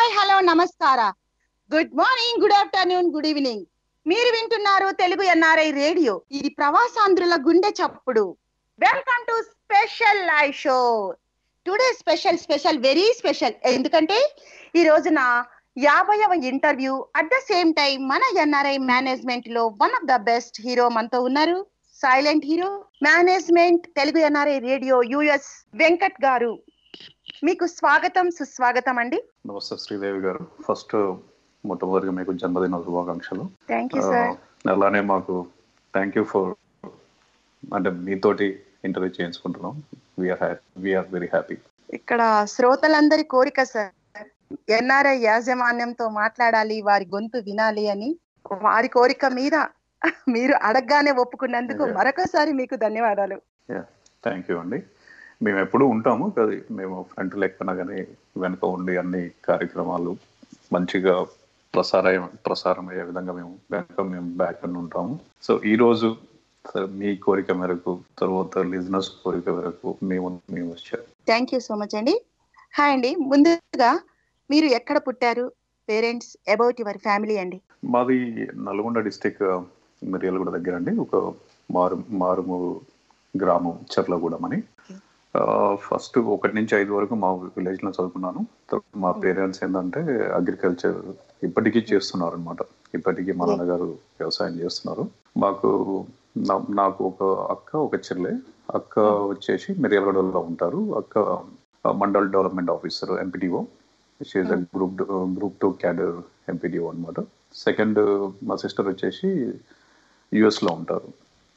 Hi hello నమస్కార good morning good afternoon good evening మీరు వింటున్నారు తెలుగు ఎన్ఆర్ఐ రేడియో ఇది ప్రవాసాంధ్రుల గుండె చప్పుడు welcome to special live show today special special very special ఎందుకంటే ఈ రోజున యాభైవ interview at the same time మన ఎన్ఆర్ఐ మేనేజ్మెంట్ లో one of the best hero మనతో ఉన్నారు silent hero management Telugu NRI radio US Venkat garu మీకు స్వాగతం సుస్వాగతం అండి నమస్తే శ్రీదేవి గారు ఫస్ట్ మొట్టమొదటిగా మీకు జన్మదిన శుభాకాంక్షలు థ్యాంక్ యూ ఆ, సార్ అలానే మాకు థ్యాంక్ యూ ఫర్ అంటే మీతోటి ఇంటర్వ్యూ చేయించుకుంటున్నాం వీఆర్ వీఆర్ వెరీ హ్యాపీ ఇక్కడ శ్రోతలందరి కోరిక సార్ ఎన్ఆర్ఐ యాజమాన్యంతో మాట్లాడాలి వారి గొంతు వినాలి అని వారి కోరిక మీద మీరు అడగగానే ఒప్పుకున్నందుకు Yeah. మరొకసారి మీకు ధన్యవాదాలు థ్యాంక్ యూ అండి మేము ఎప్పుడూ ఉంటాము అది మేము ఫ్రంట్ లేకపోయినా కానీ వెనుక ఉండి అన్ని కార్యక్రమాలు మంచిగా ప్రసార ప్రసారం అయ్యే విధంగా మేము వెనుక మేము బ్యాక్ అండ్ ఉంటాము సో ఈ రోజు సరే, మీ కోరిక మేరకు తర్వాత లిజినెస్ కోరిక మేరకు మేము మేము వచ్చాము థ్యాంక్ యూ సో మచ్ అండి హాయ్ అండి ముందుగా మీరు ఎక్కడ పుట్టారు పేరెంట్స్ అబౌట్ యువర్ ఫ్యామిలీ అండి మాది నల్గొండ డిస్టిక్ మిర్యాలగూడ దగ్గర అండి ఒక మారు మారుమూ గ్రామం చెర్లగూడెం అని ఫస్ట్ ఒకటి నుంచి ఐదు వరకు మా విలేజ్ లో చదువుకున్నాను తర్వాత మా పేరెంట్స్ ఏంటంటే అగ్రికల్చర్ ఇప్పటికీ చేస్తున్నారు అనమాట ఇప్పటికీ మా నాన్నగారు వ్యవసాయం చేస్తున్నారు మాకు నా- నాకు ఒక అక్క ఒక చెల్లె అక్క వచ్చేసి మిర్యాలగూడలో ఉంటారు అక్క mandal development officer MPDO she group group two cadre MPDO అనమాట సెకండ్ మా సిస్టర్ వచ్చేసి యుఎస్ లో ఉంటారు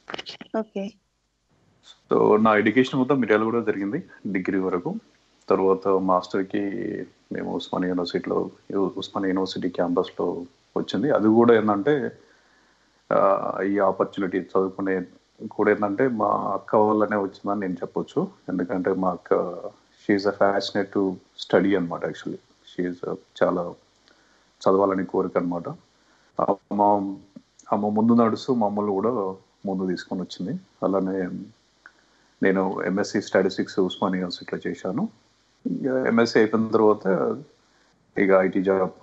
ఓకే సో నా ఎడ్యుకేషన్ మొత్తం మిర్యాల కూడా జరిగింది డిగ్రీ వరకు తర్వాత మాస్టర్కి మేము ఉస్మాన్ యూనివర్సిటీలో ఉస్మాన్ యూనివర్సిటీ క్యాంపస్లో వచ్చింది అది కూడా ఏంటంటే ఆ, ఈ ఆపర్చునిటీ చదువుకునే కూడా ఏంటంటే మా అక్క వల్లనే వచ్చిందని నేను చెప్పొచ్చు ఎందుకంటే మా అక్క she a passionate to study అనమాట యాక్చువల్లీ షీఈ్ చాలా చదవాలని కోరిక అనమాట మా అమ్మ ముందు నడుస్తూ మమ్మల్ని కూడా ముందు తీసుకొని వచ్చింది అలానే నేను ఎంఎస్సి స్టాటిస్టిక్స్ ఉస్మాన్ యూనివర్సిటీలో చేశాను ఎంఎస్సి అయిపోయిన తర్వాత ఇక ఐటీ జాబ్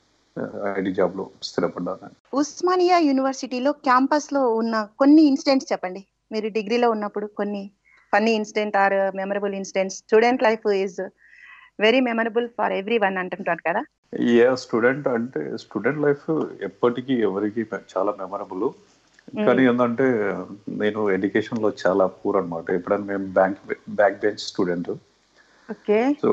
ఐటీ జాబ్లో స్థిరపడ్డాను ఉస్మానియా యూనివర్సిటీలో క్యాంపస్ లో ఉన్న కొన్ని ఇన్సిడెంట్స్ చెప్పండి మీరు డిగ్రీలో ఉన్నప్పుడు కొన్ని funny incident or memorable incidents student life is very memorable for everyone అంటుంటారు కదా ఏ స్టూడెంట్ అంటే స్టూడెంట్ లైఫ్ ఎప్పటికీ ఎవరికి చాలా మెమరబుల్ కానీ ఏంటంటే నేను ఎడ్యుకేషన్ లో చాలా పూర్ అనమాట ఎప్పుడైనా మేము bank back bench student okay so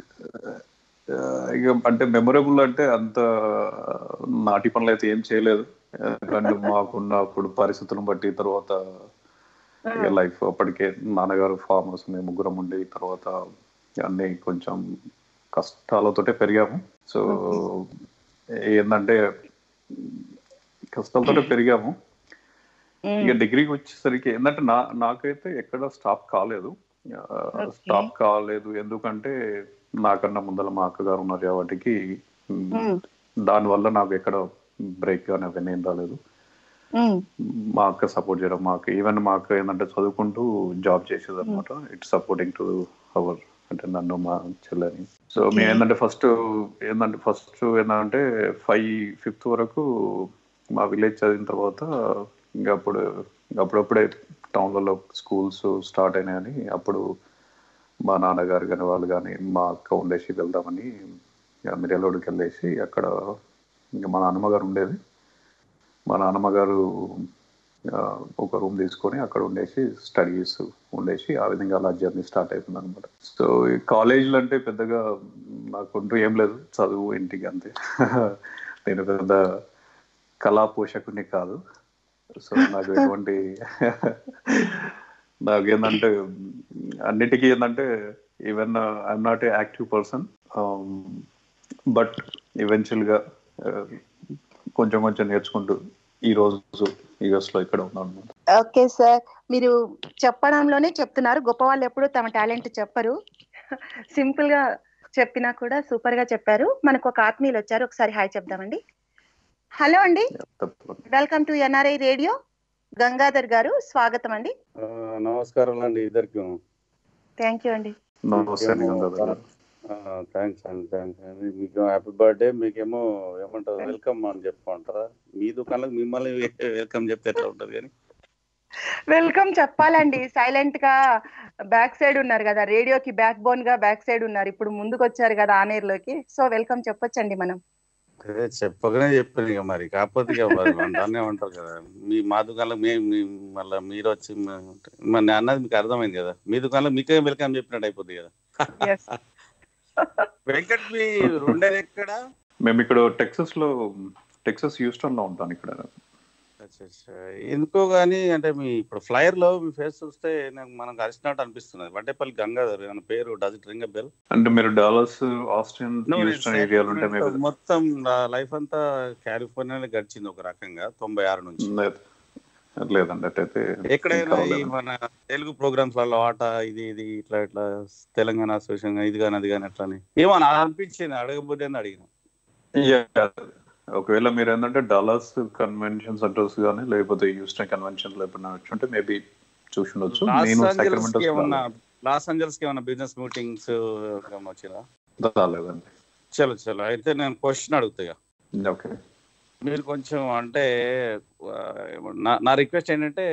ఆ, ఇక అంటే మెమొరబుల్ అంటే అంత నాటి పనులు అయితే ఏం చేయలేదు ఎందుకంటే మాకున్న అప్పుడు పరిస్థితులను బట్టి తర్వాత ఇక లైఫ్ అప్పటికే నాన్నగారు ఫామ్ హౌస్ మేము ముగ్గురం ఉండి తర్వాత అన్ని కొంచెం కష్టాలతోటే పెరిగాము సో ఏంటంటే కష్టాలతోటే పెరిగాము ఇక డిగ్రీకి వచ్చేసరికి ఏంటంటే నా నాకైతే ఎక్కడ స్టాప్ కాలేదు Okay. స్టాప్ కాలేదు ఎందుకంటే నాకన్నా ముందర మా అక్కగారు ఉన్నారు కాబట్టి Mm. దానివల్ల నాకు ఎక్కడ బ్రేక్ కానీ అవన్నీ ఏం రాలేదు మా అక్క సపోర్ట్ చేయడం మా అక్క ఈవెన్ మా అక్క ఏంటంటే చదువుకుంటూ జాబ్ చేసేది అనమాట ఇట్స్ సపోర్టింగ్ టు అవర్ అంటే నన్ను మా చెల్లెని సో Okay. మేము ఏంటంటే ఫస్ట్ ఏంటంటే ఫస్ట్ ఏంటంటే ఫైవ్ ఫిఫ్త్ వరకు మా విలేజ్ చదివిన తర్వాత ఇంకా అప్పుడు అప్పుడప్పుడే టౌన్లలో స్కూల్స్ స్టార్ట్ అయినాయని అప్పుడు మా నాన్నగారు కానీ వాళ్ళు కానీ మా అక్క ఉండేసి వెళ్దామని ఇక మిర్యాలలోడికి వెళ్ళేసి అక్కడ ఇంకా మా నాన్నమ్మ గారు ఉండేది మా నాన్నమ్మ గారు ఆ, ఒక రూమ్ తీసుకొని అక్కడ ఉండేసి స్టడీస్ ఉండేసి ఆ విధంగా అలా జర్నీ స్టార్ట్ అయిపోయింది అనమాట సో ఈ కాలేజీలు అంటే పెద్దగా నాకుంటూ ఏం లేదు చదువు ఇంటికి అంతే నేను పెద్ద కళా పోషకుని కాదు సో నాకు ఎటువంటి నాకు ఏంటంటే అన్నిటికీ ఏంటంటే even I'm not a active person but eventual గా ఆ, కొంచెం కొంచెం నేర్చుకుంటూ ఈ రోజు యుఎస్ లో ఇక్కడ ఉన్నాను అనమాట ఓకే సార్ మీరు చెప్పడంలోనే చెప్తున్నారు గొప్ప వాళ్ళు ఎప్పుడు తమ టాలెంట్ చెప్పరు సింపుల్ గా చెప్పినా కూడా సూపర్ గా చెప్పారు మనకు ఒక ఆత్మీయులు వచ్చారు ఒకసారి హాయ్ చెప్దామండి హలో అండి తప్పకుండా welcome to NRI radio Gangadhar garu స్వాగతం అండి ఆ, నమస్కారం అండి ఇద్దరికి థ్యాంక్ యూ అండి నమస్తే గంగాధర్ గారు థ్యాంక్స్ అండి థ్యాంక్స్ అండి మీకు హ్యాపీ బర్త్డే మీకేమో ఏమంటారు వెల్కమ్ అని చెప్పమంటారా మీ దుకాణంలో మిమ్మల్ని వెల్కమ్ చెప్తే ఎట్లా ఉంటుంది కానీ వెల్కమ్ చెప్పాలండి సైలెంట్ గా బ్యాక్ సైడ్ ఉన్నారు కదా రేడియోకి బ్యాక్ బోన్ గా బ్యాక్ సైడ్ ఉన్నారు ఇప్పుడు ముందుకు వచ్చారు కదా ఆనేర్ లోకి సో వెల్కమ్ చెప్పొచ్చండి మనం అదే చెప్పగానే చెప్పాను ఇక మరి కాకపోతే ఇక మరి మన దాన్నే ఉంటారు కదా మీ మా దుకాణంలో మీ మీ- మళ్ళీ మీరు వచ్చి మ- మరి నేను అన్నది మీకు అర్థమైంది కదా మీ దుకాణంలో మీకే వెల్కమ్ చెప్పినట్టు అయిపోద్ది కదా ఎస్ వెంకట్ మీ ఉండేది ఎక్కడ మేము ఇక్కడ టెక్సస్ లో టెక్సస్ హ్యూస్టన్ లో ఉంటాను ఇక్కడ అచ్చా, అచ్చా. ఎందుకో గానీ అంటే మీ ఇప్పుడు ఫ్లైర్ లో మీ ఫేస్ చూస్తే నాకు మనకు అరిచినట్టు అనిపిస్తున్నది వడ్డేపల్లి గంగాధర్ అన్న పేరు డజ్ ఇట్ రింగ్ బెల్ అంటే మీరు డాలస్ ఆస్టిన్ హ్యూస్టన్ ఏరియాలో ఉంటే మేము మొత్తం నా లైఫ్ అంతా కాలిఫోర్నియాలో గడిచింది ఒక రకంగా తొంభై ఆరు నుంచి లేదు. లేదండి అట్టయితే ఎక్కడైనా ఈ ఇంకా మన తెలుగు ప్రోగ్రామ్స్ లలో ఆట ఇది ఇది ఇట్లా ఇట్లా తెలంగాణ అసోసియేషన్ ఇది కానీ అది కానీ అట్లా అని ఏమో నాకు అనిపించింది అడగబోతే అడిగిన Yeah. ఒకవేళ మీరు ఏంటంటే డాలస్ కన్వెన్షన్ సెంటర్స్ కానీ లేకపోతే హ్యూస్టన్ కన్వెన్షన్ లో ఎప్పుడైనా వచ్చి ఉంటే మేబీ చూసి ఉండొచ్చు లాస్ నేను ఏంజల్స్ కి ఏమన్నా సైక్రమెంటో లాస్ ఏంజల్స్ కి ఏమన్నా బిజినెస్ మీటింగ్స్ వచ్చినా రాలేదండి చలో చలో అయితే నేను క్వశ్చన్ అడుగుతా ఇక. ఓకే మీరు కొంచెం అంటే ఆ, నా- నా రిక్వెస్ట్ ఏంటంటే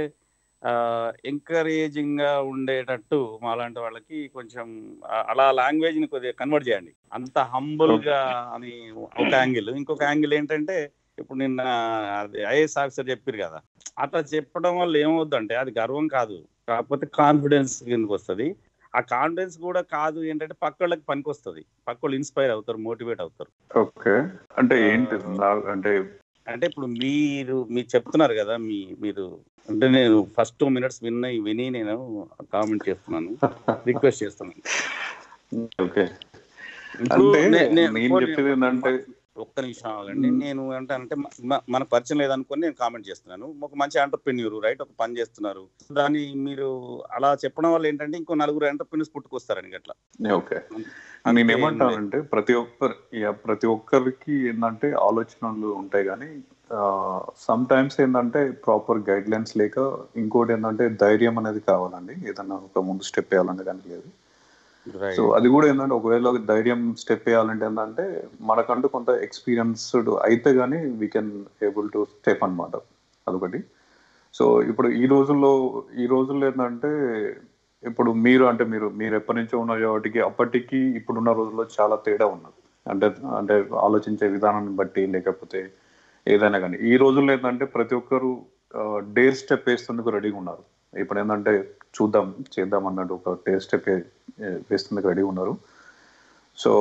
ఎంకరేజింగ్ గా ఉండేటట్టు మాలాంటి వాళ్ళకి కొంచెం ఆ- అలా లాంగ్వేజ్ ని కొద్దిగా కన్వర్ట్ చేయండి అంత హంబుల్ గా అని ఒక యాంగిల్ ఇంకొక యాంగిల్ ఏంటంటే ఇప్పుడు నిన్న అది ఐఏఎస్ ఆఫీసర్ చెప్పారు కదా అట్లా చెప్పడం వల్ల ఏమవుద్దంటే అది గర్వం కాదు కాకపోతే కాన్ఫిడెన్స్ కిందకి వస్తుంది ఆ కాన్ఫిడెన్స్ కూడా కాదు ఏంటంటే పక్క వాళ్ళకి పనికి వస్తుంది పక్క వాళ్ళు ఇన్స్పైర్ అవుతారు మోటివేట్ అవుతారు ఓకే అంటే ఏంటి నా- అంటే అంటే ఇప్పుడు మీరు మీరు చెప్తున్నారు కదా మీ మీరు అంటే నేను ఫస్ట్ టూ మినిట్స్ విన్న విని నేను కామెంట్ చేస్తున్నాను రిక్వెస్ట్ చేస్తున్నాను ఓకే ఇప్పుడు అంటే నే- నే- నేను పోనీ చెప్పేది ఏంటంటే ఒక్క నిమిషం ఆగండి నేను అంటే మనకు పరిచయం లేదనుకొని నేను కామెంట్ చేస్తున్నాను ఒక మంచి ఎంటర్ప్రెన్యూర్ రైట్ ఒక పని చేస్తున్నారు దాన్ని మీరు అలా చెప్పడం వల్ల ఏంటంటే ఇంకో నలుగురు ఎంటర్ప్రెన్యూర్స్ పుట్టుకొస్తారని అట్లా ఓకే నేను ఏమంటానంటే ప్రతి ఒక్కరు యా, ప్రతి ఒక్కరికి ఏంటంటే ఆలోచనలు ఉంటాయి కానీ సమ్ టైమ్స్ ఏంటంటే ప్రాపర్ గైడ్ లైన్స్ లేక ఇంకోటి ఏంటంటే ధైర్యం అనేది కావాలండి ఏదన్నా ఒక ముందు స్టెప్ వేయాలనే కానీ లేదు Right. సో అది కూడా ఏంటంటే ఒకవేళ ఒక ధైర్యం స్టెప్ వేయాలంటే ఏంటంటే మనకంటూ కొంత ఎక్స్పీరియన్స్డ్ అయితే కానీ we can able to step అన్నమాట అదొకటి సో ఇప్పుడు ఈ రోజుల్లో ఈ రోజుల్లో ఏంటంటే ఇప్పుడు మీరు అంటే మీరు మీరు ఎప్పటి నుంచో ఉన్న వాటికి అప్పటికి ఇప్పుడున్న రోజుల్లో చాలా తేడా ఉన్నది అంటే అంటే ఆలోచించే విధానాన్ని బట్టి లేకపోతే ఏదైనా కానీ ఈ రోజుల్లో ఏంటంటే ప్రతి ఒక్కరు డేర్ స్టెప్ వేస్తుందుకు రెడీగా ఉన్నారు ఇప్పుడు ఏంటంటే చూద్దాం చేద్దాం అన్నట్టు ఒక డేర్ స్టెప్ వేస్తుందుకు రెడీగా ఉన్నారు సో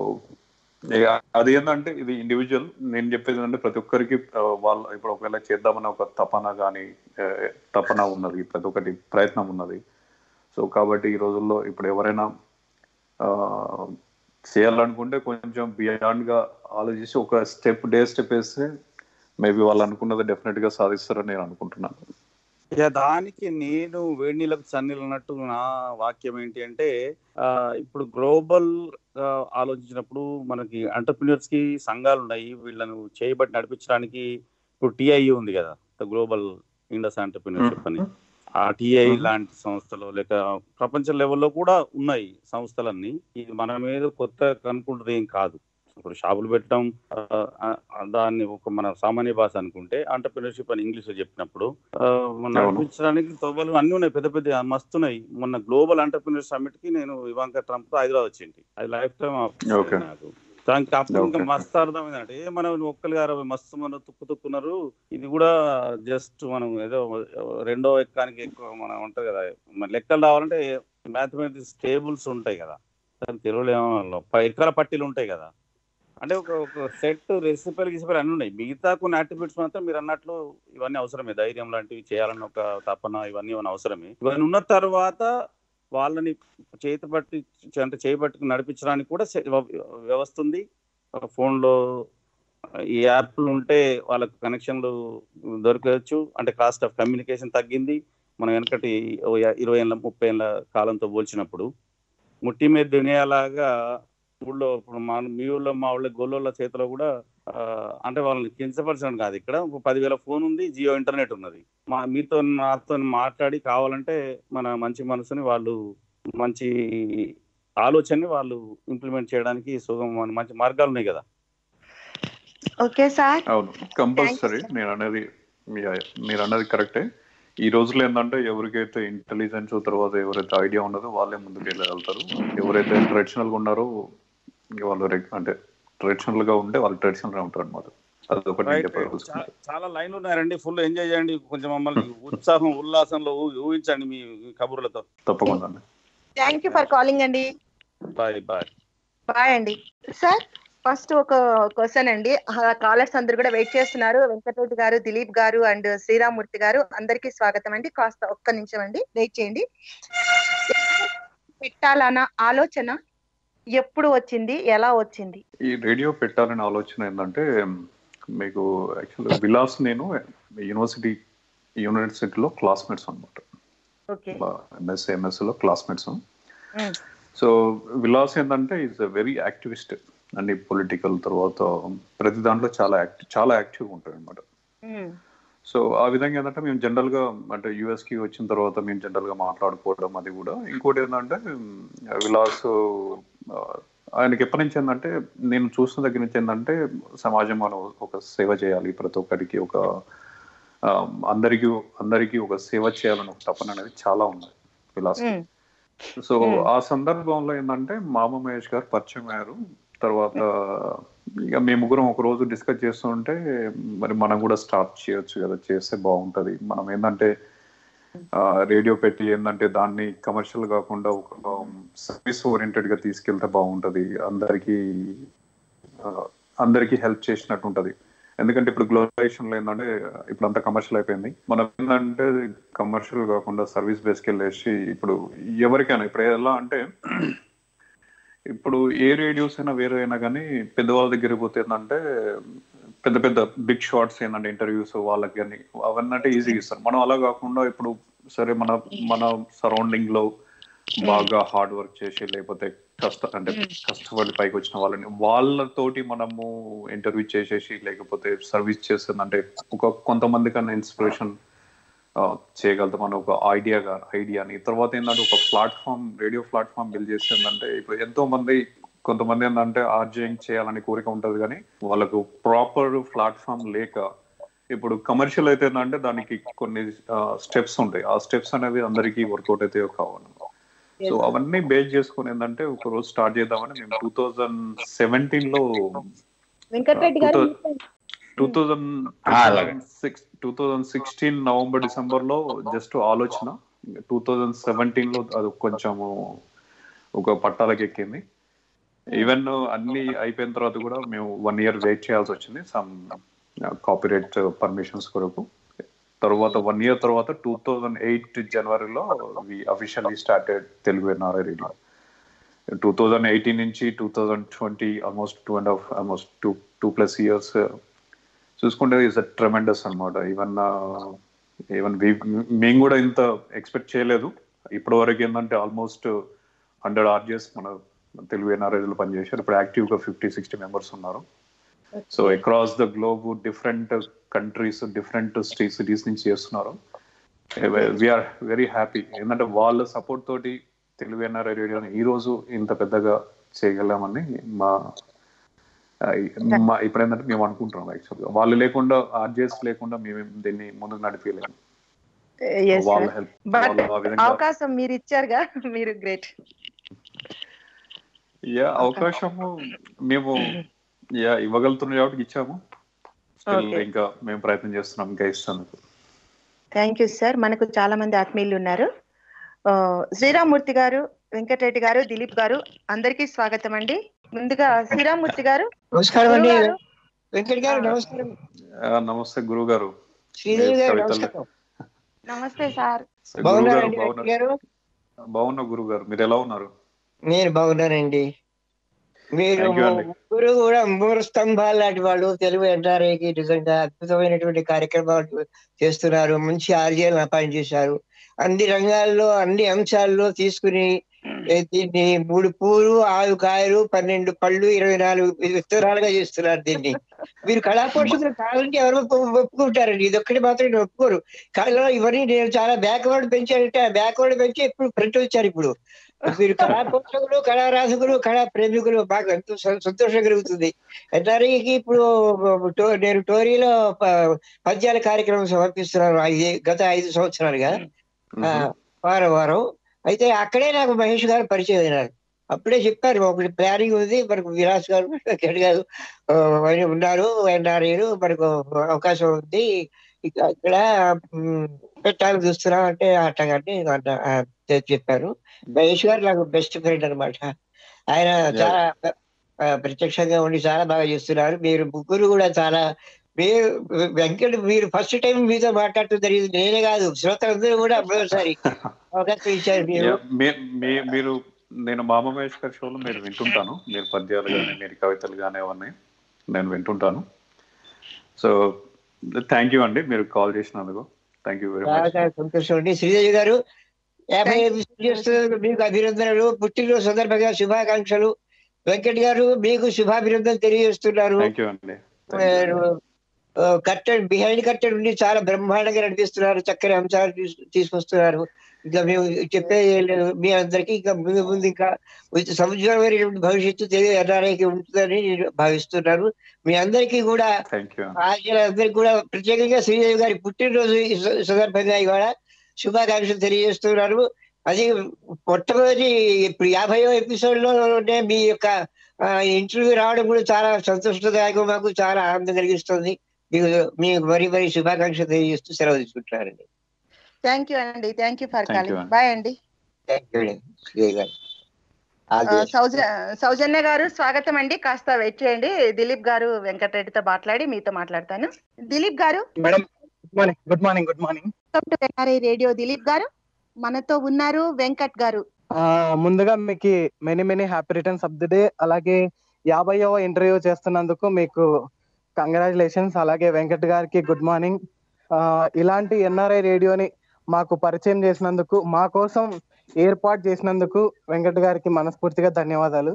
ఇక అది ఏంటంటే ఇది ఇండివిజువల్ నేను చెప్పేది ఏంటంటే ప్రతి ఒక్కరికి ఆ, వాళ్ళ ఇప్పుడు ఒకవేళ చేద్దామన్న ఒక తపన కానీ తపన ఉన్నది ప్రతి ఒక్కటి ప్రయత్నం ఉన్నది సో కాబట్టి ఈ రోజుల్లో ఇప్పుడు ఎవరైనా ఆ, చేయాలనుకుంటే కొంచెం బియాండ్ గా ఆలోచించి ఒక స్టెప్ డే స్టెప్ వేస్తే మేబీ వాళ్ళు అనుకున్నది డెఫినెట్ గా సాధిస్తారని నేను అనుకుంటున్నాను ఇక దానికి నేను వేడి నీళ్ళకు చన్నీళ్ళు అన్నట్టు నా వాక్యం ఏంటి అంటే ఆ, ఇప్పుడు గ్లోబల్ ఆలోచించినప్పుడు మనకి ఎంటర్ప్రినర్స్ కి సంఘాలు ఉన్నాయి వీళ్ళను చేయబట్టి నడిపించడానికి ఇప్పుడు టిఐ ఉంది కదా గ్లోబల్ ఇండస్ ఎంటర్ప్రినర్షిప్ అని ఆ టిఐ Mhm. లాంటి సంస్థలు లేక ప్రపంచ లెవెల్లో కూడా ఉన్నాయి సంస్థలన్నీ ఇది మన మీద కొత్త కనుక్కుంటుంది ఏం కాదు ఇప్పుడు షాపులు పెట్టడం ఆ, ఆ, దాన్ని ఒక మన సామాన్య భాష అనుకుంటే ఎంటర్ప్రినర్షిప్ అని ఇంగ్లీష్ లో చెప్పినప్పుడు ఆ, మన అవును. నడిపించడానికి తోబలు అన్ని ఉన్నాయి పెద్ద పెద్ద మస్తున్నాయి మొన్న గ్లోబల్ ఎంటర్ప్రినర్ సమ్మిట్ కి నేను ఇవాంక ట్రంప్ తో హైదరాబాద్ వచ్చింది అది లైఫ్ టైం Okay. నాకు దానికి అప్పుడు ఇంకా Okay. మస్తు అర్థమైందంటే ఏ మనం ఒక్కరు గారు మస్తు మనం తుక్కు తుక్కున్నారు ఇది కూడా జస్ట్ మనం ఏదో రెండో ఎక్కానికి ఎక్కువ మనం ఉంటది కదా మన లెక్కలు రావాలంటే మ్యాథమెటిక్స్ టేబుల్స్ ఉంటాయి కదా దాని తెలుగులో ఏమో ప- ఎక్కల పట్టీలు ఉంటాయి కదా అంటే ఒక ఒక సెట్ రెసిపీలు గిసిపీలు అన్ని ఉన్నాయి మిగతా కొన్ని యాక్టివిటీస్ మాత్రం మీరు అన్నట్లు ఇవన్నీ అవసరమే ధైర్యం లాంటివి చేయాలన్న ఒక తపన ఇవన్నీ ఇవన్నీ అవసరమే ఇవన్నీ ఉన్న తర్వాత వాళ్ళని చేతి పట్టి అంటే చేయి పట్టుకుని నడిపించడానికి కూడా సె- వ్య- వ్యవస్థ ఉంది ఫోన్లో ఈ యాప్లు ఉంటే వాళ్ళకు కనెక్షన్లు దొరకవచ్చు అంటే కాస్ట్ ఆఫ్ కమ్యూనికేషన్ తగ్గింది మనం వెనకటి ఓ యా- ఇరవై ఏళ్ళ ముప్పై ఏళ్ళ కాలంతో పోల్చినప్పుడు ముట్టి మీద దునియాలాగా ఊళ్ళో ఇప్పుడు మా మీ ఊళ్ళో మా ఊళ్ళో గొల్లోళ్ళ చేతిలో కూడా ఆ, అంటే వాళ్ళని కించపరచడం కాదు ఇక్కడ ఒక పదివేల ఫోన్ ఉంది జియో ఇంటర్నెట్ ఉన్నది మా మీతో నాతో మాట్లాడి కావాలంటే మన మంచి మనసుని వాళ్ళు మంచి ఆలోచనని వాళ్ళు ఇంప్లిమెంట్ చేయడానికి సుగమ మంచి మార్గాలు ఉన్నాయి కదా ఓకే సార్ అవును కంపల్సరీ నేను అనేది మీ- మీరు అన్నది కరెక్టే ఈ రోజులో ఏంటంటే ఎవరికైతే ఇంటెలిజెన్స్ తర్వాత ఎవరైతే ఐడియా ఉన్నదో వాళ్ళే ముందుకు వెళ్ళగలుగుతారు ఎవరైతే ట్రెడిషనల్ గా ఉన్నారో ఇంక వాళ్ళు రెగ్- అంటే ట్రెడిషనల్ గా ఉంటే వాళ్ళు ట్రెడిషనల్ గా ఉంటారు అనమాట అది ఒకటి నేను రైట్ చెప్పదలుచుకున్నాను. చాలా లైన్లు ఉన్నారండి ఫుల్ ఎంజాయ్ చేయండి కొంచెం మమ్మల్ని ఉత్సాహం ఉల్లాసంలో ఊ- ఊహించండి మీ కబుర్లతో తప్పకుండా అండి. థ్యాంక్ యూ ఫర్ కాలింగ్ అండి బాయ్ బాయ్ బాయ్ అండి సార్ ఫస్ట్ ఒక క్వశ్చన్ అండి కాలర్స్ అందరు కూడా వెయిట్ చేస్తున్నారు వెంకటరెడ్డి గారు దిలీప్ గారు అండ్ శ్రీరామూర్తి గారు అందరికీ స్వాగతం అండి కాస్త ఒక్క నిమిషం అండి వెయిట్ చేయండి పెట్టాలన్న ఆలోచన ఎప్పుడు వచ్చింది ఎలా వచ్చింది ఈ రేడియో పెట్టాలనే ఆలోచన ఏంటంటే మీకు యాక్చువల్ విలాస్ నేను యూనివర్సిటీ యూనివర్సిటీలో క్లాస్మేట్స్ అనమాట ఓకే ఎంఎస్ ఎంఎస్ లో క్లాస్మేట్స్ సో విలాస్ ఏంటంటే ఈజ్ అ వెరీ యాక్టివిస్ట్ అన్ని పొలిటికల్ తర్వాత ప్రతి దాంట్లో చాలా యాక్టివ్ చాలా యాక్టివ్ ఉంటాడు అనమాట సో ఆ విధంగా ఏంటంటే మేము జనరల్ గా అంటే యుఎస్ కి వచ్చిన తర్వాత మేము జనరల్ గా మాట్లాడుకోవడం అది కూడా ఇంకోటి ఏంటంటే ఉమ్, విలాస్ ఆ, ఆయనకి ఎప్పటి నుంచి ఏంటంటే నేను చూసిన దగ్గర నుంచి ఏంటంటే సమాజం మనం ఒక సేవ చేయాలి ప్రతి ఒక్కరికి ఒక ఆ, అందరికీ అందరికీ ఒక సేవ చేయాలని ఒక తపన అనేది చాలా ఉంది విలాస్ సో Hmm. ఆ సందర్భంలో ఏంటంటే మామ మహేష్ గారు పరిచయం అయ్యారు తర్వాత ఇక మేము ముగ్గురం ఒక రోజు డిస్కస్ చేస్తుంటే మరి మనం కూడా స్టార్ట్ చేయొచ్చు కదా చేస్తే బాగుంటది మనం ఏంటంటే రేడియో పెట్టి ఏంటంటే దాన్ని కమర్షియల్ కాకుండా ఒక సర్వీస్ ఓరియంటెడ్ గా తీసుకెళ్తే బాగుంటది అందరికి అందరికి హెల్ప్ చేసినట్టు ఉంటది ఎందుకంటే ఇప్పుడు గ్లోబలైజేషన్ లో ఏంటంటే ఇప్పుడు అంతా కమర్షియల్ అయిపోయింది మనం ఏంటంటే కమర్షియల్ కాకుండా సర్వీస్ బేస్కి వెళ్ళేసి ఇప్పుడు ఎవరికైనా ఇప్పుడు ఎలా అంటే ఇప్పుడు ఏ రేడియోస్ అయినా వేరే అయినా కానీ పెద్దవాళ్ళ దగ్గరికి పోతే ఏంటంటే పెద్ద పెద్ద బిగ్ షార్ట్స్ ఏంటంటే ఇంటర్వ్యూస్ వాళ్ళకి కానీ అవన్నీ ఈజీగా ఇస్తారు మనం అలా కాకుండా ఇప్పుడు సరే మన మన సరౌండింగ్ లో బాగా హార్డ్ వర్క్ చేసి లేకపోతే కష్ట అంటే కష్టపడి పైకి వచ్చిన వాళ్ళని వాళ్ళతోటి మనము ఇంటర్వ్యూ చేసేసి లేకపోతే సర్వీస్ చేస్తుందంటే ఒక కొంతమంది కన్నా ఇన్స్పిరేషన్ చేయగలుగుతాం మన ఒక ఐడియాగా ఐడియాని తర్వాత ఏంటంటే ఒక ప్లాట్ఫామ్ రేడియో ప్లాట్ఫామ్ బిల్డ్ చేసిందంటే ఇప్పుడు ఎంతో మంది కొంతమంది ఏంటంటే ఆర్జయింగ్ చేయాలని కోరిక ఉంటది కానీ వాళ్ళకు ప్రాపర్ ప్లాట్ఫామ్ లేక ఇప్పుడు కమర్షియల్ అయితే ఏంటంటే దానికి కొన్ని స్టెప్స్ ఉంటాయి ఆ స్టెప్స్ అనేది అందరికీ వర్కౌట్ అయితే కావాలి సో అవన్నీ బేస్ చేసుకుని ఏంటంటే ఒక రోజు స్టార్ట్ చేద్దామని మేము టూ థౌజండ్ సెవెంటీన్ లో వెంకటరెడ్డి గారు టూ థౌజండ్ అలాగే. Six two thousand sixteen November December లో జస్ట్ ఆలోచన టూ థౌజండ్ సెవెంటీన్ లో అది కొంచెము ఒక పట్టాలకు ఎక్కింది ఈవెన్ అన్ని అయిపోయిన తర్వాత కూడా మేము వన్ ఇయర్ వెయిట్ చేయాల్సి వచ్చింది సమ్ కాపీరైట్ పర్మిషన్స్ కొరకు తర్వాత వన్ ఇయర్ తర్వాత టూ థౌజండ్ ఎయిట్ జనవరిలో we officially started Telugu NRI radio two thousand eighteen నుంచి two thousand twenty almost two and half almost two two plus years చూసుకుంటే is a tremendous అనమాట even even మేము కూడా ఇంత ఎక్స్పెక్ట్ చేయలేదు ఇప్పటి వరకు ఏంటంటే ఆల్మోస్ట్ హండ్రెడ్ ఆర్జెస్ మన తెలుగు ఎన్ఆర్ఐలో పనిచేశారు ఇప్పుడు యాక్టివ్ గా ఫిఫ్టీ సిక్స్టీ మెంబర్స్ ఉన్నారు so across the globe different countries different state cities నుంచి చేస్తున్నారు వీఆర్ వెరీ హ్యాపీ ఏంటంటే వాళ్ళ సపోర్ట్ తోటి తెలుగు ఎన్ఆర్ఐ రేడియోని ఈ రోజు ఇంత పెద్దగా చేయగలమని మా ఆ, మా ఇప్పుడు ఏంటంటే మేము అనుకుంటున్నాం యాక్చువల్గా వాళ్ళు లేకుండా ఆర్జేస్ లేకుండా మేము దీన్ని ముందుకు నడిపించలేము వాళ్ళ హెల్ప్ But వాళ్ళు ఆ విధంగా అవకాశం మీరు ఇచ్చారుగా మీరు గ్రేట్ యా అవకాశము మేము యా ఇవ్వగలుగుతున్నాం కాబట్టి ఇచ్చాము Still Okay. ఇంకా మేము ప్రయత్నం చేస్తున్నాం ఇంకా ఇస్తాను థ్యాంక్ యూ సార్ మనకు చాలా మంది ఆత్మీయులు ఉన్నారు ఆ, శ్రీరామూర్తి గారు వెంకటరెడ్డి గారు దిలీప్ గారు అందరికీ స్వాగతం అండి ముందుగా శ్రీరామూర్తి గారు నమస్కారం అండి గురువు గారు, వెంకట్ గారు నమస్కారం నమస్తే గురువు గారు శ్రీదేవి గారు కవితలు. నమస్కారం నమస్తే సార్ గురువు గారు బాగున్నారండి వెంకట్ బాగున్నారు గారు బాగున్నా గురువు గారు మీరు ఎలా ఉన్నారు నేను బాగున్నానండి మీరు Thank you అండి. ముగ్గురు కూడా మూడు స్తంభాలు లాంటి వాళ్ళు తెలుగు ఎన్ఆర్ఐకి నిజంగా అద్భుతమైనటువంటి కార్యక్రమాలు చేస్తున్నారు మంచి ఆర్జీలను అపాయింట్ చేశారు అన్ని రంగాల్లో అన్ని అంశాల్లో తీసుకుని ఏ దీన్ని మూడు పూలు ఆరు కాయలు పన్నెండు పళ్ళు ఇరవై నాలుగు విత్తనాలుగా చేస్తున్నారు దీన్ని మీరు కళాపోషకులు కావాలంటే ఎవరు ఒప్పు- ఒప్పుకుంటారండి ఇది ఒక్కటి మాత్రం నేను ఒప్పుకోరు కానీ ఇవన్నీ నేను చాలా బ్యాక్వర్డ్ పెంచానంటే ఆ బ్యాక్వర్డ్ పెంచి ఇప్పుడు ఫ్రంట్ వచ్చారు ఇప్పుడు మీరు కళాపోషకులు కళారాధకులు కళా ప్రేమికులు మాకు ఎంతో సం- సంతోషం కలుగుతుంది ఎన్ఆర్ఐకి ఇప్పుడు టో- నేను టోరీలో ప- పద్యాల కార్యక్రమం సమర్పిస్తున్నాను ఐదు గత ఐదు సంవత్సరాలుగా ఆ, వారం వారం అయితే అక్కడే నాకు మహేష్ గారు పరిచయం అయినారు అప్పుడే చెప్పారు ఒకటి ప్లానింగ్ ఉంది మనకు విలాస్ గారు వెంకట్ గారు ఆ, ఆయన ఉన్నారు ఎన్ఆర్ఐలు మనకు అవకాశం ఉంది ఇక ఇక్కడ మ్, పెట్టాలని చూస్తున్నాం అంటే అట్టగానే అన్న- ఆ, చె- చెప్పారు మహేష్ గారు నాకు బెస్ట్ ఫ్రెండ్ అన్నమాట ఆయన చాలా ఆ, ప్రత్యక్షంగా ఉండి చాలా బాగా చేస్తున్నారు మీరు ముగ్గురు కూడా చాలా మీరు వెంకట్ మీరు ఫస్ట్ టైం మీతో మాట్లాడటం జరిగింది నేనే కాదు శ్రోతలందరూ కూడా మరోసారి అవకాశం ఇచ్చారు మీరు Yeah, మీ- మీ- మీరు నేను మామ మహేష్ గారి షోలో మీరు వింటుంటాను మీరు పద్యాలు కానీ మీరు కవితలు కానీ అవన్నీ నేను వింటుంటాను సో థ్యాంక్ యూ అండి మీరు కాల్ చేసినందుకు థ్యాంక్ యూ వెరీ చాలా మచ్ చాలా సంతోషం అండి శ్రీదేవి గారు యాభై Thank ఎపిసోడ్ చేస్తున్నందుకు మీకు అభినందనలు పుట్టినరోజు సందర్భంగా శుభాకాంక్షలు వెంకట్ గారు మీకు శుభాభినందనలు తెలియజేస్తున్నారు థ్యాంక్ యూ అండి Thank you. కట్టెడ్ బిహైండ్ కట్టెడ్ ఉండి చాలా బ్రహ్మాండంగా నడిపిస్తున్నారు చక్కని అంశాలు తీసు- తీసుకొస్తున్నారు ఇంకా మేము చెప్పే మీ అందరికీ ఇంకా ముందు ముందు ఇంకా సముద్రమైనటువంటి భవిష్యత్తు తెలియ ఎన్ఆర్ఐకి ఉంటుందని నేను భావిస్తున్నాను మీ అందరికీ కూడా థ్యాంక్ యూ అందరికి కూడా ప్రత్యేకంగా శ్రీదేవి గారి పుట్టినరోజు ఈ స- సందర్భంగా ఇవాళ శుభాకాంక్షలు తెలియజేస్తున్నారు అది మొట్టమొదటి ఇప్పుడు యాభైవ ఎపిసోడ్ లోనే మీ యొక్క ఇంటర్వ్యూ రావడం కూడా చాలా సంతోషదాయకం మాకు చాలా ఆనందం కలిగిస్తుంది మీకు మీకు మరీ మరీ శుభాకాంక్షలు తెలియజేస్తూ సెలవు తీసుకుంటున్నారండి థ్యాంక్ యూ అండి thank you for Thank calling you అండి. బాయ్ అండి thank you Sridevi garu All ఆ, the best. సౌజ- సౌజన్య గారు స్వాగతం అండి కాస్త వెయిట్ చేయండి దిలీప్ గారు వెంకటరెడ్డితో మాట్లాడి మీతో మాట్లాడతాను Dilip garu madam good morning good morning good morning welcome to NRI radio Dilip garu మనతో ఉన్నారు వెంకట్ గారు ముందుగా మీకు many many happy returns of the day అలాగే యాభైవ ఇంటర్వ్యూ చేస్తున్నందుకు మీకు కంగ్రాచులేషన్స్ అలాగే వెంకట్ గారికి గుడ్ మార్నింగ్ ఇలాంటి ఎన్ఆర్ఐ రేడియోని మాకు పరిచయం చేసినందుకు మా కోసం ఏర్పాటు చేసినందుకు వెంకట్ గారికి మనస్ఫూర్తిగా ధన్యవాదాలు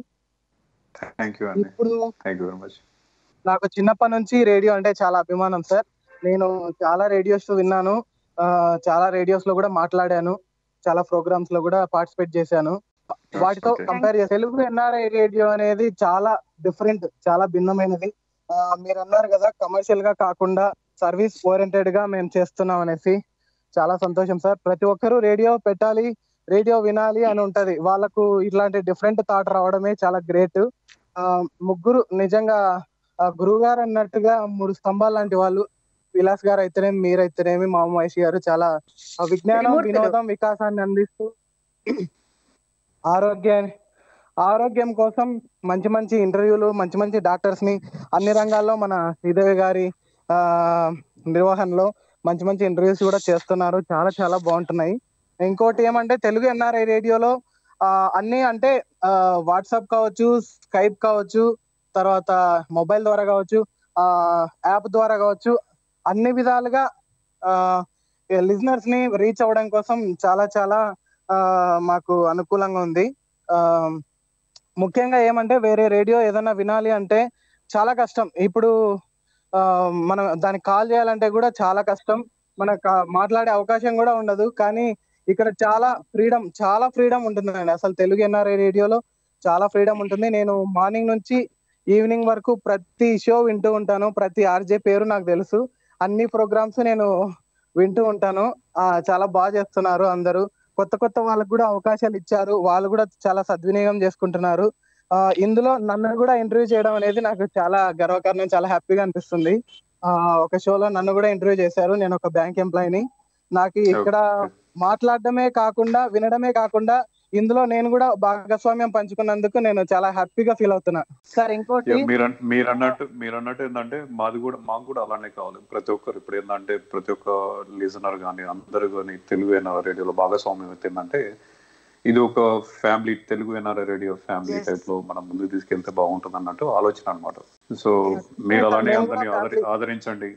థ్యాంక్ యూ అండి ఇప్పుడు థ్యాంక్ యూ వెరీ మచ్ నాకు చిన్నప్పటి నుంచి రేడియో అంటే చాలా అభిమానం సార్ నేను చాలా రేడియోస్ విన్నాను ఆ, చాలా రేడియోస్ లో కూడా మాట్లాడాను చాలా ప్రోగ్రామ్స్ లో కూడా పార్టిసిపేట్ చేశాను వాటితో Okay. కంపేర్ చేస్తే తెలుగు ఎన్ఆర్ఐ రేడియో అనేది చాలా డిఫరెంట్ చాలా భిన్నమైనది ఆ, మీరు అన్నారు కదా కమర్షియల్ గా కాకుండా సర్వీస్ ఓరియంటెడ్ గా మేము చేస్తున్నాం అనేసి చాలా సంతోషం సార్ ప్రతి ఒక్కరూ రేడియో పెట్టాలి రేడియో వినాలి అని ఉంటది వాళ్ళకు ఇట్లాంటి డిఫరెంట్ థాట్ రావడమే చాలా గ్రేట్ ముగ్గురు నిజంగా ఆ గురువు గారు అన్నట్టుగా మూడు స్తంభాలు లాంటి వాళ్ళు విలాస్ గారు అయితేనేమి మీరైతేనేమి మా మహేష్ గారు చాలా ఆ విజ్ఞానం త్రిమూర్తులు. వినోదం వికాసాన్ని అందిస్తూ ఆరోగ్యాన్ని ఆరోగ్యం కోసం మంచి మంచి ఇంటర్వ్యూలు మంచి మంచి డాక్టర్స్ ని అన్ని రంగాల్లో మన శ్రీదేవి గారి ఆ నిర్వహణలో మంచి మంచి ఇంటర్వ్యూస్ కూడా చేస్తున్నారు చాలా చాలా బాగుంటున్నాయి ఇంకోటి ఏమంటే తెలుగు ఎన్ఆర్ఐ రేడియోలో ఆ, అన్ని అంటే వాట్సాప్ కావచ్చు స్కైప్ కావచ్చు తర్వాత మొబైల్ ద్వారా కావచ్చు ఆ యాప్ ద్వారా కావచ్చు అన్ని విధాలుగా లిజనర్స్ ని రీచ్ అవ్వడం కోసం చాలా చాలా ఆ, మాకు అనుకూలంగా ఉంది ఆ ముఖ్యంగా ఏమంటే వేరే రేడియో ఏదైనా వినాలి అంటే చాలా కష్టం ఇప్పుడు ఆ, మనం దానికి కాల్ చేయాలంటే కూడా చాలా కష్టం మనకు ఆ మాట్లాడే అవకాశం కూడా ఉండదు కానీ ఇక్కడ చాలా ఫ్రీడమ్ చాలా ఫ్రీడమ్ ఉంటుందండి అసలు తెలుగు ఎన్ఆర్ఐ రేడియోలో చాలా ఫ్రీడమ్ ఉంటుంది నేను మార్నింగ్ నుంచి ఈవినింగ్ వరకు ప్రతి షో వింటూ ఉంటాను ప్రతి ఆర్జే పేరు నాకు తెలుసు అన్ని ప్రోగ్రామ్స్ నేను వింటూ ఉంటాను ఆ చాలా బాగా చేస్తున్నారు అందరూ కొత్త కొత్త వాళ్ళకు కూడా అవకాశాలు ఇచ్చారు వాళ్ళు కూడా చాలా సద్వినియోగం చేసుకుంటున్నారు ఆ ఇందులో నన్ను కూడా ఇంటర్వ్యూ చేయడం అనేది నాకు చాలా గర్వకారణం చాలా హ్యాపీగా అనిపిస్తుంది ఆ ఒక షోలో నన్ను కూడా ఇంటర్వ్యూ చేశారు నేను ఒక బ్యాంక్ ఎంప్లాయీని నాకు ఇక్కడ మాట్లాడడమే కాకుండా వినడమే కాకుండా ఇందులో నేను కూడా భాగస్వామ్యం పంచుకున్నందుకు నేను చాలా హ్యాపీగా ఫీల్ అవుతున్నా సార్ ఇంకోటి Yeah, మీరు అన్- మీరు అన్నట్టు మీరు అన్నట్టు ఏంటంటే మాది కూడా మాకు కూడా అలానే కావాలి ప్రతి ఒక్కరు ఇప్పుడు ఏంటంటే ప్రతి ఒక్క లిజనర్ కానీ అందరూ కానీ తెలుగు ఎన్ఆర్ రేడియోలో భాగస్వామ్యం అయితే ఏంటంటే ఇది ఒక family Telugu NR radio family Yes. Type లో మనం ముందుకు తీసుకెళ్తే బాగుంటుంది అన్నట్టు ఆలోచన అన్నమాట సో మీరు Yes, అలానే మేము అందరినీ కూడా ఆదరి- family. ఆదరించండి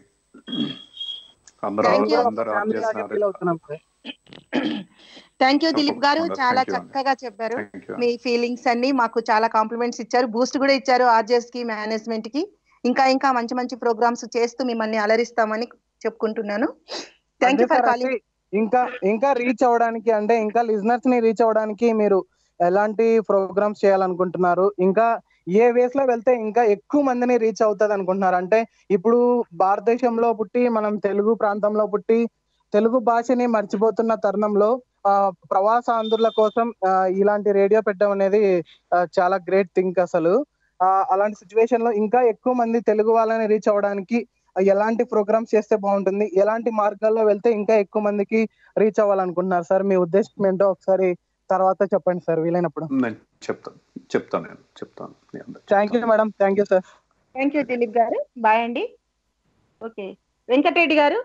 అందరూ Thank you. అందరూ ఆన్ ఫ్యామిలీ లాగా చేస్తున్నారు ఫీల్ అవుతున్నాం సార్ థ్యాంక్ యూ దిలీప్ గారు తప్పకుండా. చాలా Thank you అండి. చక్కగా చెప్పారు థ్యాంక్ యూ మీ ఫీలింగ్స్ అన్ని మాకు చాలా కాంప్లిమెంట్స్ ఇచ్చారు బూస్ట్ కూడా ఇచ్చారు ఆర్జెస్ కి మేనేజ్మెంట్ కి ఇంకా ఇంకా మంచి మంచి ప్రోగ్రామ్స్ చేస్తూ మిమ్మల్ని అలరిస్తామని చెప్పుకుంటున్నాను థ్యాంక్ యూ అదే ఫర్ సార్ కాలింగ్ అంటే ఇంకా ఇంకా రీచ్ అవ్వడానికి అంటే ఇంకా లిజనర్స్ ని రీచ్ అవ్వడానికి మీరు ఎలాంటి ప్రోగ్రామ్స్ చేయాలనుకుంటున్నారు ఇంకా ఏ వేస్ లో వెళ్తే ఇంకా ఎక్కువ మందిని రీచ్ అవుతుంది అనుకుంటున్నారు అంటే ఇప్పుడు భారతదేశంలో పుట్టి మనం తెలుగు ప్రాంతంలో పుట్టి తెలుగు భాషని మర్చిపోతున్న తరుణంలో ఆ ప్రవాస ఆంధ్రుల కోసం ఆ, ఇలాంటి రేడియో పెట్టడం అనేది ఆ, చాలా గ్రేట్ థింక్ అసలు ఆ, అలాంటి సిచ్యువేషన్ లో ఇంకా ఎక్కువ మంది తెలుగు వాళ్ళని రీచ్ అవ్వడానికి ఎలాంటి ప్రోగ్రామ్స్ చేస్తే బాగుంటుంది ఎలాంటి మార్గాల్లో వెళ్తే ఇంకా ఎక్కువ మందికి రీచ్ అవ్వాలనుకుంటున్నారు సార్ మీ ఉద్దేశం ఏంటో ఒకసారి తర్వాత చెప్పండి సార్ వీలైనప్పుడు నేను చెప్తాను చెప్తాను నేను చెప్తాను మీ అందరికి థ్యాంక్ యూ చెప్తాను. Madam thank you sir thank you Dilip garu bye అండి ఓకే వెంకటరెడ్డి గారు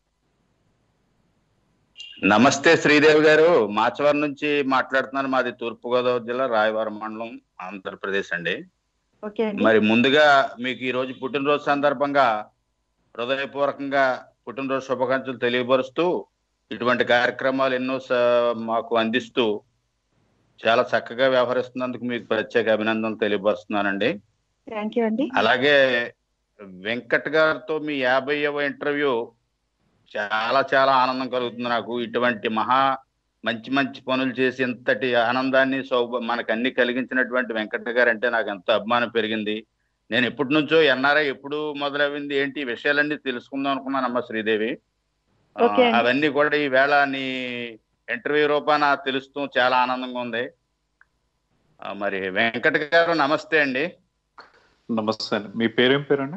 నమస్తే శ్రీదేవి గారు మాచవరం నుంచి మాట్లాడుతున్నాను మాది తూర్పుగోదావరి జిల్లా రాయవరం మండలం ఆంధ్రప్రదేశ్ అండి ఓకే అండి మరి ముందుగా మీకు ఈ రోజు పుట్టినరోజు సందర్భంగా హృదయపూర్వకంగా పుట్టినరోజు శుభాకాంక్షలు తెలియపరుస్తూ ఇటువంటి కార్యక్రమాలు ఎన్నో స- మాకు అందిస్తూ చాలా చక్కగా వ్యవహరిస్తున్నందుకు మీకు ప్రత్యేక అభినందనలు తెలియపరుస్తున్నానండి థ్యాంక్ యూ అండి అలాగే వెంకట్ గారితో మీ యాభైవ ఇంటర్వ్యూ చాలా చాలా ఆనందం కలుగుతుంది నాకు ఇటువంటి మహా మంచి మంచి పనులు చేసి ఇంతటి ఆనందాన్ని సౌభ మనకు అన్ని కలిగించినటువంటి వెంకట గారు అంటే నాకు ఎంతో అభిమానం పెరిగింది నేను ఎప్పటి నుంచో ఎన్ఆర్ఐ ఎప్పుడు మొదలైంది ఏంటి ఈ విషయాలన్నీ తెలుసుకుందాం అనుకున్నానమ్మా శ్రీదేవి ఆ, ఓకే అండి. అవన్నీ కూడా ఈ వేళ నీ ఇంటర్వ్యూ రూపాన తెలుస్తూ చాలా ఆనందంగా ఉంది ఆ, మరి వెంకట గారు నమస్తే అండి నమస్తే అండి మీ పేరేం పేరండి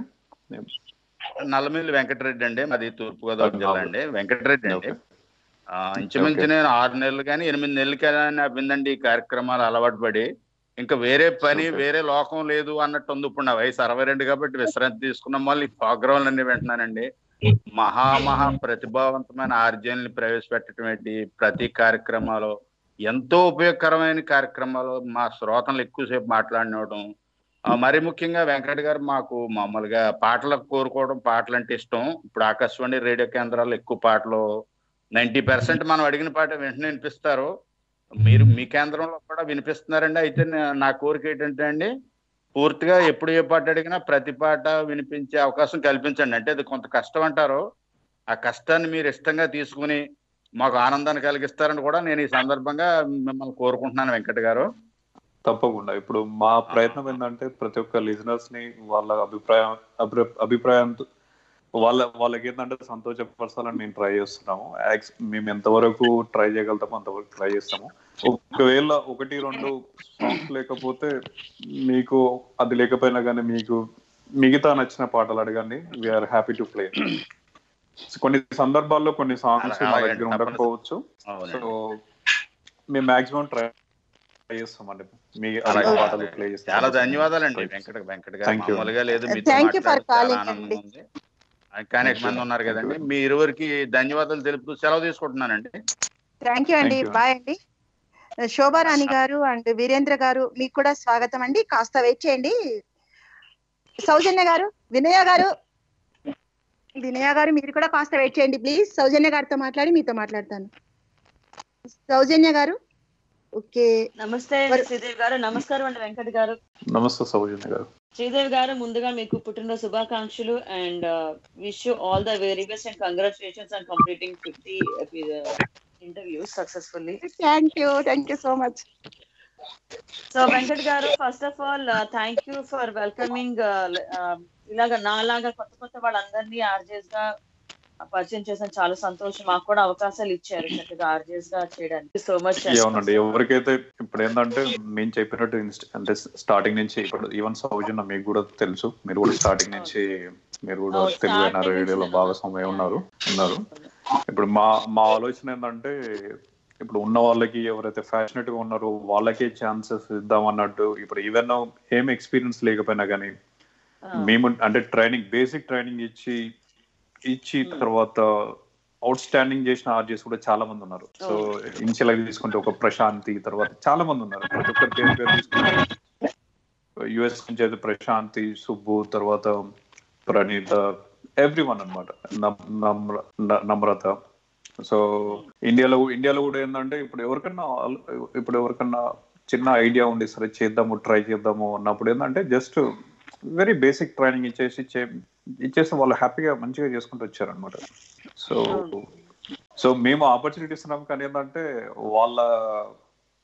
నల్లమిల్లి వెంకటరెడ్డి అండి మాది తూర్పుగోదావరి జిల్లా అండి వెంకటరెడ్డి అండి ఓకే ఆ, ఇంచుమించు ఓకే. నేను ఆరు నెలలు కానీ ఎనిమిది నెలలు కానీ అబ్బిందండి ఈ కార్యక్రమాలు అలవాటు పడి ఇంకా వేరే పని ఓకే. వేరే లోకం లేదు అన్నట్టు ఉంది ఇప్పుడు నా వయసు అరవై రెండు కాబట్టి విశ్రాంతి తీసుకున్న మళ్ళీ ఈ ప్రోగ్రాంలు అన్ని వింటున్నానండి మహా మహా ప్రతిభావంతమైన ఆర్జన్లు ప్రవేశపెట్టడం ఏంటి ప్రతి కార్యక్రమాలు ఎంతో ఉపయోగకరమైన కార్యక్రమాలు మా శ్రోతలు ఎక్కువసేపు మాట్లాడినవడం ఆ, మరి ముఖ్యంగా వెంకట గారు మాకు మామూలుగా పాటలకు కోరుకోవడం పాటలు అంటే ఇష్టం ఇప్పుడు ఆకాశవాణి రేడియో కేంద్రాలు ఎక్కువ పాటలు నైన్టీ పర్సెంట్ మనం అడిగిన పాట వెంటనే వినిపిస్తారు మీరు మీ కేంద్రంలో కూడా వినిపిస్తున్నారండి అయితే నా- నా కోరిక ఏంటంటే అండి పూర్తిగా ఎప్పుడు ఏ పాట అడిగినా ప్రతి పాట వినిపించే అవకాశం కల్పించండి అంటే అది కొంత కష్టం అంటారు ఆ కష్టాన్ని మీరు ఇష్టంగా తీసుకుని మాకు ఆనందాన్ని కలిగిస్తారని కూడా నేను ఈ సందర్భంగా మిమ్మల్ని కోరుకుంటున్నాను వెంకట గారు తప్పకుండా ఇప్పుడు మా ప్రయత్నం ఏంటంటే ప్రతి ఒక్క లిజనర్స్ ని వాళ్ళ అభిప్రాయం అభి- అభిప్రాయంతో వాళ్ళ వాళ్ళకి ఏంటంటే సంతోషపరచాలని మేము ట్రై చేస్తున్నాము యాక్స్- మేము ఎంతవరకు ట్రై చేయగలుగుతామో అంతవరకు ట్రై చేస్తాము ఒకవేళ ఒకటి రెండు సాంగ్స్ లేకపోతే మీకు అది లేకపోయినా కానీ మీకు మిగతా నచ్చిన పాటలు అడగండి వీఆర్ హ్యాపీ టు ప్లే కొన్ని సందర్భాల్లో కొన్ని సాంగ్స్ మా అలాగే, దగ్గర తప్పనిసరి. ఉండకపోవచ్చు సో అవునండి మేము మాక్సిమం ట్రై చేస్తామండి మీ అలాగే. అలాగే పాటలు ప్లే చేస్తాం చాలా ధన్యవాదాలండి వెంకట వెంకట గారు Thank you. మామూలుగా లేదు మీతో Thank you for మాట్లాడడం చాలా calling ఆనందంగా అండి. ఉంది ఇంకా అనేక మంది ఉన్నారు కదండి మీ ఇరువురికి ధన్యవాదాలు తెలుపుతూ సెలవు తీసుకుంటున్నానండి థ్యాంక్ యూ అండి Thank you. బాయ్ అండి శోభారాణి గారు అండ్ వీరేంద్ర గారు మీకు కూడా స్వాగతం అండి కాస్త వెయిట్ చేయండి సౌజన్య గారు వినయ గారు వినయ గారు మీరు కూడా కాస్త వెయిట్ చేయండి ప్లీజ్ సౌజన్య గారితో మాట్లాడి మీతో మాట్లాడతాను సౌజన్య గారు ఓకే నమస్తే అండి శ్రీదేవి గారు నమస్కారం అండి వెంకట్ గారు నమస్తే సౌజన్య గారు శ్రీదేవి గారు ముందుగా మీకు పుట్టినరోజు శుభాకాంక్షలు and wish you all the very best and congratulations and completing fifty interviews successfully thank you thank you so much so Venkat గారు first of all thank you for welcoming ఇలాగ నాలాగా కొత్త కొత్త వాళ్ళందరినీ ఆర్జేస్ గా పరిచయం చేసిన చాలా సంతోషం మాకు కూడా అవకాశాలు ఇచ్చారు చక్కగా ఆర్జేస్ గా చేయడానికి సో మచ్ అవునండి ఎవరికైతే ఇప్పుడు ఏంటంటే మేము చెప్పినట్టు ఇన్స్ట్- అంటే స్టార్టింగ్ నుంచి ఇప్పుడు ఈవెన్ సౌజన్య మీకు కూడా తెలుసు మీరు కూడా స్టార్టింగ్ నుంచి మీరు కూడా అవును, తెలుగు starting నుంచి రేడియోలో నేను- భాగస్వామ్యం ఉన్నారు ఉన్నారు ఇప్పుడు మా మా ఆలోచన ఏంటంటే ఇప్పుడు ఉన్న వాళ్ళకి ఎవరైతే ఫ్యాషనెట్ గా ఉన్నారో వాళ్ళకే ఛాన్సెస్ ఇద్దాం అన్నట్టు ఇప్పుడు ఈవెన్ ఏం ఎక్స్పీరియన్స్ లేకపోయినా కానీ మేము అంటే ట్రైనింగ్ బేసిక్ ట్రైనింగ్ ఇచ్చి ఇచ్చి Hmm. తర్వాత అవుట్ స్టాండింగ్ చేసిన ఆర్జెస్ కూడా చాలా మంది ఉన్నారు సో ఇనిషియల్ గా తీసుకుంటే ఒక ప్రశాంతి తర్వాత చాలా మంది ఉన్నారు ప్రతి ఒక్కరి పేరు పేరు తీసుకుంటే యుఎస్ నుంచి అయితే ప్రశాంతి సుబ్బు తర్వాత ప్రణీత ఎవ్రీ వన్ అనమాట నమ్రత సో ఇండియాలో ఇండియాలో కూడా ఏంటంటే ఇప్పుడు ఎవరికన్నా ఆల్- ఇప్పుడు ఎవరికన్నా చిన్న ఐడియా ఉండి సరే చేద్దాము ట్రై చేద్దాము అన్నప్పుడు ఏంటంటే జస్ట్ వెరీ బేసిక్ ట్రైనింగ్ ఇచ్చేసి చే- ఇచ్చేసి వాళ్ళు హ్యాపీగా మంచిగా చేసుకుంటూ వచ్చారనమాట సో సో మేము ఆపర్చునిటీ ఇస్తున్నాం కానీ ఏంటంటే వాళ్ళ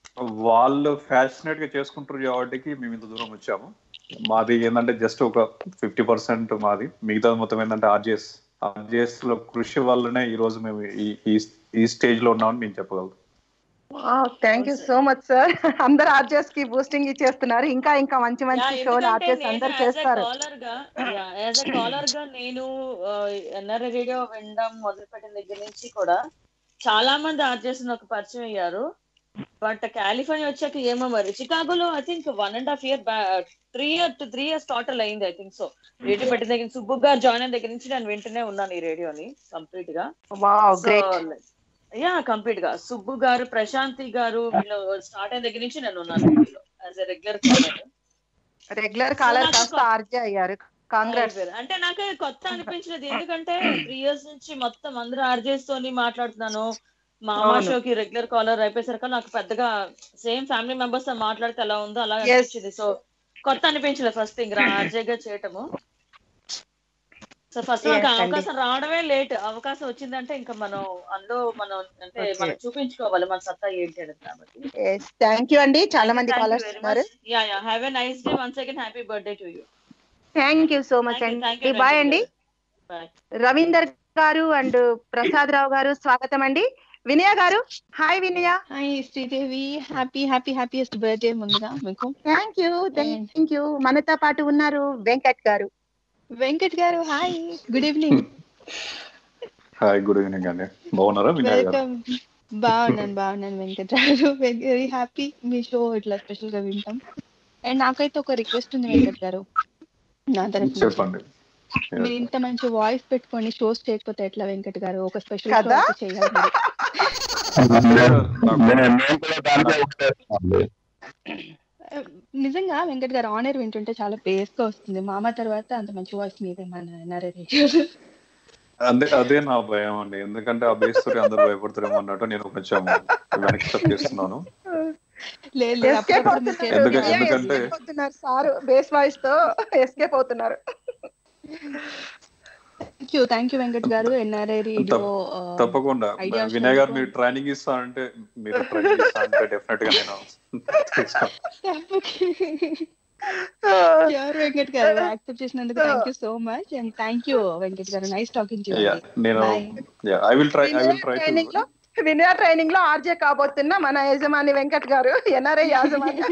వాళ్ళు ఫ్యాషనేట్ గా చేసుకుంటారు కాబట్టి మేము ఇంత దూరం వచ్చాము మాది ఏంటంటే జస్ట్ ఒక ఫిఫ్టీ పర్సెంట్ మాది మిగతా మొత్తం ఏంటంటే ఆర్జేఎస్ ఆర్జేఎస్ లో కృషి వల్లనే ఈ రోజు మేము ఈ ఈ- ఈ స్టేజ్ లో ఉన్నామని మేము చెప్పగలం thank you so much sir అందరు ఆర్జెస్ కి బూస్టింగ్ ఇచ్చేస్తున్నారు ఇంకా ఇంకా మంచి మంచి షోలు ఆర్జెస్ అందరు చేస్తారు కాలర్ గా యాజ్ అ కాలర్ గా నేను ఎన్ఆర్ఐ రేడియో వినడం మొదలు పెట్టిన దగ్గర నుంచి కూడా చాలా మంది ఆర్జెస్ నాకు పరిచయం అయ్యారు బట్ కాలిఫోర్నియా వచ్చాక ఏమో మరి చికాగోలో I think one and half year three year two three years total అయింది ఐ థింక్ సో రేడియో పెట్టిన దగ్గర నుంచి, సుబ్బు గారు జాయిన్ అయిన దగ్గర నుంచి నేను వింటూనే ఉన్నాను ఈ రేడియోని కంప్లీట్ గా వావ్ గ్రేట్ యా కంప్లీట్ గా సుబ్బు గారు ప్రశాంతి గారు వీళ్ళు స్టార్ట్ అయిన దగ్గర నుంచి నేను ఉన్నాను as a regular regular caller నాకు కాస్త ఆర్జే అయ్యారు కాంగ్రెస్ అంటే నాకు కొత్త అనిపించినది ఎందుకంటే త్రీ ఇయర్స్ నుంచి మొత్తం అందరూ ఆర్జేస్ తోని మాట్లాడుతున్నాను మా అమ్మ అవును. షోకి రెగ్యులర్ కాలర్ అయిపోయేసరికి నాకు పెద్దగా సేమ్ ఫ్యామిలీ మెంబర్స్ తో మాట్లాడితే ఎలా ఉందో అలా Yes. అనిపించింది సో కొత్త అనిపించలేదు ఫస్ట్ థింగ్ ఆర్జే గా చేయటము సో ఫస్ట్ Yes, నాకు అండి. అవకాశం రావడమే లేట్ అవకాశం వచ్చిందంటే ఇంకా మనం అందులో మనం అంటే Okay. మనం చూపించుకోవాలి మన సత్తా ఏంటి అనేది కాబట్టి థ్యాంక్ యూ అండి చాలా మంది కాలర్స్ ఉన్నారు yeah yeah have a nice day once again happy birthday to you thank you so much అండి బాయ్ అండి బాయ్ రవీందర్ గారు అండ్ ప్రసాద్ రావు గారు స్వాగతం అండి వినయ garu hi Vinaya hi Sridevi happy happy happiest birthday ముందుగా మీకు థ్యాంక్ యూ థ్యాంక్ యూ మనతో పాటు ఉన్నారు వెంకట్ గారు Venkat garu hi good evening hi good evening అండి బాగున్నారా వినయ్ గారు వెల్కమ్ బాగున్నాను బాగున్నాను వెంకట్ గారు వెరీ హ్యాపీ మీ షో ఇట్లా స్పెషల్ గా వింటాం అండ్ నాకైతే ఒక రిక్వెస్ట్ ఉంది వెంకట్ గారు నా తరఫు నుంచి. చెప్పండి మీరు ఇంత మంచి వాయిస్ పెట్టుకొని షోస్ చేయకపోతే ఎట్లా వెంకట్ గారు ఒక స్పెషల్ కదా? షో చేయాలి మీరు. నిజంగా వెంకట్ గారు ఆనర్ వింటుంటే చాలా బేస్ గా వస్తుంది మామ తర్వాత అంత మంచి వాయిస్ మీదే మన ఎన్ఆర్ఐ రేడియో అదే అదే నా భయం అండి ఎందుకంటే ఆ బేస్ తోటి అందరూ భయపడతారేమో అన్నట్టు నేను కొంచెం వెనక్కి స్టెప్ చేస్తున్నాను లేదు లేదు, ఎస్కేప్ అప్పుడప్పుడు మీరు అవుతున్నారు ఎందుకంటే- చేస్తున్నారు. ఎందుకంటే- escape అవుతున్నారు సార్ బేస్ వాయిస్ తో ఎస్కేప్ అవుతున్నారు thank you thank you Venkat garu NRI radio తప్పకుండా idea వినయ్ గారు show. మీరు ట్రైనింగ్ ఇస్తానంటే మీరు ట్రైనింగ్ ఇస్తానంటే డెఫినెట్ గా నేను తీసుకుంటాను. ష్యూర్ వెంకట్ గారు యాక్సెప్ట్ చేసినందుకు thank you so much and thank you Venkat garu nice talking to Yeah, నేను Bye. I will try I will try training లో వినయ ట్రైనింగ్ లో ఆర్జే కాబోతున్న మన యజమాని వెంకట్ గారు ఎన్ఆర్ఐ యాజమాని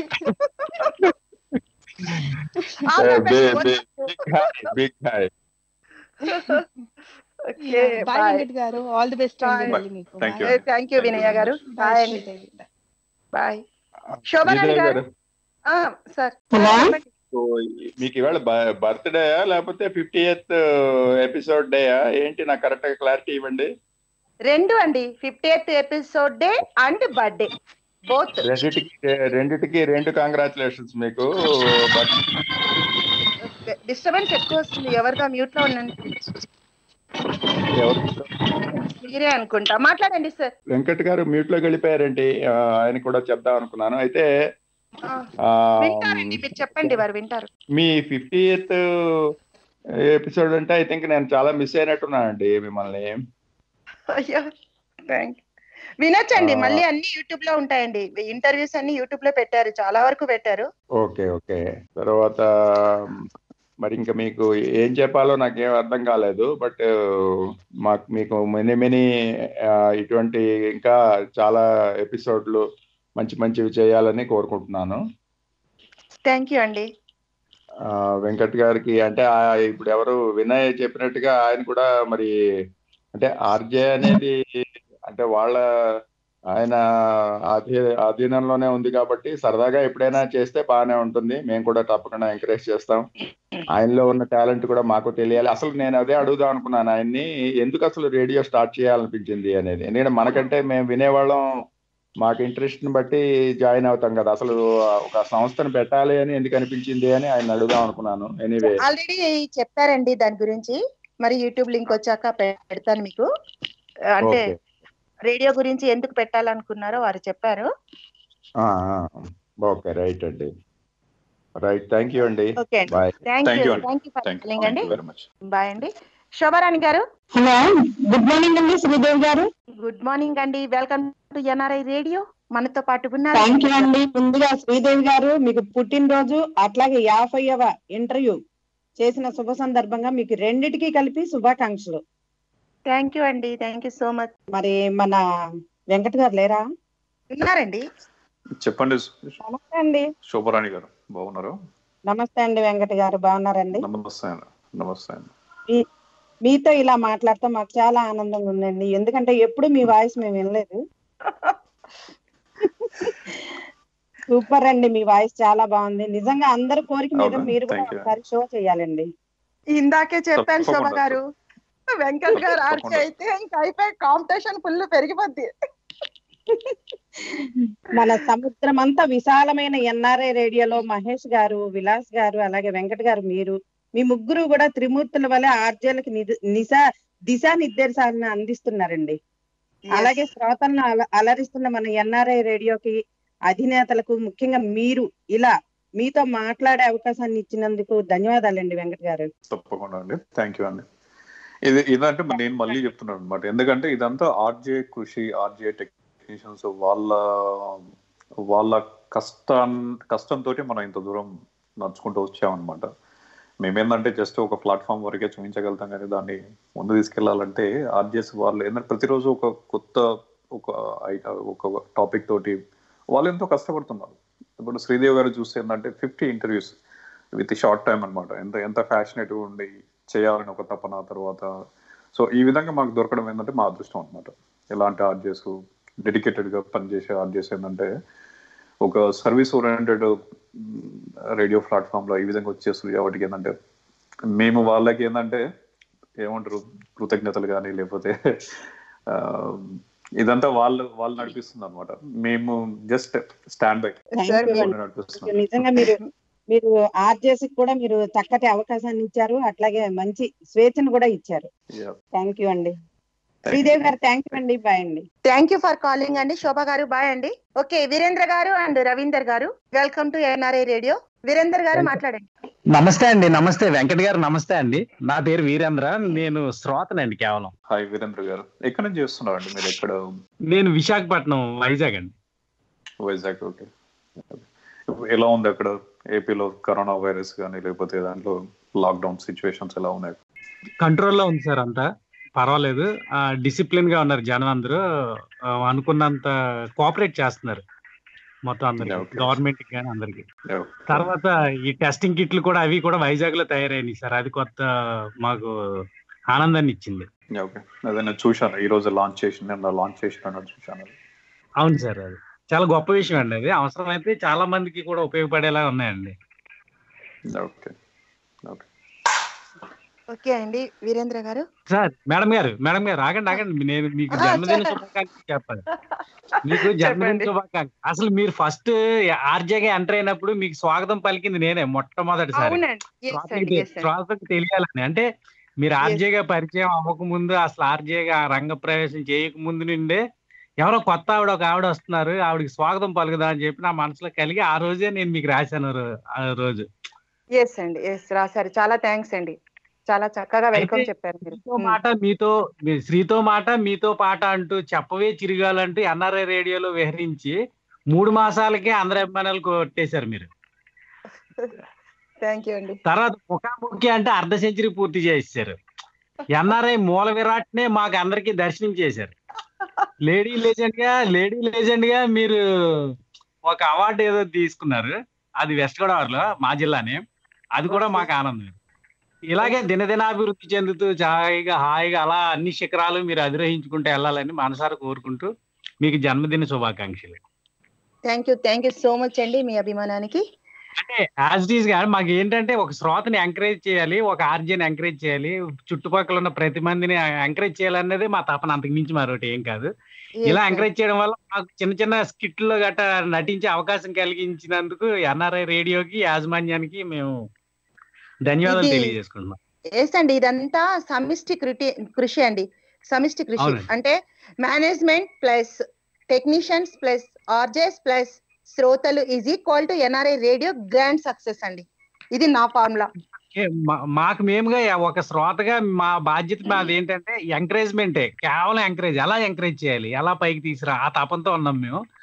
All the best. Big hi Okay, bye bye. Venkat garu all the best Bye. అండి మీకు Thank you. Eh, thank you Vinaya garu bye అండి బాయ్ శోభనాని గారు సార్ సో మీకు ఇవాళ బర్త్డేయా లేకపోతే ఫిఫ్టీ ఎయిత్ ఎపిసోడ్ డేయా ఏంటి నాకు కరెక్ట్ గా క్లారిటీ ఇవ్వండి రెండు అండి fifty eighth episode day and birthday both రెండిటికి రెండిటికి రెండు కంగ్రాచులేషన్స్ మీకు బట్ డిస్టర్బెన్స్ ఎక్కువ వస్తుంది ఎవరితో మ్యూట్ లో ఉండండి మీరే అనుకుంటా మాట్లాడండి సార్ వెంకట్ గారు మ్యూట్ లోకి వెళ్ళిపోయారండి ఆ, ఆయన కూడా చెప్దాం అనుకున్నాను అయితే ఆ, వింటారండి మీరు చెప్పండి వారు వింటారు మీ ఫిఫ్టీ ఎయిత్ ఎపిసోడ్ అంటే ఐ థింక్ నేను చాలా మిస్ అయినట్టున్నానండి మిమ్మల్ని అయ్యో థ్యాంక్ వినొచ్చండి ఆ. మళ్ళీ అన్ని యూట్యూబ్ లో ఉంటాయండి ఇంటర్వ్యూస్ అన్ని యూట్యూబ్ లో పెట్టారు చాలా వరకు పెట్టారు ఓకే ఓకే తర్వాత మరి ఇంకా మీకు ఏం చెప్పాలో నాకేం అర్థం కాలేదు బట్ మాకు మీకు మెనీ మెనీ ఇటువంటి ఇంకా చాలా ఎపిసోడ్లు మంచి మంచివి చేయాలని కోరుకుంటున్నాను థ్యాంక్ యూ అండి ఆ, వెంకట్ గారికి అంటే ఆ ఇప్పుడు ఎవరు వినయ్ చెప్పినట్టుగా ఆయన కూడా మరి అంటే ఆర్జే అనేది అంటే వాళ్ళ ఆయన ఆధీ ఆధీనంలోనే ఉంది కాబట్టి సరదాగా ఎప్పుడైనా చేస్తే బాగానే ఉంటుంది మేము కూడా తప్పకుండా ఎంకరేజ్ చేస్తాం ఆయనలో ఉన్న టాలెంట్ కూడా మాకు తెలియాలి అసలు నేను అదే అడుగుదాం అనుకున్నాను ఆయన్ని ఎందుకు అసలు రేడియో స్టార్ట్ చేయాలనిపించింది అనేది ఎందుకంటే మనకంటే మేము వినేవాళ్ళం మాకు ఇంట్రెస్ట్ ని బట్టి జాయిన్ అవుతాం కదా అసలు ఒక సంస్థను పెట్టాలి అని ఎందుకు అనిపించింది అని ఆయన అడుగుదాం అనుకున్నాను ఎనీవే ఆల్రెడీ చెప్పారండి దాని గురించి మరి యూట్యూబ్ లింక్ వచ్చాక పెడతాను మీకు అంటే ఓకే రేడియో గురించి ఎందుకు పెట్టాలనుకున్నారో వారు చెప్పారు ఓకే రైట్ అండి రైట్ థ్యాంక్ యూ అండి ఓకే అండి bye thank Thank you you అండి. Thank you for thank calling అండి యూ వెరీ మచ్ బాయ్ అండి Shobharani garu hello good morning అండి శ్రీదేవి గారు గుడ్ మార్నింగ్ అండి వెల్కమ్ టు ఎన్ఆర్ఐ రేడియో మనతో పాటు ఉన్నారు థ్యాంక్ యూ అండి ముందుగా శ్రీదేవి గారు మీకు పుట్టినరోజు అట్లాగే యాభైవ ఇంటర్వ్యూ చేసిన శుభ సందర్భంగా మీకు రెండిటికి కలిపి శుభాకాంక్షలు థ్యాంక్ యూ అండి థ్యాంక్ యూ సో మచ్ మరి మన వెంకట్ గారు లేరా ఉన్నారండి చెప్పండి నమస్తే అండి శోభరాణి గారు బాగున్నారు నమస్తే అండి వెంకట్ గారు బాగున్నారండి నమస్తే అండి నమస్తే అండి మీ- మీతో ఇలా మాట్లాడటం మాకు చాలా ఆనందంగా ఉందండి ఎందుకంటే ఎప్పుడు మీ వాయిస్ మేము వినలేదు సూపర్ అండి మీ వాయిస్ చాలా బాగుంది నిజంగా అందరి కోరిక మీద అవునా? మీరు కూడా Thank you. ఒకసారి షో చేయాలండి ఇందాకే చెప్పాను శోభ తప్పకుండా. గారు వెంకట్ గారు ఆర్చి తప్పకుండా. అయితే ఇంకా అయిపోయి కాంపిటీషన్ ఫుల్ పెరిగిపోద్ది మన సముద్రం అంతా విశాలమైన ఎన్ఆర్ఐ రేడియోలో మహేష్ గారు విలాస్ గారు అలాగే వెంకట్ గారు మీరు మీ ముగ్గురు కూడా త్రిమూర్తుల వలె ఆర్జేలకు నిశా దిశా నిర్దేశాలను అందిస్తున్నారండి అలాగే శ్రోతలను అల అలరిస్తున్న మన ఎన్ఆర్ఐ రేడియోకి అధినేతలకు ముఖ్యంగా మీరు ఇలా మీతో మాట్లాడే అవకాశాన్ని ఇచ్చినందుకు ధన్యవాదాలండి వెంకట్ గారు తప్పకుండా అండి థ్యాంక్ యూ అండి ఇది ఇదంటే నేను మళ్ళీ చెప్తున్నాను అనమాట ఎందుకంటే ఇదంతా ఆర్జే కృషి ఆర్జే టెక్నీషియన్స్ వాళ్ళ వాళ్ళ కష్టం కష్టంతో మనం ఇంత దూరం నడుచుకుంటూ వచ్చామన్నమాట మేమేందంటే జస్ట్ ఒక ప్లాట్ఫామ్ వరకే చూపించగలుగుతాం కానీ దాన్ని ముందు తీసుకెళ్లాలంటే ఆర్జేస్ వాళ్ళు ఏంటంటే ప్రతిరోజు ఒక కొత్త ఒక ఐ- ఒక టాపిక్ తోటి వాళ్ళు ఎంతో కష్టపడుతున్నారు ఇప్పుడు శ్రీదేవి గారు చూస్తే ఏంటంటే fifty interviews with short time అన్నమాట ఎంత ఎంత ఫ్యాషనేట్ ఉండి చేయాలని ఒక తపన తర్వాత సో ఈ విధంగా మాకు దొరకడం ఏంటంటే మా అదృష్టం అనమాట ఎలాంటి ఆర్జెస్ డెడికేటెడ్ గా పనిచేసే ఆర్జెస్ ఏంటంటే ఒక సర్వీస్ ఓరియంటెడ్ రేడియో ప్లాట్ఫామ్ లో ఈ విధంగా వచ్చేస్తుంది కాబట్టి ఏంటంటే మేము వాళ్ళకి ఏంటంటే ఏమంటారు కృతజ్ఞతలు కానీ లేకపోతే ఆ, ఇదంతా వాళ్ళు వాళ్ళు నడిపిస్తుంది అనమాట మేము just stand by Thank you అండి. నడిపిస్తున్నాం నిజంగా మీరు మీరు ఆర్జేసి కూడా మీరు చక్కటి అవకాశాన్ని ఇచ్చారు అట్లాగే మంచి స్వేచ్ఛను కూడా ఇచ్చారు Yeah. థ్యాంక్ యూ అండి శ్రీదేవి గారు థ్యాంక్ యూ అండి బాయ్ అండి థ్యాంక్ యూ ఫర్ కాలింగ్ అండి శోభ గారు బాయ్ అండి ఓకే వీరేంద్ర గారు and Ravinder garu welcome to NRI radio Virender garu మాట్లాడండి నమస్తే అండి నమస్తే వెంకట్ గారు నమస్తే అండి నా పేరు వీరేంద్ర నేను శ్రోతనండి కేవలం హాయ్ వీరేంద్ర గారు ఎక్కడి నుంచి చేస్తున్నారండి మీరు ఎక్కడ నేను విశాఖపట్నం వైజాగ్ అండి వైజాగ్ ఓకే ఎలా ఉంది అక్కడ ఏపీలో కరోనా వైరస్ కానీ లేకపోతే దాంట్లో లాక్డౌన్ సిచ్యువేషన్స్ ఎలా ఉన్నాయి కంట్రోల్లో ఉంది సార్ అంతా పర్వాలేదు డిసిప్లిన్ గా ఉన్నారు జనం అందరూ ఆ, అనుకున్నంత కోఆపరేట్ చేస్తున్నారు మొత్తం అందరికి Okay. గవర్నమెంట్ కానీ అందరికి Yeah. తర్వాత ఈ టెస్టింగ్ కిట్లు కూడా అవి కూడా వైజాగ్ లో తయారైనాయి సార్ అది కొత్త మాకు ఆనందాన్ని ఇచ్చింది Yeah, ఓకే అదే నేను చూశాను ఈ రోజు లాంచ్ చేసి నేను లాంచ్ చేసిన చూశాను అవును సార్ అది చాలా గొప్ప విషయం అండి అది అవసరమైతే చాలా మందికి కూడా ఉపయోగపడేలా ఉన్నాయండి ఓకే ఓకే ఓకే అండి వీరేంద్ర గారు సార్ మేడం గారు మేడం గారు ఆగండి ఆగండి నేను మీకు ఆ, జన్మదిన చెప్పండి. శుభాకాంక్షలు చెప్పాలి మీకు జన్మదిన చెప్పండి. శుభాకాంక్షలు అసలు మీరు ఫస్ట్ ఆర్జేగా ఎంటర్ అయినప్పుడు మీకు స్వాగతం పలికింది నేనే మొట్టమొదటిసారి అవునండి ఎస్ శ్రోతలకు అండి తె- ఎస్ అండి శ్రోతలకు తెలియాలని అంటే మీరు ఆర్జేగా పరిచయం అవ్వక ముందు అసలు ఆర్జేగా రంగ ప్రవేశం చేయక ముందు నుండే ఎవరో కొత్త ఆవిడ ఒక ఆవిడ వస్తున్నారు ఆవిడకి స్వాగతం పలుకుదా అని చెప్పి నా మనసులో కలిగి ఆ రోజే నేను మీకు రాశాను రో- ఆ రోజు ఎస్ అండి ఎస్ రాశారు చాలా థ్యాంక్స్ అండి చాలా చక్కగా వెల్కమ్ అయితే చెప్పారు మీరు మీతో మాట మీతో మీ శ్రీతో మాట మీతో పాట అంటూ చెప్పవే చిరగాలంటూ ఎన్ఆర్ఐ రేడియోలో విహరించి మూడు మాసాలకే అందరి అభిమానులు కొట్టేశారు మీరు థ్యాంక్ యూ అండి తర్వాత ముఖాముఖి అంటే అర్ధ సెంచరీ పూర్తి చేసేసారు ఎన్ఆర్ఐ మూల విరాట్ నే మాకు అందరికి దర్శనం చేశారు లేడీ లెజెండ్ గా లేడీ లెజెండ్ గా మీరు ఒక అవార్డు ఏదో తీసుకున్నారు అది వెస్ట్ గోదావరిలో మా జిల్లానే అది కూడా మాకు ఆనందం ఇలాగే దినదినాభివృద్ధి చెందుతూ హాయిగా హాయిగా అలా అన్ని శిఖరాలు మీరు అధిరోహించుకుంటూ వెళ్ళాలని మనసారా కోరుకుంటూ మీకు జన్మదిన శుభాకాంక్షలు thank you thank you so much అండి మీ అభిమానానికి అంటే యాజ్ ఇట్ ఈస్ గా మాకు ఏంటంటే ఒక శ్రోతని ఎంకరేజ్ చేయాలి ఒక ఆర్జీని ఎంకరేజ్ చేయాలి చుట్టుపక్కల ఉన్న ప్రతి మందిని ఎంకరేజ్ చేయాలన్నదే మా తపన అంతకు మించి మరొకటి ఏం కాదు ఇలా ఎంకరేజ్ చేయడం వల్ల మాకు చిన్న చిన్న స్కిట్లు గట్రా నటించే అవకాశం కలిగించినందుకు ఎన్ఆర్ఐ రేడియోకి యాజమాన్యానికి మేము ధన్యవాదాలు ఇది- తెలియజేసుకుంటున్నాం ఎస్ అండి ఇదంతా సమిష్టి కృటి కృషి అండి సమిష్టి కృషి అవునండి. అంటే management plus technicians plus RJs plus శ్రోతలు is equal to NRI radio grand success అండి ఇది నా ఫార్ములా ఏ, మా- మాకు మేముగా ఒక శ్రోతగా మా బాధ్యత మాది ఏంటంటే ఎంకరేజ్మెంటే కేవలం ఎంకరేజ్ ఎలా ఎంకరేజ్ చేయాలి ఎలా పైకి తీసుకురా ఆ తపంతో ఉన్నాం మేము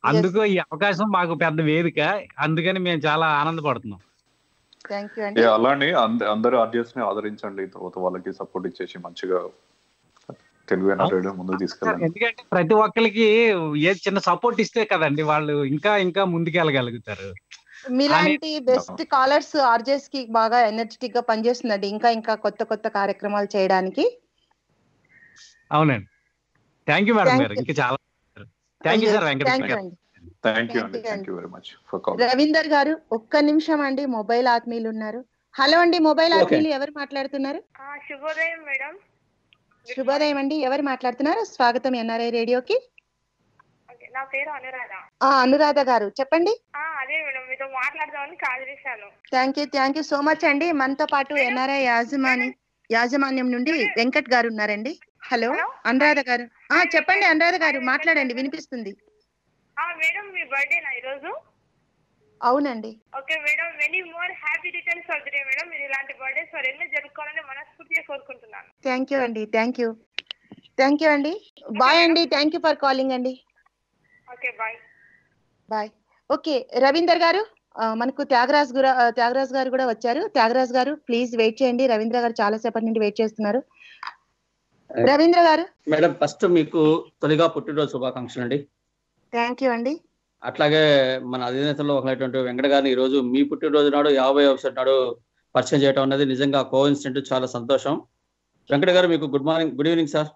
అందుకు ఈ అవకాశం మాకు పెద్ద వేదిక అందుకని మేము చాలా ఆనందపడుతున్నాం థ్యాంక్ యూ ఏ, అండి అలానే అంద- అందరు ఆర్టిస్ట్ ని ఆదరించండి తర్వాత వాళ్ళకి సపోర్ట్ ఇచ్చేసి మంచిగా తెలుగు రేడియో ముందుకు తీసుకెళ్ళండి ఎందుకంటే ప్రతి ఒక్కరికి ఏ చిన్న సపోర్ట్ ఇస్తే కదండి వాళ్ళు ఇంకా ఇంకా ముందుకెళ్ళగలుగుతారు మీలాంటి బెస్ట్ కాలర్స్ ఆర్జేస్ కి బాగా ఎనర్జెటిక్ గా పనిచేస్తుందండి ఇంకా ఇంకా కొత్త కొత్త కార్యక్రమాలు చేయడానికి అవునండి థ్యాంక్ యూ మేడం Thank గారు you. ఇంకా చాలా thank you sir Venkatesh thank you garu అండి థ్యాంక్ యూ Thank అండి you థ్యాంక్ అండి. You very much for call Ravinder garu ఒక్క నిమిషం అండి మొబైల్ ఆత్మీయులు ఉన్నారు హలో అండి మొబైల్ Okay. ఆత్మీయులు ఎవరు మాట్లాడుతున్నారు ఆ, శుభోదయం మేడం శుభోదయం అండి ఎవరు మాట్లాడుతున్నారు స్వాగతం ఎన్ఆర్ఐ రేడియోకి ఓకే, నా పేరు అనురాధ ఆ అనురాధ గారు చెప్పండి ఆ, అదే మేడం మీతో మాట్లాడదామని కాల్ చేశాను thank you thank you so much అండి మనతో పాటు ఎన్ఆర్ఐ యాజమాని యాజమాన్యం నుండి వెంకట్ గారు ఉన్నారండి హలో అనురాధ గారు ఆ చెప్పండి అనురాధ గారు మాట్లాడండి వినిపిస్తుంది ఆ మేడం మీ బర్త్డేనా ఈరోజు అవునండి okay madam many more happy returns of the day madam మీరు ఇలాంటి బర్త్డేస్ మరి ఎన్నో జరుపుకోవాలని మనస్ఫూర్తిగా కోరుకుంటున్నాను థ్యాంక్ యూ అండి థ్యాంక్ యూ థ్యాంక్ యూ అండి బాయ్ అండి థ్యాంక్ యూ ఫర్ కాలింగ్ అండి okay bye bye okay Ravinder garu ఆ, మనకు త్యాగరాజ్ గుర ఆ, త్యాగరాజ్ గారు కూడా వచ్చారు త్యాగరాజ్ గారు ప్లీజ్ వెయిట్ చేయండి రవీంద్ర గారు చాలా సేపటి నుండి వెయిట్ చేస్తున్నారు రవీంద్ర గారు మేడం ఫస్ట్ మీకు తొలిగా పుట్టినరోజు శుభాకాంక్షలు అండి థ్యాంక్ యూ అండి అట్లాగే మన అధినేతల్లో ఒకనటువంటి వెంకట గారిని ఈ రోజు మీ పుట్టినరోజు నాడు యాభై ఎపిసోడ్ నాడు పరిచయం చేయడం అనేది నిజంగా కోఇన్సిడెంట్ చాలా సంతోషం వెంకట గారు మీకు good morning good evening sir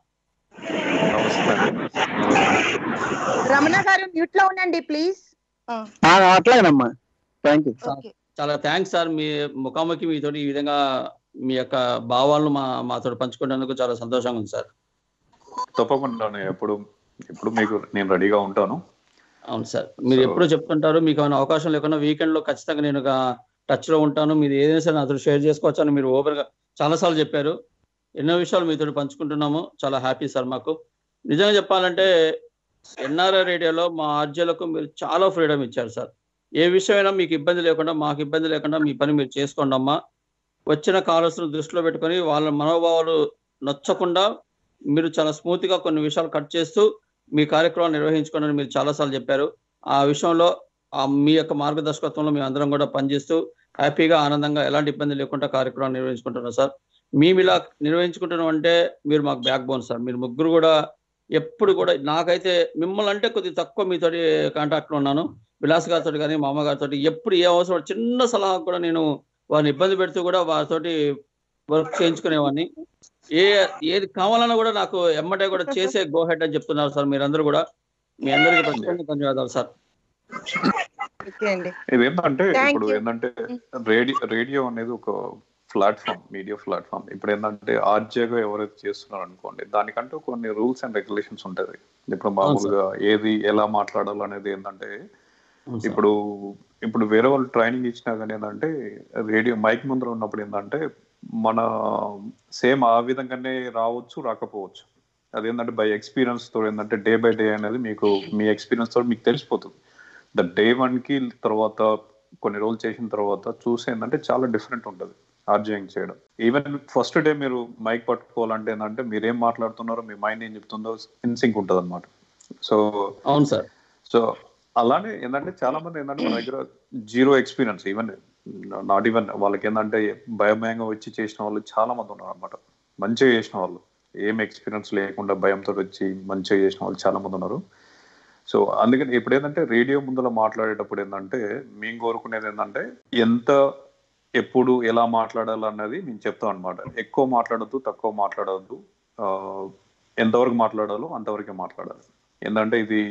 Ramana garu mute లో ఉండండి ప్లీజ్ అట్లాగేనమ్మా థ్యాంక్ యూ చాలా థ్యాంక్స్ సార్ మీ ముఖాముఖి మీతో ఈ విధంగా మీ యొక్క భావాలను మా మాతో పంచుకున్నందుకు చాలా సంతోషంగా ఉంది సార్ తప్పకుండా నేను ఎప్పుడు ఎప్పుడు మీకు నేను రెడీగా ఉంటాను అవును సార్ మీరు ఎప్పుడూ చెప్తుంటారు మీకు ఏమైనా అవకాశం లేకుండా వీకెండ్ లో ఖచ్చితంగా నేను టచ్ లో ఉంటాను మీరు ఏదైనా సరే నాతో షేర్ చేసుకోవచ్చు అని మీరు ఓపెన్ గా చాలాసార్లు చెప్పారు ఎన్నో విషయాలు మీతో పంచుకుంటున్నాము చాలా హ్యాపీ సార్ మాకు నిజంగా చెప్పాలంటే ఎన్ఆర్ఐ రేడియోలో మా ఆర్జీలకు మీరు చాలా ఫ్రీడమ్ ఇచ్చారు సార్ ఏ విషయమైనా మీకు ఇబ్బంది లేకుండా మాకు ఇబ్బంది లేకుండా మీ పని మీరు చేసుకోండి అమ్మా వచ్చిన కాలర్స్ దృష్టిలో పెట్టుకొని వాళ్ళ మనోభావాలు నచ్చకుండా మీరు చాలా స్మూత్ గా కొన్ని విషయాలు కట్ చేస్తూ మీ కార్యక్రమాలు నిర్వహించుకోండి మీరు చాలాసార్లు చెప్పారు ఆ విషయంలో ఆ మీ యొక్క మార్గదర్శకత్వంలో మేము అందరం కూడా పనిచేస్తూ హ్యాపీగా ఆనందంగా ఎలాంటి ఇబ్బంది లేకుండా కార్యక్రమాలు నిర్వహించుకుంటున్నాం సార్ మేము ఇలా నిర్వహించుకుంటున్నాం అంటే మీరు మాకు బ్యాక్ బోన్ సార్ మీరు ముగ్గురు కూడా ఎప్పుడు కూడా నాకైతే మిమ్మల్ని అంటే కొద్దిగా తక్కువ మీతోటి కాంటాక్ట్లో ఉన్నాను విలాస్ గారితో కానీ మా అమ్మగారితో ఎప్పుడు ఏ అవసరం చిన్న సలహా కూడా నేను వారిని ఇబ్బంది పెడుతూ కూడా వారితోటి వర్క్ చేయించుకునేవాడిని ఏ ఏది కావాలన్నా కూడా నాకు ఎమ్మటే కూడా చేసే గో హెడ్ అని చెప్తున్నారు సార్ మీరందరూ కూడా మీ అందరికీ ప్రత్యేకంగా ధన్యవాదాలు సార్ ఓకే అండి ఇది ఏంటంటే Thank ఇప్పుడు you. ఏంటంటే రేడియో రేడియో అనేది ఒక ప్లాట్ఫామ్ మీడియా ప్లాట్ఫామ్ ఇప్పుడు ఏంటంటే ఆర్జేగా ఎవరైతే చేస్తున్నారు అనుకోండి దానికంటూ కొన్ని రూల్స్ అండ్ రెగ్యులేషన్స్ ఉంటది ఇప్పుడు మామూలుగా ఏది ఎలా మాట్లాడాలి అనేది ఏంటంటే ఇప్పుడు ఇప్పుడు వేరే వాళ్ళు ట్రైనింగ్ ఇచ్చినా కానీ ఏంటంటే రేడియో మైక్ ముందర ఉన్నప్పుడు ఏంటంటే మన సేమ్ ఆ విధంగానే రావచ్చు రాకపోవచ్చు అదేంటంటే బై ఎక్స్పీరియన్స్ తో ఏంటంటే డే బై డే అనేది మీకు మీ ఎక్స్పీరియన్స్ తో మీకు తెలిసిపోతుంది ద డే వన్ కి తర్వాత కొన్ని రోజులు చేసిన తర్వాత చూసి ఏంటంటే చాలా డిఫరెంట్ ఉంటుంది ఆర్జయింగ్ చేయడం ఈవెన్ ఫస్ట్ డే మీరు మైక్ పట్టుకోవాలంటే ఏంటంటే మీరు ఏం మాట్లాడుతున్నారో మీ మైండ్ ఏం చెప్తుందో ఇన్సింక్ ఉంటుంది అనమాట సో అవును సార్ సో అలానే ఏంటంటే చాలా మంది ఏంటంటే మన దగ్గర zero experience even not even వాళ్ళకి ఏంటంటే భయం భయంగా వచ్చి చేసిన వాళ్ళు చాలా మంది ఉన్నారు అనమాట మంచిగా చేసిన వాళ్ళు ఏం ఎక్స్పీరియన్స్ లేకుండా భయంతో వచ్చి మంచిగా చేసిన వాళ్ళు చాలా మంది ఉన్నారు సో అందుకని ఇప్పుడు ఏంటంటే రేడియో ముందర మాట్లాడేటప్పుడు ఏంటంటే మేము కోరుకునేది ఏంటంటే ఎంత ఎప్పుడు ఎలా మాట్లాడాలన్నది మేము చెప్తాం అనమాట ఎక్కువ మాట్లాడద్దు తక్కువ మాట్లాడద్దు ఆ, ఎంతవరకు మాట్లాడాలో అంతవరకే మాట్లాడాలి ఏంటంటే ఇది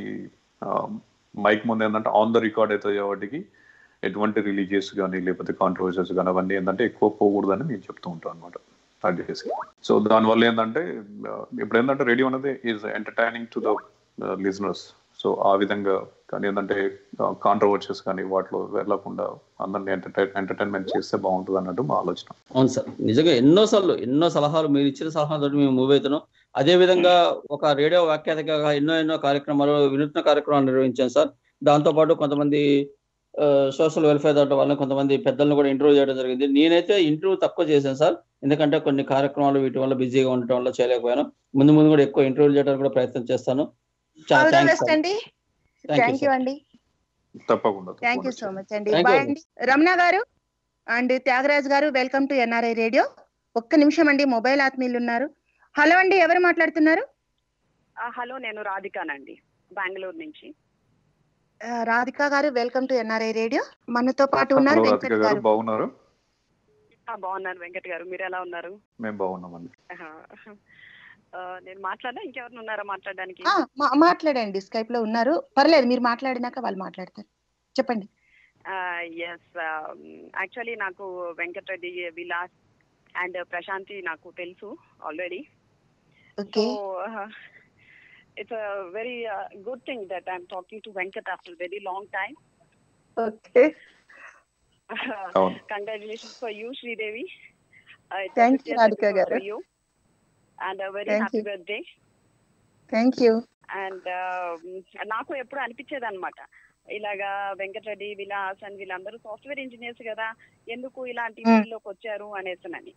మైక్ ముందు ఏంటంటే ఆన్ ద రికార్డ్ అవుతుంది వాటికి ఎటువంటి రిలీజియస్ కానీ లేకపోతే కాంట్రవర్సీస్ కానీ అవన్నీ ఏంటంటే ఎక్కువ పోకూడదని మేము చెప్తూ ఉంటాం అనమాట అది చేసి సో దానివల్ల ఏంటంటే ఆ, ఇప్పుడు ఏంటంటే రేడియో అనేది is entertaining to the listeners so ఆ విధంగా కానీ ఏంటంటే కాంట్రవర్సీస్ కానీ వాటిలో వెళ్ళకుండా అందరిని ఎంటర్టైన్ ఎంటర్టైన్మెంట్ చేస్తే బాగుంటుంది అన్నట్టు మా ఆలోచన అవును సార్ నిజంగా ఎన్నో సార్లు ఎన్నో సలహాలు మీరు ఇచ్చిన సలహాలతో మేము మూవ్ అవుతున్నాం అదే విధంగా ఒక రేడియో వ్యాఖ్యాతగా ఎన్నో ఎన్నో కార్యక్రమాలు వినూత్న కార్యక్రమాలు నిర్వహించాను సార్ దాంతో పాటు కొంతమంది సోషల్ వెల్ఫేర్ దాంట్లో వాళ్ళని కొంతమంది పెద్దలను కూడా ఇంటర్వ్యూ చేయడం జరిగింది నేనైతే ఇంటర్వ్యూ తక్కువ చేశాను సార్ ఎందుకంటే కొన్ని కార్యక్రమాలు వీటి వల్ల బిజీగా ఉండటం వల్ల చేయలేకపోయాను ముందు ముందు కూడా ఎక్కువ ఇంటర్వ్యూ చేయడానికి కూడా ప్రయత్నం చేస్తాను చాలా ఆల్ ద థ్యాంక్స్ బెస్ట్ అండి Thank you, thank you sir. అండి తప్పకుండా థ్యాంక్ యూ తప్పకుండా సో మచ్ అండి Thank you బాయ్ అండి. అండి రమణ గారు అండ్ త్యాగరాజ్ గారు వెల్కమ్ టు ఎన్ఆర్ఐ రేడియో ఒక్క నిమిషం అండి మొబైల్ ఆత్మీయులు ఉన్నారు హలో అండి ఎవరు మాట్లాడుతున్నారు ఆ, హలో నేను రాధికానండి బెంగళూరు నుంచి ఆ, రాధిక గారు వెల్కమ్ టు ఎన్ఆర్ఐ రేడియో మనతో పాటు ఉన్నారు హలో వెంకట్ రాధిక గారు గారు బాగున్నారు ఆ, బాగున్నాను వెంకట్ గారు మీరు ఎలా ఉన్నారు మేము బాగున్నామండి ఆహా. ఆ, నేను మాట్లాడినా ఇంకెవరిని ఉన్నారా మాట్లాడడానికి ఆ, మా- మాట్లాడండి స్కైప్ లో ఉన్నారు పర్లేదు మీరు మాట్లాడినాక వాళ్ళు మాట్లాడతారు చెప్పండి ఎస్ యాక్చువల్లీ నాకు వెంకటరెడ్డి విలాస్ అండ్ ప్రశాంతి నాకు తెలుసు already okay it's very good thing that I'm talking to Venkat after very long time okay అవును congratulations for you Sridevi Thank you, Radhika garu. You and very Thank happy you. Birthday thank you and నాకు ఎప్పుడు అనిపించేది అనమాట ఇలాగా వెంకటరెడ్డి విలాస్ అని వీళ్ళందరూ software engineers కదా ఎందుకు ఇలాంటి Hmm. ఫీల్డ్ లోకి వచ్చారు అనేసినని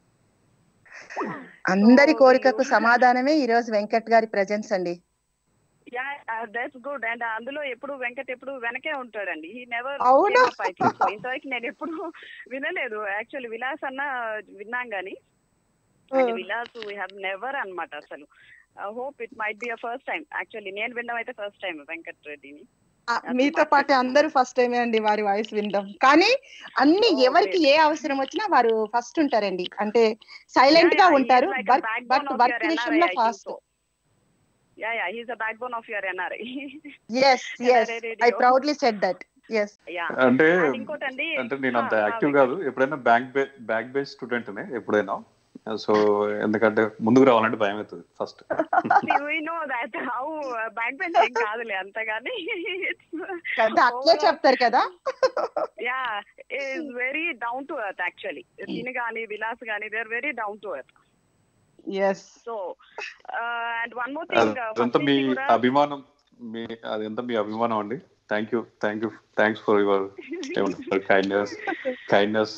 అందరి కోరికకు సమాధానమే ఈ రోజు వెంకట్ గారి ప్రజెన్స్ అండి యా దట్స్ గుడ్ అండ్ అందులో ఎప్పుడు వెంకట్ ఎప్పుడు వెనకే ఉంటాడండి హీ నెవర్ అవును. ఇంతవరకు నేను ఎప్పుడు వినలేదు యాక్చువల్లీ విలాస్ అన్న విన్నాం గానీ Hmm. Vilas we have never అన్నమాట అసలు hope it might be a first time actually నేను వినడం అయితే ఫస్ట్ టైం వెంకట్ రెడ్డిని ఆ, మీతో పాటు అందరూ ఫస్ట్ టైమే అండి వారి వాయిస్ విందాం కానీ అన్ని Oh, ఎవరికి ఏ అవసరం వచ్చినా వారు ఫస్ట్ ఉంటారండి అంటే సైలెంట్ గా ఉంటారు బట్ బట్ వర్క్ విషయంలో fast yeah yeah he's a backbone of your NRI yes yes I proudly said that yes yeah అంటే ఇంకోటండి అంటే నేను అంత ఆ, ఆ, యాక్టివ్ కాదు ఎప్పుడైనా బ్యాంక్ బే బ్యాక్ బేస్ స్టూడెంట్నే ఎప్పుడైనా సో ఎందుకంటే ముందుకు రావాలంటే భయం అవుతుంది first we know that how back bench ఏం కాదులే అంతగాని కదా అట్లే చెప్తారు కదా yeah is very down to earth actually తిని గానీ విలాస్ గానీ they are very down to earth yes so and one more thing అదంతా మీ అభిమానం మీ అదంతా మీ అభిమానం అండి thank you thank you thanks for your kindness kindness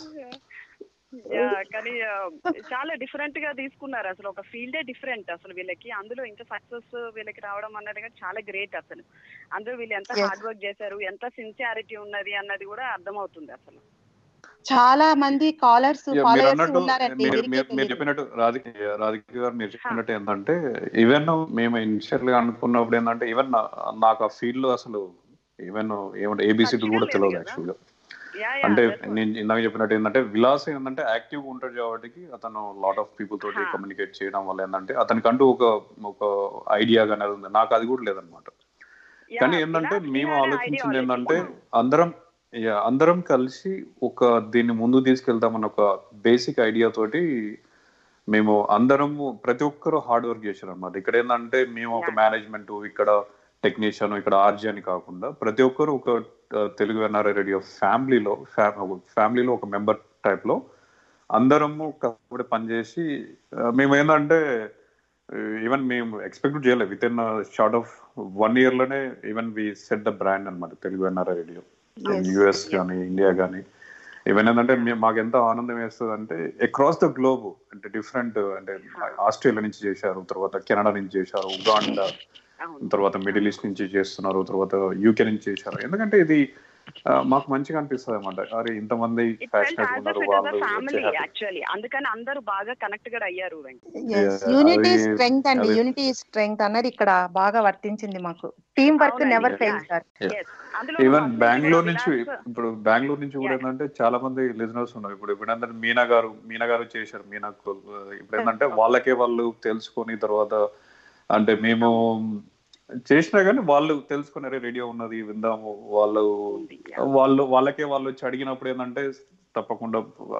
yeah కానీ uh, చాలా డిఫరెంట్ గా తీసుకున్నారు అసలు ఒక ఫీల్డే డిఫరెంట్ అసలు వీళ్ళకి అందులో ఇంత సక్సెస్ వీళ్ళకి రావడం అన్నది కూడా చాలా గ్రేట్ అసలు అందులో వీళ్ళు ఎంత Yes. హార్డ్ వర్క్ చేశారు ఎంత సిన్సియారిటీ ఉన్నది అన్నది కూడా అర్థమవుతుంది అసలు చాలా మంది కాలర్స్ Yeah, మీరు ఫాలోయర్స్ అన్నట్టు ఉన్నారండి మీరు వీరికే మీరు మీరు తెలియదు. చెప్పినట్టు రాధిక రాధిక గారు మీరు చెప్పినట్టు ఏంటంటే ఈవెన్ మేము ఇనిషియల్ గా అనుకున్నప్పుడు ఏంటంటే ఈవెన్ నాకు ఆ ఫీల్డ్ లో అసలు ఈవెన్ ఏమంటే ఏబిసిడి కూడా తెలియదు యాక్చువల్ గా అంటే నేను ఇందాక చెప్పినట్టు ఏంటంటే విలాస్ ఏంటంటే యాక్టివ్ ఉంటాడు కాబట్టి అతను లాట్ ఆఫ్ పీపుల్ తోటి కమ్యూనికేట్ చేయడం వల్ల ఏంటంటే అతనికంటూ ఒక ఒక ఐడియా కానీ అది ఉంది నాకు అది కూడా లేదనమాట కానీ ఏంటంటే మేము ఆలోచించింది ఏంటంటే అందరం yeah, అందరం కలిసి ఒక దీన్ని ముందు తీసుకెళ్తామన్న ఒక బేసిక్ ఐడియా తోటి మేము అందరము ప్రతి ఒక్కరు హార్డ్ వర్క్ చేశారు అనమాట ఇక్కడ ఏంటంటే మేము ఒక మేనేజ్మెంట్ ఇక్కడ టెక్నీషియన్ ఇక్కడ ఆర్జీ అని కాకుండా ప్రతి ఒక్కరు ఒక ఆ, తెలుగు ఎన్ఆర్ఐ రేడియో ఫ్యామిలీలో ఫ్యామిలీలో ఒక మెంబర్ టైప్ లో అందరము కష్టపడి పనిచేసి ఆ, మేము ఏంటంటే ఈవెన్ మేము ఎక్స్పెక్ట్ చేయలేదు with in short of one year లోనే even we set the brand అనమాట Telugu NRI radio Yes. US కానీ ఇండియా కానీ ఈవెన్ ఏంటంటే మేము మాకు ఎంత ఆనందం వేస్తుంది అంటే అక్రాస్ ద గ్లోబ్ అంటే డిఫరెంట్ అంటే ఆస్ట్రేలియా నుంచి చేశారు తర్వాత కెనడా నుంచి చేశారు ఉగాండా తర్వాత మిడిల్ ఈస్ట్ నుంచి చేస్తున్నారు తర్వాత యూకే నుంచి చేశారు ఎందుకంటే ఇది ఆ, మాకు మంచిగా అనిపిస్తుంది అనమాట అరే ఇంతమంది ప్యాషనెట్ ఉన్నారు వాళ్ళు ఫ్యామిలీ వచ్చే happy. యాక్చువల్లీ అందుకని అందరూ బాగా కనెక్ట్ కూడా అయ్యారు వెంకట్ ఎస్ Yeah, యూనిటీ అది- స్ట్రెంగ్త్ అండి అది- యూనిటీ స్ట్రెంగ్త్ అన్నది ఇక్కడ బాగా వర్తించింది మాకు టీం వర్క్ అవునండి. Never fail Yeah. Sir Yes. అందులో ఈవెన్ మా బెంగళూరు విలాస్- నుంచి ఇప్పుడు బెంగళూరు నుంచి కూడా ఏంటంటే చాలా మంది లిజనర్స్ ఉన్నారు ఇప్పుడు ఇప్పుడు ఏంటంటే మీనా గారు మీనా గారు చేశారు మీనా కొ- ఇప్పుడు ఏంటంటే వాళ్ళకే వాళ్ళు తెలుసుకొని తర్వాత అంటే మేము చేసినా కానీ వాళ్ళు తెలుసుకున్నారే రేడియో ఉన్నది విందాము వాళ్ళు వాళ్ళు వాళ్ళకే వాళ్ళు వచ్చి అడిగినప్పుడు ఏంటంటే తప్పకుండా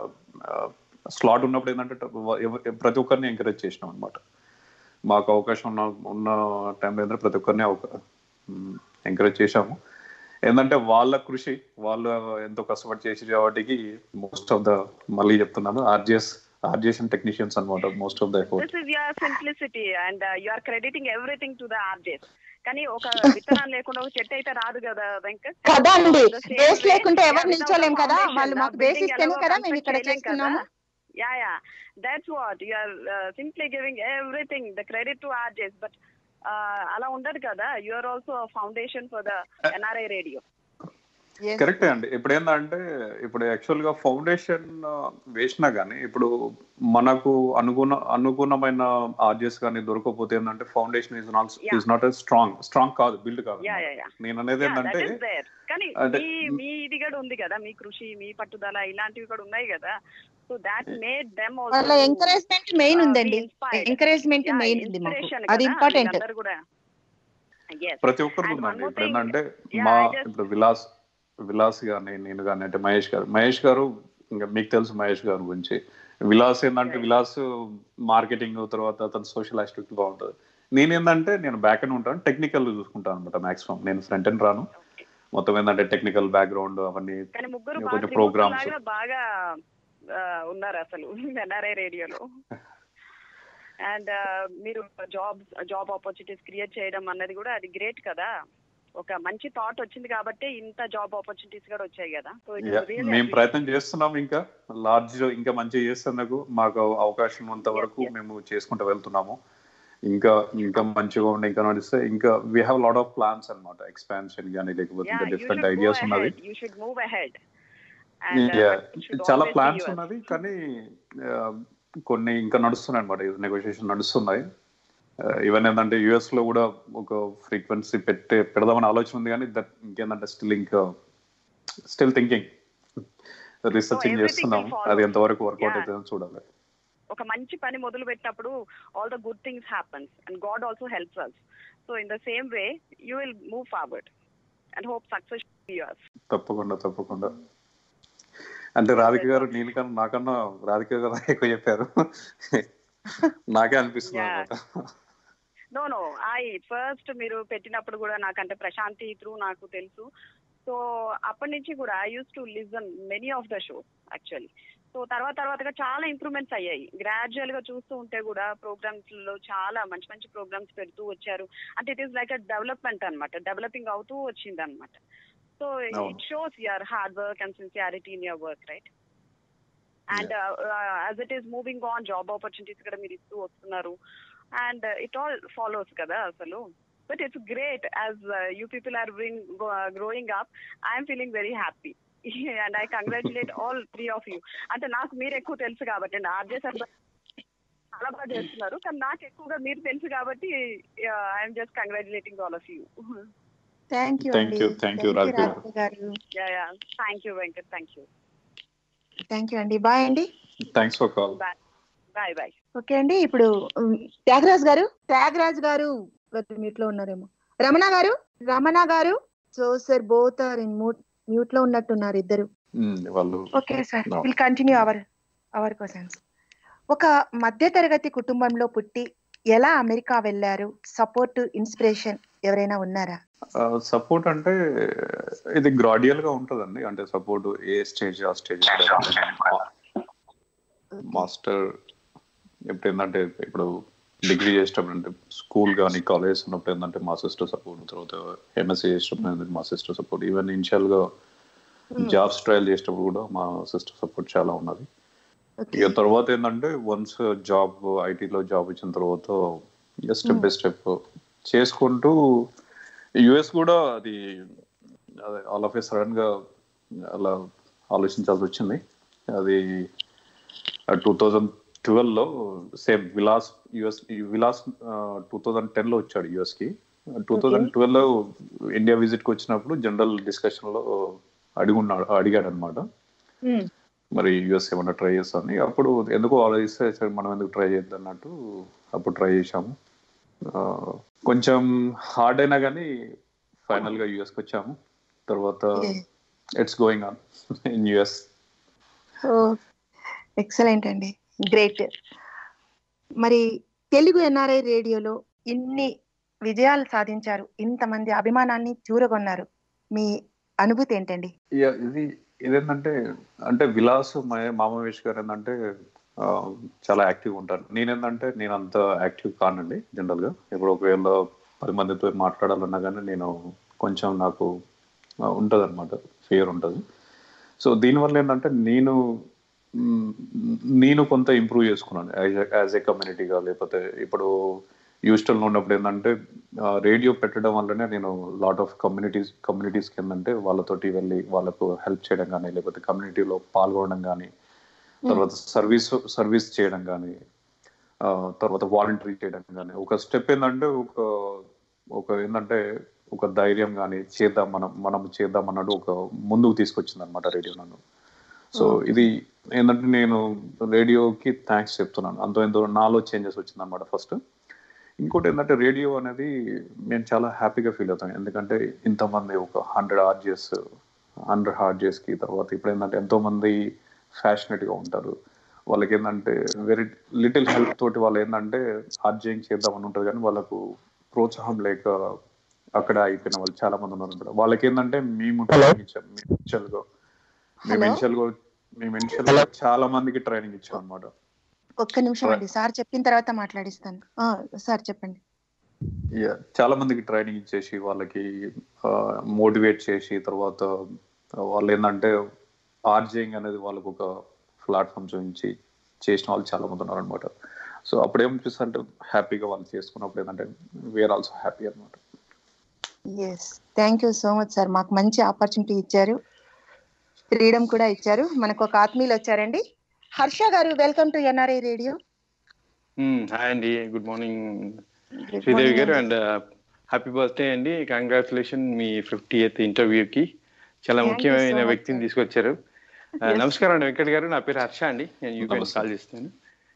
స్లాట్ ఉన్నప్పుడు ఏంటంటే ఎవ- ప్రతి ఒక్కరిని ఎంకరేజ్ చేసినాం అనమాట మాకు అవకాశం ఉన్న ఉన్న టైంలో ఏంటంటే ప్రతి ఒక్కరిని ఎంకరేజ్ చేశాము ఏంటంటే వాళ్ళ కృషి వాళ్ళు ఎంతో కష్టపడి చేసి కాబట్టి మోస్ట్ ఆఫ్ ద మళ్ళీ చెప్తున్నాను ఆర్జిఎస్ ఆర్జిఎస్ అండ్ టెక్నీషియన్స్ అనమాట most of the effort this is your simplicity and you are crediting everything to the RJs కానీ ఒక విత్తనం లేకుండా ఒక చెట్టు అయితే రాదు కదా వెంకట్ కదా అండి The same బేస్ way, లేకుంటే yeah, ఎవరు without నిల్చోలేం the కదా foundation, వాళ్ళు the మాకు building బేసిస్ తేనే ఎలాగో కదా మేము ఇక్కడ construct చేయలేం చేస్తున్నాము కదా. Yeah, yeah. That's what you are uh, simply giving everything the credit to RJs. But అలా ఉండదు కదా you are also foundation for the NRI radio కరెక్టే అండి ఇప్పుడు ఏంటంటే ఇప్పుడు యాక్చువల్ గా ఫౌండేషన్ వేసినా గానీ ఇప్పుడు మనకు అనుగుణ అనుగుణమైన ఆర్జెస్ కానీ దొరకకపోతే ఏంటంటే foundation is not is not strong strong కాదు బిల్డ్ కాదు యా యా యా నేను అనేది ఏంటంటే కానీ అంటే మీ మీ ఇది కూడా ఉంది కదా మీ కృషి మీ పట్టుదల ఇలాంటివి కూడా ఉన్నాయి కదా సో దాట్ మేడ్ దెమ్ వాళ్ళ ఎంకరేజ్మెంట్ మెయిన్ ఉందండి ఎంకరేజ్మెంట్ మెయిన్ ఉంది మాకు అది ఇంపార్టెంట్ కూడా ప్రతి ఒక్కరికి ఉందండి ఇప్పుడు ఏంటంటే మా ఇప్పుడు విలాస్ విలాస్ గాని నేను కానీ అంటే మహేష్ గారు మహేష్ గారు ఇంకా మీకు తెలుసు మహేష్ గారి గురించి విలాస్ ఏంటంటే విలాస్ మార్కెటింగ్ తర్వాత అతను సోషల్ ఆస్పెక్ట్ బాగుంటుంది నేను ఏంటంటే నేను బ్యాక్ అండ్ ఉంటాను టెక్నికల్ చూసుకుంటాను అనమాట మాక్సిమం నేను ఫ్రంట్ అండ్ రాను మొత్తం ఏంటంటే టెక్నికల్ బ్యాక్గ్రౌండ్ అవన్నీ కానీ ముగ్గురు కొంచెం బాగా ప్రోగ్రామ్స్ లాగా బాగా ఆ, ఉన్నారు అసలు ఎన్ఆర్ఐ రేడియోలో అండ్ మీరు జాబ్ జాబ్ ఆపర్చునిటీస్ క్రియేట్ చేయడం అన్నది కూడా అది గ్రేట్ కదా ఒక మంచి థాట్ వచ్చింది కాబట్టి ఇంత జాబ్ ఆపర్చునిటీస్ కూడా వచ్చాయి కదా సో Yeah, మేము ప్రయత్నం చేస్తున్నాం ఇంకా లార్జ్ ఇంకా మంచిగా చేస్తున్నందుకు మాకు అవకాశం ఉన్నంత వరకు మేము చేసుకుంటూ వెళ్తున్నాము ఇంకా ఇంకా మంచిగా ఉండి ఇంకా నడిస్తే ఇంకా we have lot of plans అన్నమాట ఎక్స్పాన్షన్ కానీ లేకపోతే ఇంకా డిఫరెంట్ ఐడియాస్ ఉన్నది you should move ahead Yeah, చాలా ప్లాన్స్ ఉన్నది కానీ ఆ, కొన్ని ఇంకా నడుస్తున్నాయి అనమాట నెగోషియేషన్ నడుస్తున్నాయి ఈవెన్ ఏంటంటే యుఎస్ లో కూడా ఒక ఫ్రీక్వెన్సీ పెట్టే పెడదామని ఆలోచన ఉంది కానీ దట్ ఇంకేంటంటే స్టిల్ ఇంకా స్టిల్ థింకింగ్ రీసెర్చింగ్ everything చేస్తున్నాం will follow. అది ఎంతవరకు వర్కౌట్ Yeah. అవుతుందో చూడాలి ఒక మంచి పని మొదలు పెట్టినప్పుడు all the good things happens and God also helps us so in the same way you will move forward and hope success yours తప్పకుండా తప్పకుండా అంటే రాధిక గారు నీళ్ళకన్నా నాకన్నా రాధిక గారు ఎక్కువ చెప్పారు నాకే అనిపిస్తుంది Yeah. అనమాట నో నో ఐ ఫస్ట్ మీరు పెట్టినప్పుడు కూడా నాకంటే ప్రశాంతి త్రూ నాకు తెలుసు సో అప్పటి నుంచి కూడా I use to listen many of the shows actually so తర్వాత తర్వాతగా చాలా ఇంప్రూవ్మెంట్స్ అయ్యాయి గ్రాడ్యువల్ గా చూస్తూ ఉంటే కూడా ప్రోగ్రామ్స్ లో చాలా మంచి మంచి ప్రోగ్రామ్స్ పెడుతూ వచ్చారు అంటే it is like a development అన్నమాట డెవలపింగ్ అవుతూ వచ్చింది అనమాట సో అవును. It shows your hard work and sincerity in your work right and as it is moving on job opportunities కూడా మీరు ఇస్తూ వస్తున్నారు అండ్ ఇట్ ఆల్ ఫాలోస్ కదా అసలు but it's great as you people are growing up I'm feeling very happy and I congratulate all three of you అంటే నాకు మీరు ఎక్కువ తెలుసు కాబట్టి అండి ఆర్జే సార్ చాలా బాగా చేస్తున్నారు కానీ నాకు ఎక్కువగా మీరు తెలుసు కాబట్టి I'm just congratulating all of you thank you thank you thank you Radhika garu garu thank you Venkat thank you thank you అండి బాయ్ అండి thanks for call bye bye bye okay అండి ఇప్పుడు ఉమ్, త్యాగరాజ్ గారు త్యాగరాజ్ గారు మ్యూట్ లో ఉన్నారేమో Ramana garu Ramana garu so sir both are in mute లో ఉన్నట్టున్నారు ఇద్దరు వాళ్ళు okay sir No. Will continue our our questions ఒక మధ్యతరగతి కుటుంబంలో పుట్టి ఎలా అమెరికా వెళ్ళారు సపోర్ట్ ఇన్స్పిరేషన్ ఎవరైనా ఉన్నారా సపోర్ట్ అంటే ఇది గ్రాడ్యువల్ గా ఉంటదండి అంటే సపోర్ట్ ఏ స్టేజ్ ఆ స్టేజ్ మాస్టర్ ఇప్పుడు ఏంటంటే ఇప్పుడు డిగ్రీ చేసేటప్పుడు అంటే స్కూల్ కానీ కాలేజ్ ఉన్నప్పుడు ఏంటంటే మా సిస్టర్ సపోర్ట్ తర్వాత ఎంఎస్సీ చేసేటప్పుడు ఏంటంటే మా సిస్టర్ సపోర్ట్ ఈవెన్ ఇనిషియల్ గా జాబ్స్ ట్రయల్ చేసేటప్పుడు కూడా మా సిస్టర్ సపోర్ట్ చాలా ఉన్నది ఇక తర్వాత ఏంటంటే వన్స్ జాబ్ ఐటీలో జాబ్ ఇచ్చిన తర్వాత స్టెప్ బై స్టెప్ చేసుకుంటూ యుఎస్ కూడా అది ఆల్ ఆఫ్ ఏ సడన్ గా అలా ఆలోచించాల్సి వచ్చింది అది టూ థౌజండ్ ట్వెల్వ్ లో same Vilas US Vilas two thousand ten లో వచ్చాడు యుఎస్ కి టూ థౌజండ్ ట్వెల్వ్ లో ఇండియా విజిట్ కి వచ్చినప్పుడు జనరల్ డిస్కషన్ లో అడుగున్నాడు అడిగాడు అనమాట మరి యుఎస్ ఏమన్నా ట్రై చేస్తామని అప్పుడు ఎందుకో ఆలోచిస్తే సరే మనం ఎందుకు ట్రై చేద్దాం అన్నట్టు అప్పుడు ట్రై చేశాము ఆ, కొంచెం హార్డ్ అయినా కానీ ఫైనల్ గా యుఎస్కి వచ్చాము తర్వాత it's going on in US oh excellent అండి గ్రేట్ మరి తెలుగు ఎన్ఆర్ఐ రేడియోలో ఇన్ని విజయాలు సాధించారు ఇంతమంది అభిమానాన్ని చూరగొన్నారు మీ అనుభూతి ఏంటండి ఇది ఇదేంటంటే అంటే విలాస్ మా- మామవేష్ గారు ఏంటంటే ఆ, చాలా యాక్టివ్ ఉంటారు నేనేంటంటే నేను అంత యాక్టివ్ కానండి జనరల్ గా ఇప్పుడు ఒకవేళ పది మందితో మాట్లాడాలన్నా కానీ నేను కొంచెం నాకు ఉంటది అనమాట ఫియర్ ఉంటుంది సో దీనివల్ల ఏంటంటే నేను మ్, నేను కొంత ఇంప్రూవ్ చేసుకున్నాను యాజ్ ఏ కమ్యూనిటీగా లేకపోతే ఇప్పుడు యూస్టల్ లో ఉన్నప్పుడు ఏంటంటే రేడియో పెట్టడం వల్లనే నేను లాట్ ఆఫ్ కమ్యూనిటీస్ కమ్యూనిటీస్ ఏంటంటే వాళ్ళతోటి వెళ్ళి వాళ్ళకు హెల్ప్ చేయడం కానీ లేకపోతే కమ్యూనిటీలో పాల్గొనడం కానీ తర్వాత సర్వీస్ సర్వీస్ చేయడం కానీ ఆ, తర్వాత వాలంటరీ చేయడం కానీ ఒక స్టెప్ ఏంటంటే ఒక ఒక ఏంటంటే ఒక ధైర్యం కానీ చేద్దాం మనం మనం చేద్దాం అన్నట్టు ఒక ముందుకు తీసుకొచ్చింది అనమాట రేడియో నన్ను సో ఇది ఏంటంటే నేను రేడియోకి థ్యాంక్స్ చెప్తున్నాను అంతో ఎంతో నాలో చేంజెస్ వచ్చింది అనమాట ఫస్ట్ ఇంకోటి ఏంటంటే రేడియో అనేది నేను చాలా హ్యాపీగా ఫీల్ అవుతాను ఎందుకంటే ఇంతమంది ఒక హండ్రెడ్ ఆర్జిఎస్ హండ్రెడ్ ఆర్జిఎస్ కి తర్వాత ఇప్పుడు ఏంటంటే ఎంతో మంది ఫ్యాషనేట్ గా ఉంటారు వాళ్ళకి ఏంటంటే వెరీ లిటిల్ హెల్ప్ తోటి వాళ్ళు ఏంటంటే ఆర్జయింగ్ చేద్దామని ఉంటుంది కానీ వాళ్ళకు ప్రోత్సాహం లేక అక్కడ అయిపోయిన వాళ్ళు చాలా మంది ఉన్నారు అన్నమాట. వాళ్ళకి ఏంటంటే మేము ట్రైనింగ్ ఇచ్చాం మేము ఇనిషియల్ గా మేము Hello? ఇనిషియల్ గా మేము ఇనిషియల్ గా చాలా మందికి ట్రైనింగ్ ఇచ్చాం అనమాట ఒక్క నిమిషం అండి సార్ చెప్పిన తర్వాత మాట్లాడిస్తాను ఆ, సార్ చెప్పండి Yeah, చాలా మందికి ట్రైనింగ్ ఇచ్చేసి వాళ్ళకి మోటివేట్ చేసి తర్వాత ఆ, వాళ్ళు ఏంటంటే ఆర్జేయింగ్ అనేది వాళ్ళకు ఒక ప్లాట్ఫామ్ చూపించి చేసిన వాళ్ళు చాలా మంది ఉన్నారు అనమాట సో అప్పుడు ఏమనిపిస్తుంది అంటే హ్యాపీగా వాళ్ళు చేసుకున్నప్పుడు ఏంటంటే వేర్ ఆల్సో హ్యాపీ అనమాట yes thank you so much sir మాకు మంచి ఆపర్చునిటీ ఇచ్చారు ఫ్రీడమ్ కూడా ఇచ్చారు మనకు ఒక ఆత్మీయులు వచ్చారండి Harsha garu welcome to NRI radio hi అండి good morning Good Sridevi morning garu అండి. అండ్ హ్యాపీ బర్త్డే అండి కంగ్రాచులేషన్ మీ ఫిఫ్టీ ఎయిత్ ఇంటర్వ్యూకి చాలా Thank you ముఖ్యమైన so much, వ్యక్తిని sir. తీసుకొచ్చారు ఆ, Yes. నమస్కారం అండి వెంకట్ గారు నా పేరు హర్ష అండి నేను యూపీ నమస్తే. కాల్ చేస్తాను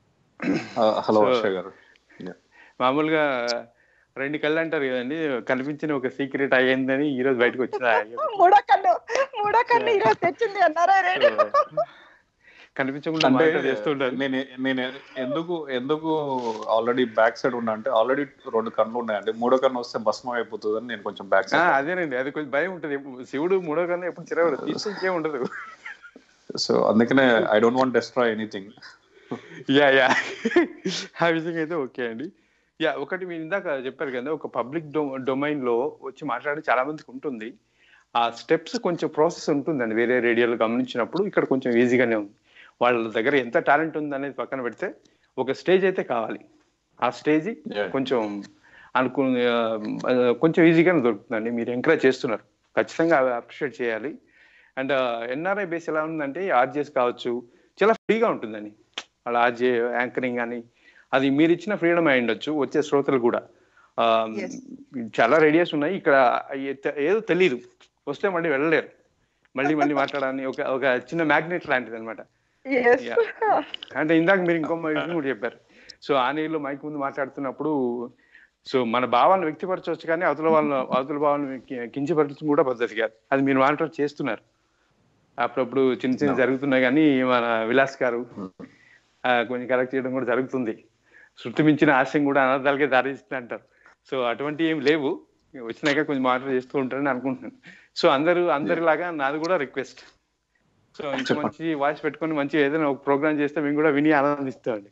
హలో So, హర్ష గారు మామూలుగా రెండు కళ్ళు అంటారు కదండి కనిపించిన ఒక సీక్రెట్ అయ్యిందని ఈ రోజు బయటకు వచ్చింది మూడో కన్ను మూడో కన్ను ఈ రోజు తెచ్చింది ఎన్ఆర్ఐ రేడియో కనిపించకుండా అంటే మానిటర్ చేస్తుంటారు నేను నేను ఎందుకు ఎందుకు ఆల్రెడీ బ్యాక్ సైడ్ ఉన్నా అంటే ఆల్రెడీ రెండు కన్నులు ఉన్నాయండి మూడో కన్ను వస్తే భస్మం అయిపోతుంది అని నేను కొంచెం బ్యాక్ ఆ, సైడ్ అదేనండి అది కొంచెం భయం ఉంటుంది శివుడు మూడో కన్నా ఎప్పుడు చిరవరు తీసుకుంటే ఉండదు సో అందుకనే I don't want destroy anything yeah yeah ఆ విధంగా అయితే ఓకే అండి యా ఒకటి మీరు ఇందాక చెప్పారు కదా ఒక పబ్లిక్ డొమైన్ లో వచ్చి మాట్లాడి చాలా మందికి ఉంటుంది ఆ స్టెప్స్ కొంచెం ప్రాసెస్ ఉంటుందండి వేరే రేడియోలో గమనించినప్పుడు ఇక్కడ కొంచెం ఈజీగానే ఉంది వాళ్ళ దగ్గర ఎంత టాలెంట్ ఉంది అనేది పక్కన పెడితే ఒక స్టేజ్ అయితే కావాలి ఆ స్టేజ్ కొంచెం అనుకు ఆ, కొంచెం ఈజీగానే దొరుకుతుందండి మీరు ఎంకరేజ్ చేస్తున్నారు ఖచ్చితంగా అప్రిషియేట్ చేయాలి అండ్ ఎన్ఆర్ఐ బేస్ ఎలా ఉందంటే ఆర్జేస్ కావచ్చు చాలా ఫ్రీగా ఉంటుందండి వాళ్ళ ఆర్జే యాంకరింగ్ అని అది మీరు ఇచ్చిన ఫ్రీడమ్ అయి ఉండొచ్చు వచ్చే శ్రోతలు కూడా ఆ, చాలా రేడియోస్ ఉన్నాయి ఇక్కడ ఏ- ఏదో తెలియదు వస్తే మళ్ళీ వెళ్ళలేరు మళ్ళీ మళ్ళీ మాట్లాడాలని ఒక ఒక చిన్న మ్యాగ్నెట్ లాంటిది అనమాట Yeah. అంటే ఇందాక మీరు ఇంకో విషయం కూడా చెప్పారు సో ఆ నీళ్ళు మైక్ ముందు మాట్లాడుతున్నప్పుడు సో మన భావాలను వ్యక్తిపరచవచ్చు కానీ అవతల వాళ్ళ అవతల భావాలను కి- కించపరచడం కూడా పద్ధతి కాదు అది మీరు మానిటర్ చేస్తున్నారు అప్పుడప్పుడు చిన్న చిన్న జరుగుతున్నాయి కానీ మన విలాస్ గారు ఆ, కొంచెం కరెక్ట్ చేయడం కూడా జరుగుతుంది శృతి మించిన ఆశయం కూడా అనర్థాలకే దారిస్తుంది అంటారు సో అటువంటి ఏం లేవు వచ్చినాక కొంచెం మానిటర్ చేస్తూ ఉంటారని అనుకుంటున్నాను సో అందరూ అందరిలాగా నాది కూడా రిక్వెస్ట్ సో ఇంత మంచి వాయిస్ పెట్టుకొని మంచి ఏదైనా ఒక ప్రోగ్రామ్ చేస్తే మేము కూడా విని ఆనందిస్తామండి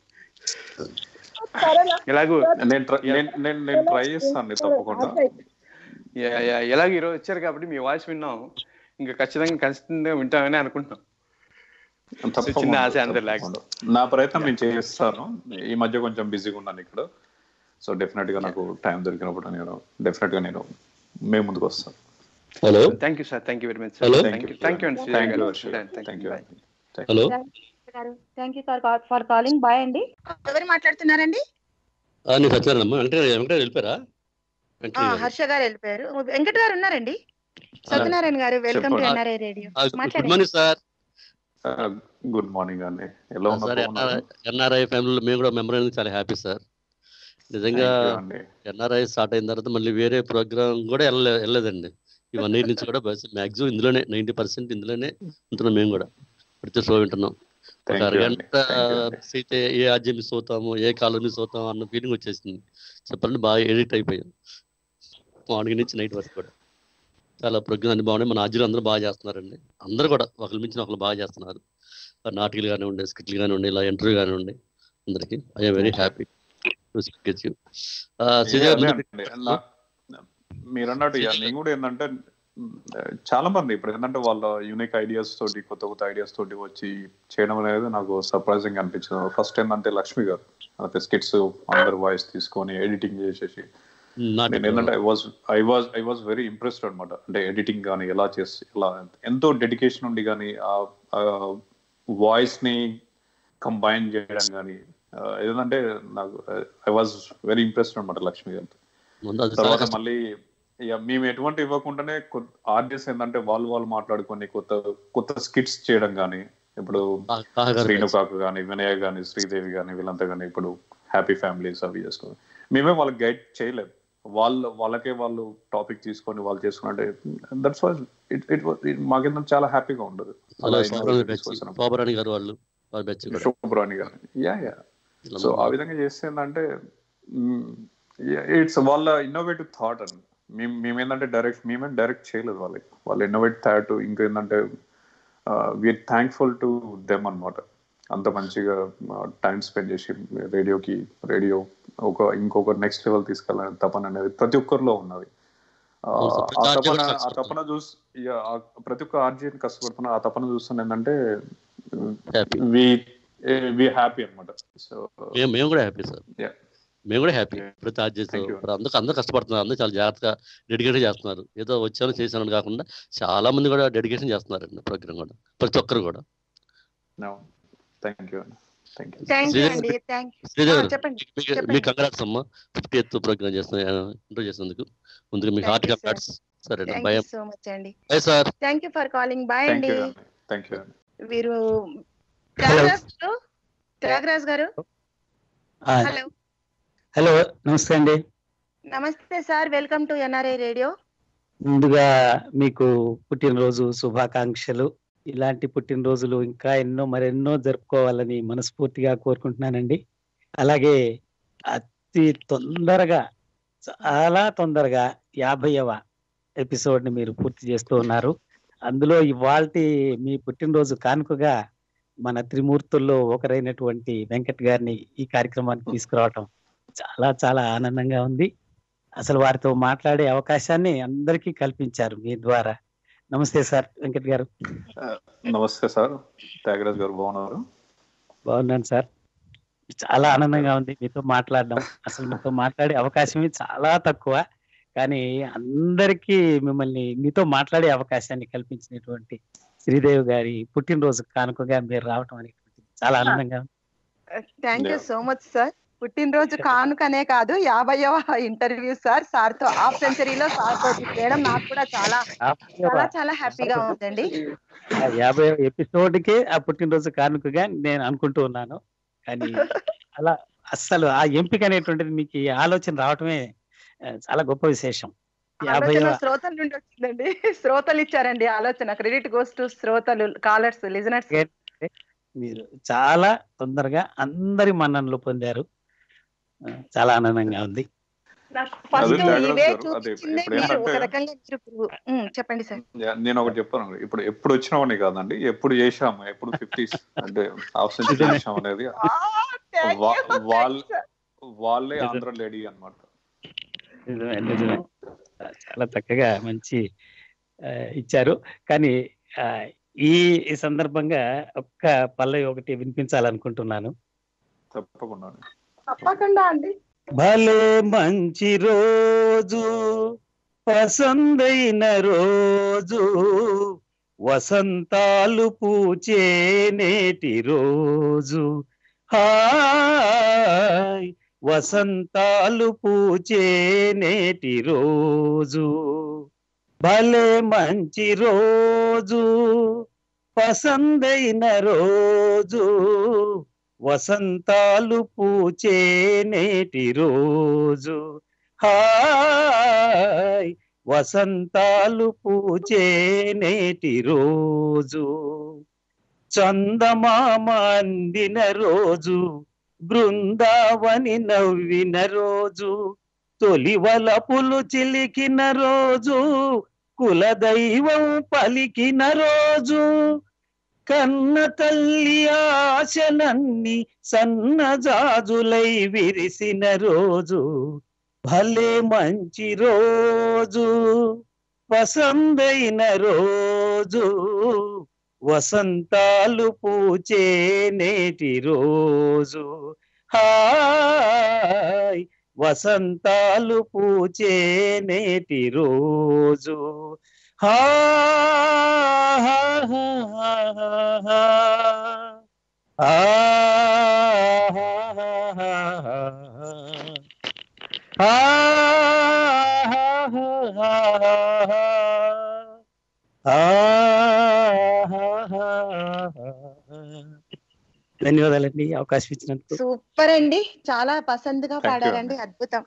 ఎలాగో నేను try- నేను నేను నేను ట్రై చేస్తాను తప్పకుండా యా- యా- ఎలాగో ఈరోజు వచ్చారు కాబట్టి మీ వాయిస్ విన్నాం ఇంకా ఖచ్చితంగా ఖచ్చితంగా వింటామని అనుకుంటున్నాం సో చిన్న తప్పకుండా, ఆశ అందరిలాగా తప్పకుండా. నా ప్రయత్నం నేను చేస్తాను ఈ మధ్య కొంచెం బిజీగా ఉన్నాను ఇక్కడ సో డెఫినెట్ గా నాకు టైం దొరికినప్పుడు నేను డెఫినెట్ గా నేను మేము ముందుకు వస్తాను hello thank you sir thank you very much Hello. Thank you thank you అండి Sridevi thank you garu thank you hello thank you sir for calling bye అండి ఎవరు మాట్లాడుతున్నారండి నేను సత్యనారాయణ అమ్మ వెంకట వెంకట వెళ్ళిపోయారా ఆ, వెంకట గారు. హర్ష గారు వెళ్ళిపోయారు వెంకట గారు ఉన్నారండి సత్యనారాయణ గారు వెల్కమ్ టు చెప్పండి. ఎన్ఆర్ఐ రేడియో ఆ, గుడ్ మాట్లాడండి మార్నింగ్ సార్ గుడ్ మార్నింగ్ అండి ఎలా సార్ ఉన్నారు ఎన్ఆర్ఐ ఫ్యామిలీలో మేము కూడా మెంబర్ అయినందుకు చాలా హ్యాపీ సార్ నిజంగా Thank you అండి. ఎన్ఆర్ఐ స్టార్ట్ అయిన తర్వాత మళ్ళీ వేరే ప్రోగ్రామ్ కూడా వెళ్ళలే వెళ్ళలేదండి ఈ వన్ ఇయర్ నుంచి కూడా మాక్సిమం ఇందులోనే నైంటీ పర్సెంట్ ఇందులోనే ఉంటున్నాం మేము కూడా ప్రతి షో వింటున్నాం ఒక Thank you అరగంట అండి. Thank you అండి. మిస్ అయితే ఏ ఆర్జే మిస్ అవుతాము ఏ కాలం మిస్ అవుతాము అన్న ఫీలింగ్ వచ్చేసింది చెప్పాలంటే బాగా ఎడిట్ అయిపోయాం మార్నింగ్ నుంచి నైట్ వరకు కూడా చాలా ప్రోగ్రామ్ అన్ని బాగున్నాయి మన ఆర్జీలు అందరూ బాగా చేస్తున్నారండి అందరూ కూడా ఒకరి మించిన ఒకరు బాగా చేస్తున్నారు నాటికలు కానివ్వండి స్కిట్లు కానివ్వండి ఇలా ఇంటర్వ్యూ కానివ్వండి అందరికి ఐఎమ్ వెరీ హ్యాపీ Yeah, అదే అండి. నా- మీరు అన్నట్టు ఇక నేను కూడా ఏంటంటే చాలా మంది ఇప్పుడు ఏంటంటే వాళ్ళ యూనిక్ ఐడియాస్ తోటి కొత్త కొత్త ఐడియాస్ తోటి వచ్చి చేయడం అనేది నాకు సర్ప్రైజింగ్ అనిపించింది ఫస్ట్ ఏంటంటే లక్ష్మి గారు అయితే స్కిట్స్ అందరు వాయిస్ తీసుకొని ఎడిటింగ్ చేసేసి నేను ఏంటంటే I was I was I was very impressed అనమాట అంటే ఎడిటింగ్ కానీ ఎలా చేసి ఎలా ఎంతో డెడికేషన్ ఉండి కానీ ఆ వాయిస్ ని కంబైన్ చేయడం కానీ ఏంటంటే నాకు ఐ వాజ్ వెరీ ఇంప్రెస్డ్ అనమాట లక్ష్మి గారితో ముందు అది చాలా తర్వాత కష్టం. మళ్ళీ ఇక మేము ఎటువంటి ఇవ్వకుండానే ఆర్టిస్ట్ ఏంటంటే వాళ్ళు వాళ్ళు మాట్లాడుకొని కొత్త కొత్త స్కిట్స్ చేయడం కానీ ఇప్పుడు కాకా గారు శ్రీను కాకు కానీ వినయ్ కానీ శ్రీదేవి కానీ వీళ్ళంతా కానీ ఇప్పుడు హ్యాపీ ఫ్యామిలీస్ అవి చేసుకోవాలి మేమే వాళ్ళకి గైడ్ చేయలేం వాళ్ళు వాళ్ళకే వాళ్ళు టాపిక్ తీసుకొని వాళ్ళు చేసుకుంటే దట్స్ వాజ్ ఇట్ ఇట్ మాకేందంటే చాలా హ్యాపీగా ఉండదు అలా అలా శోభరాణి innovative బెచ్ తీసుకొస్తున్నాం. శోభరాణి గారు వాళ్ళు వాళ్ళ బెచ్ కూడా శుభ్రాణి గారు యా యా ఇలా సో ఆ ఉన్నారు. విధంగా చేస్తే ఏంటంటే ఇట్స్ వాళ్ళ ఇన్నోవేటివ్ థాట్ అని మేము మేమేంటంటే డైరెక్ట్ మేమేం డైరెక్ట్ చేయలేదు వాళ్ళకి వాళ్ళు ఇన్నోవేట్ థాట్ ఇంకేంటంటే వీఆర్ థ్యాంక్ఫుల్ టు దెమ్ అన్నమాట అంత మంచిగా టైం స్పెండ్ చేసి రేడియోకి రేడియో ఒక ఇంకొక నెక్స్ట్ లెవెల్ తీసుకెళ్ళాలని తపన అనేది ప్రతి ఒక్కరిలో ఉన్నది ఆ, అవును సార్, ప్రతి ఆ ఆర్జే తపన కూడా ఆ కష్టపడుతుంది. తపన చూసి yeah, ఆ ప్రతి ఒక్క ఆర్జీని కష్టపడుతున్నా ఆ తపన చూస్తున్న ఏంటంటే వి వి హ్యాపీ అనమాట సో మేము మేము కూడా హ్యాపీ సార్ Yeah. మేము కూడా హ్యాపీ ప్రతి ఆర్జెస్ Thank you. అందరూ అందరూ కష్టపడుతున్నారు అందరూ చాలా జాగ్రత్తగా డెడికేట్ చేస్తున్నారు ఏదో వచ్చాను చేశాను కాకుండా చాలా మంది కూడా డెడికేషన్ చేస్తున్నారండి ప్రోగ్రామ్ కూడా ప్రతి ఒక్కరు కూడా thank you thank you thank you Sridevi అండి గారు- థ్యాంక్ శ్రీదేవి గారు, చెప్పండి మీకు చెప్పండి మీకు కంగ్రాట్స్ అమ్మా ఫిఫ్టీ ఎయిత్ ప్రోగ్రామ్ చేస్తున్న ఇంటర్వ్యూ చేసినందుకు ముందుగా మీకు Thank హార్ట్ you, sir. కంగ్రాట్స్ సరే థ్యాంక్ భయం యూ సో మచ్ అండి bye sir thank you for calling bye thank అండి యూ థ్యాంక్ యూ వీరు త్యాగరాజ్ గారు త్యాగరాజ్ గారు ఆ, హలో హలో నమస్తే అండి నమస్తే sir welcome to NRI radio ముందుగా మీకు పుట్టినరోజు శుభాకాంక్షలు ఇలాంటి పుట్టినరోజులు ఇంకా ఎన్నో మరెన్నో జరుపుకోవాలని మనస్ఫూర్తిగా కోరుకుంటున్నానండి అలాగే అతి తొందరగా చాలా తొందరగా యాభైవ ఎపిసోడ్ ని మీరు పూర్తి చేస్తూ ఉన్నారు అందులో ఇవాల్టి మీ పుట్టినరోజు కానుకగా మన త్రిమూర్తుల్లో ఒకరైనటువంటి వెంకట్ గారిని ఈ కార్యక్రమానికి తీసుకురావటం చాలా చాలా ఆనందంగా ఉంది అసలు వారితో మాట్లాడే అవకాశాన్ని అందరికీ కల్పించారు మీ ద్వారా నమస్తే సార్ వెంకట్ గారు నమస్తే సార్ త్యాగరాజ్ గారు బాగున్నారు బాగున్నాను సార్ చాలా ఆనందంగా ఉంది మీతో మాట్లాడడం అసలు మీతో మాట్లాడే అవకాశమే చాలా తక్కువ కానీ అందరికీ మిమ్మల్ని మీతో మాట్లాడే అవకాశాన్ని కల్పించినటువంటి శ్రీదేవి గారి పుట్టినరోజు కానుకగా మీరు రావటం అనేటువంటిది చాలా ఆనందంగా ఉంది thank you so much sir పుట్టినరోజు కానుకనే కాదు యాభైవ ఇంటర్వ్యూ సార్ సార్ తో హాఫ్ సెంచరీలో సార్ తో చేయడం నాకు కూడా చాలా చాలా చాలా హ్యాపీగా ఉందండి ఆ యాభై ఎపిసోడ్ కే ఆ పుట్టినరోజు కానుకగా నేను అనుకుంటూ ఉన్నాను కానీ అలా అస్సలు ఆ ఎంపిక అనేటువంటిది మీకు ఈ ఆలోచన రావటమే ఆ, చాలా గొప్ప విశేషం యాభై ఆలోచన శ్రోతల నుండి వచ్చిందండి శ్రోతలు ఇచ్చారండి ఆలోచన క్రెడిట్ గోస్ టు శ్రోతలు కాలర్స్ లిజనర్స్ మీరు చాలా తొందరగా అందరి మన్ననలు పొందారు ఆ, చాలా ఆనందంగా ఉంది నాకు అదే ఫస్ట్ త్యాగరాజ్ ఇవే గారు, అదే చూపించిందే ఇప్పుడు మీరు ఏంటంటే- ఒక రకంగా మీరు ఇప్పుడు- ఉమ్, చెప్పండి సార్ యా, నేను ఒకటి చెప్పాను ఇప్పుడు ఎప్పుడు వచ్చినామని కాదండి ఎప్పుడు చేసాము ఎప్పుడు ఫిఫ్టీస్ అంటే హాఫ్ సెంచరీ చేసాం అనేది వా- వాళ్ళ వాళ్ళే ఆంధ్ర లేడీ అన్నమాట నిజమే నిజమే చాలా చక్కగా మంచి ఆ, ఇచ్చారు కానీ ఆ, ఈ ఈ సందర్భంగా ఒక్క పల్లవి ఒకటి వినిపించాలనుకుంటున్నాను తప్పకుండా తప్పకుండా అండి భలే మంచి రోజు పసందైన రోజు వసంతాలు పూచే నేటి రోజు హాయ్ వసంతాలు పూచే నేటి రోజు భలే మంచి రోజు పసందైన రోజు వసంతాలు పూచే నేటి రోజు హాయ్ వసంతాలు పూచే నేటి రోజు చందమామ అందిన రోజు బృందావని నవ్విన రోజు తొలి వలపులు చిలికిన రోజు కులదైవం పలికిన రోజు కన్న తల్లి ఆశలన్నీ సన్నజాజులై విరిసిన రోజు భలే మంచి రోజు పసందైన రోజు వసంతాలు పూచే నేటి రోజు హాయ్ వసంతాలు పూచే నేటి రోజు హా హా హా హా హా. ఆ హా హా హా హా. ఆ హా హా హా హా. ఆ హా హా హా. ధన్యవాదాలండి ఈ అవకాశం ఇచ్చినందుకు సూపర్ అండి చాలా పసందుగా Thank you పాడారండి అద్భుతం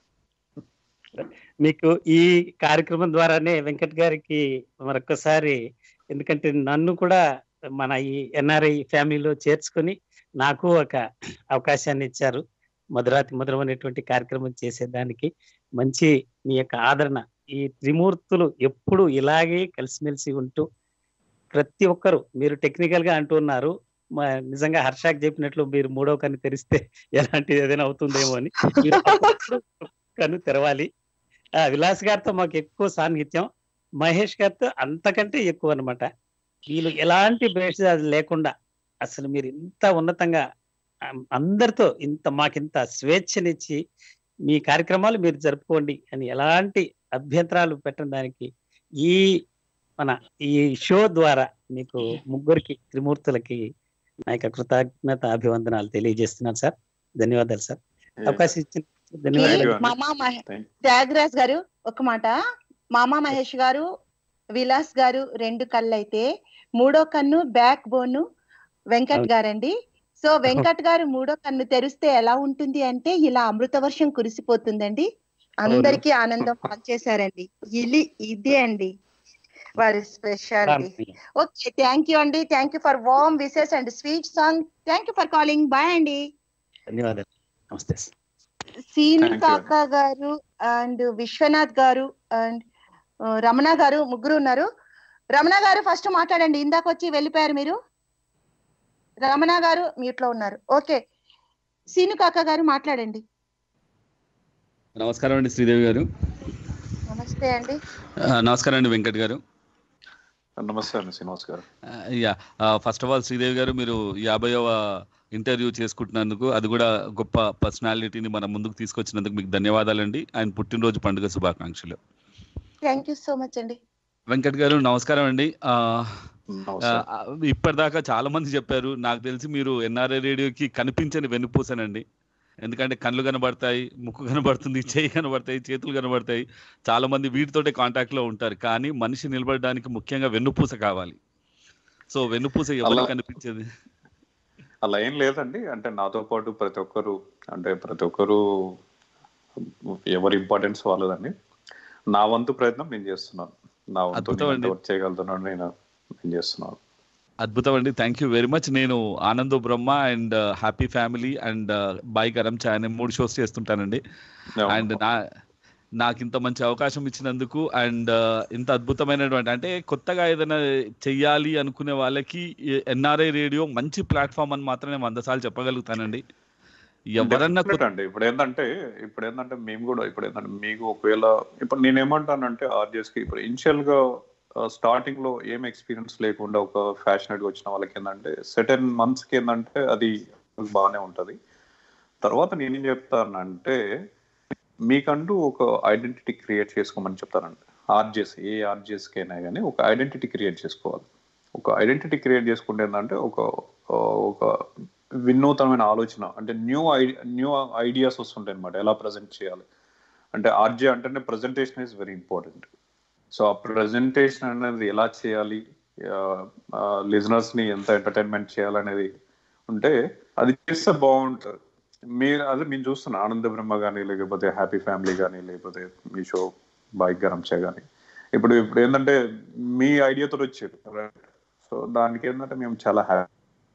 మీకు ఈ కార్యక్రమం ద్వారానే వెంకట్ గారికి మరొకసారి ఎందుకంటే నన్ను కూడా మన ఈ ఎన్ఆర్ఐ ఫ్యామిలీలో చేర్చుకొని నాకు ఒక అవకాశాన్ని ఇచ్చారు మధురాతి మధురం అనేటువంటి కార్యక్రమం చేసేదానికి మంచి మీ యొక్క ఆదరణ ఈ త్రిమూర్తులు ఎప్పుడు ఇలాగే కలిసిమెలిసి ఉంటూ ప్రతి ఒక్కరు మీరు టెక్నికల్ గా అంటున్నారు మా నిజంగా హర్షాక్ చెప్పినట్లు మీరు మూడో కన్ను తెరిస్తే ఎలాంటిది ఏదైనా అవుతుందేమో అని మీరు అప్పుడప్పుడు కన్ను తెరవాలి ఆ విలాస్ గారితో మాకు ఎక్కువ సాన్నిహిత్యం మహేష్ గారితో అంతకంటే ఎక్కువ అన్నమాట వీళ్ళు ఎలాంటి భేషజాలు లేకుండా అసలు మీరు ఇంత ఉన్నతంగా అం- అందరితో ఇంత మాకింత స్వేచ్ఛనిచ్చి మీ కార్యక్రమాలు మీరు జరుపుకోండి అని ఎలాంటి అభ్యంతరాలు పెట్టడం దానికి ఈ మన ఈ షో ద్వారా మీకు ముగ్గురికి త్రిమూర్తులకి నా యొక్క కృతజ్ఞత అభివందనాలు తెలియజేస్తున్నాను సార్ ధన్యవాదాలు సార్ అవకాశం ఇచ్చిన ధన్యవాదాలు మామా మహే- త్యాగరాజ్ గారు ఒక మాట మామా మహేష్ గారు విలాస్ గారు రెండు కళ్ళు అయితే మూడో కన్ను బ్యాక్ బోన్ వెంకట్ అవును. గారండి సో వెంకట్ గారు మూడో కన్ను తెరిస్తే ఎలా ఉంటుంది అంటే ఇలా అమృత వర్షం కురిసిపోతుందండి అందరికీ ఆనందం పంచేశారండి ఇది ఇదే అండి వారి స్పెషాలిటీ ఓకే థ్యాంక్ యూ అండి thank you for warm wishes and sweet song thank you for calling bye అండి ధన్యవాదాలు నమస్తే సార్ సీను Thank you. కాక గారు అండ్ విశ్వనాథ్ గారు అండ్ రమణ గారు ముగ్గురు ఉన్నారు రమణ గారు ఫస్ట్ మాట్లాడండి ఇందాక వచ్చి వెళ్ళిపోయారు మీరు రమణ గారు మ్యూట్ లో ఉన్నారు ఓకే సీను కాక గారు మాట్లాడండి నమస్కారం అండి శ్రీదేవి గారు నమస్తే అండి ఆ, నమస్కారం అండి వెంకట్ గారు నమస్తే అండి శ్రీనివాస్ గారు yeah first of all Sridevi గారు మీరు యాభైవ ఇంటర్వ్యూ చేసుకుంటున్నందుకు అది కూడా గొప్ప పర్సనాలిటీని మన ముందుకు తీసుకొచ్చినందుకు మీకు ధన్యవాదాలండి ఆయన పుట్టినరోజు పండుగ శుభాకాంక్షలు థ్యాంక్ యూ సో మచ్ అండి వెంకట్ గారు నమస్కారం అండి ఆ, ఆ, ఇప్పటిదాకా చాలా మంది చెప్పారు నాకు తెలిసి మీరు ఎన్ఆర్ఐ రేడియోకి కనిపించని వెన్నుపూసనండి ఎందుకంటే కళ్ళు కనబడతాయి ముక్కు కనబడుతుంది చేయి కనబడతాయి చేతులు కనబడతాయి చాలా మంది వీటితోటే కాంటాక్ట్ లో ఉంటారు కానీ మనిషి నిలబడడానికి ముఖ్యంగా వెన్నుపూస కావాలి సో వెన్నుపూస ఎవరికి అలా- కనిపించేది అలా ఏం లేదండి అంటే నాతో పాటు ప్రతి ఒక్కరు అంటే ప్రతి ఒక్కరు ఎవరి ఇంపార్టెన్స్ వాళ్ళదండి నా వంతు ప్రయత్నం నేను చేస్తున్నాను నా వంతు అద్భుతం నేను అండి. ఎంతవరకు చేయగలుగుతున్నాను నేను నేను చేస్తున్నాను అద్భుతం అండి థ్యాంక్ యూ వెరీ మచ్ నేను Anando Brahma and happy family and బాయ్ గరం ఛాయ్ అనే మూడు షోస్ చేస్తుంటానండి అండ్ నా నాకు ఇంత మంచి అవకాశం ఇచ్చినందుకు అండ్ ఇంత అద్భుతమైనటువంటి అంటే కొత్తగా ఏదైనా చెయ్యాలి అనుకునే వాళ్ళకి ఎన్ఆర్ఐ రేడియో మంచి ప్లాట్ఫామ్ అని మాత్రం నేను వంద సార్లు చెప్పగలుగుతానండి ఎవరన్నా Definite అండి ఇప్పుడు ఏంటంటే ఇప్పుడు ఏంటంటే మేము కూడా ఇప్పుడు ఏంటంటే మీకు ఒకవేళ ఇప్పుడు నేను ఏమంటానంటే ఆర్జెస్ కి ఇప్పుడు ఇనిషియల్ గా స్టార్టింగ్ లో ఏం ఎక్స్పీరియన్స్ లేకుండా ఒక ఫ్యాషనేట్ వచ్చిన వాళ్ళకి ఏంటంటే సెటన్ మంత్స్ కి ఏంటంటే అది బాగానే ఉంటది తర్వాత నేనేం చెప్తానంటే మీకంటూ ఒక ఐడెంటిటీ క్రియేట్ చేసుకోమని చెప్తానండి ఆర్జెస్ ఏ ఆర్జెస్ కైనా కానీ ఒక ఐడెంటిటీ క్రియేట్ చేసుకోవాలి ఒక ఐడెంటిటీ క్రియేట్ చేసుకుంటే ఏంటంటే ఒక ఒక వినూతనమైన ఆలోచన అంటే న్యూ ఐ న్యూ ఐడియాస్ వస్తుంటాయి అనమాట ఎలా ప్రజెంట్ చేయాలి అంటే ఆర్జే అంటేనే presentation is very important so ఆ ప్రజెంటేషన్ అనేది ఎలా చేయాలి లిజనర్స్ ని ఎంత ఎంటర్టైన్మెంట్ చేయాలనేది ఉంటే అది చేస్తే బాగుంటుంది మీరు అదే మేము చూస్తున్నాం ఆనంద బ్రహ్మ కానీ లేకపోతే హ్యాపీ ఫ్యామిలీ కానీ లేకపోతే మీ షో బైక్ గరంచే కానీ ఇప్పుడు ఇప్పుడు ఏంటంటే మీ ఐడియాతో వచ్చారు సో దానికి ఏంటంటే మేము చాలా హ్యాపీ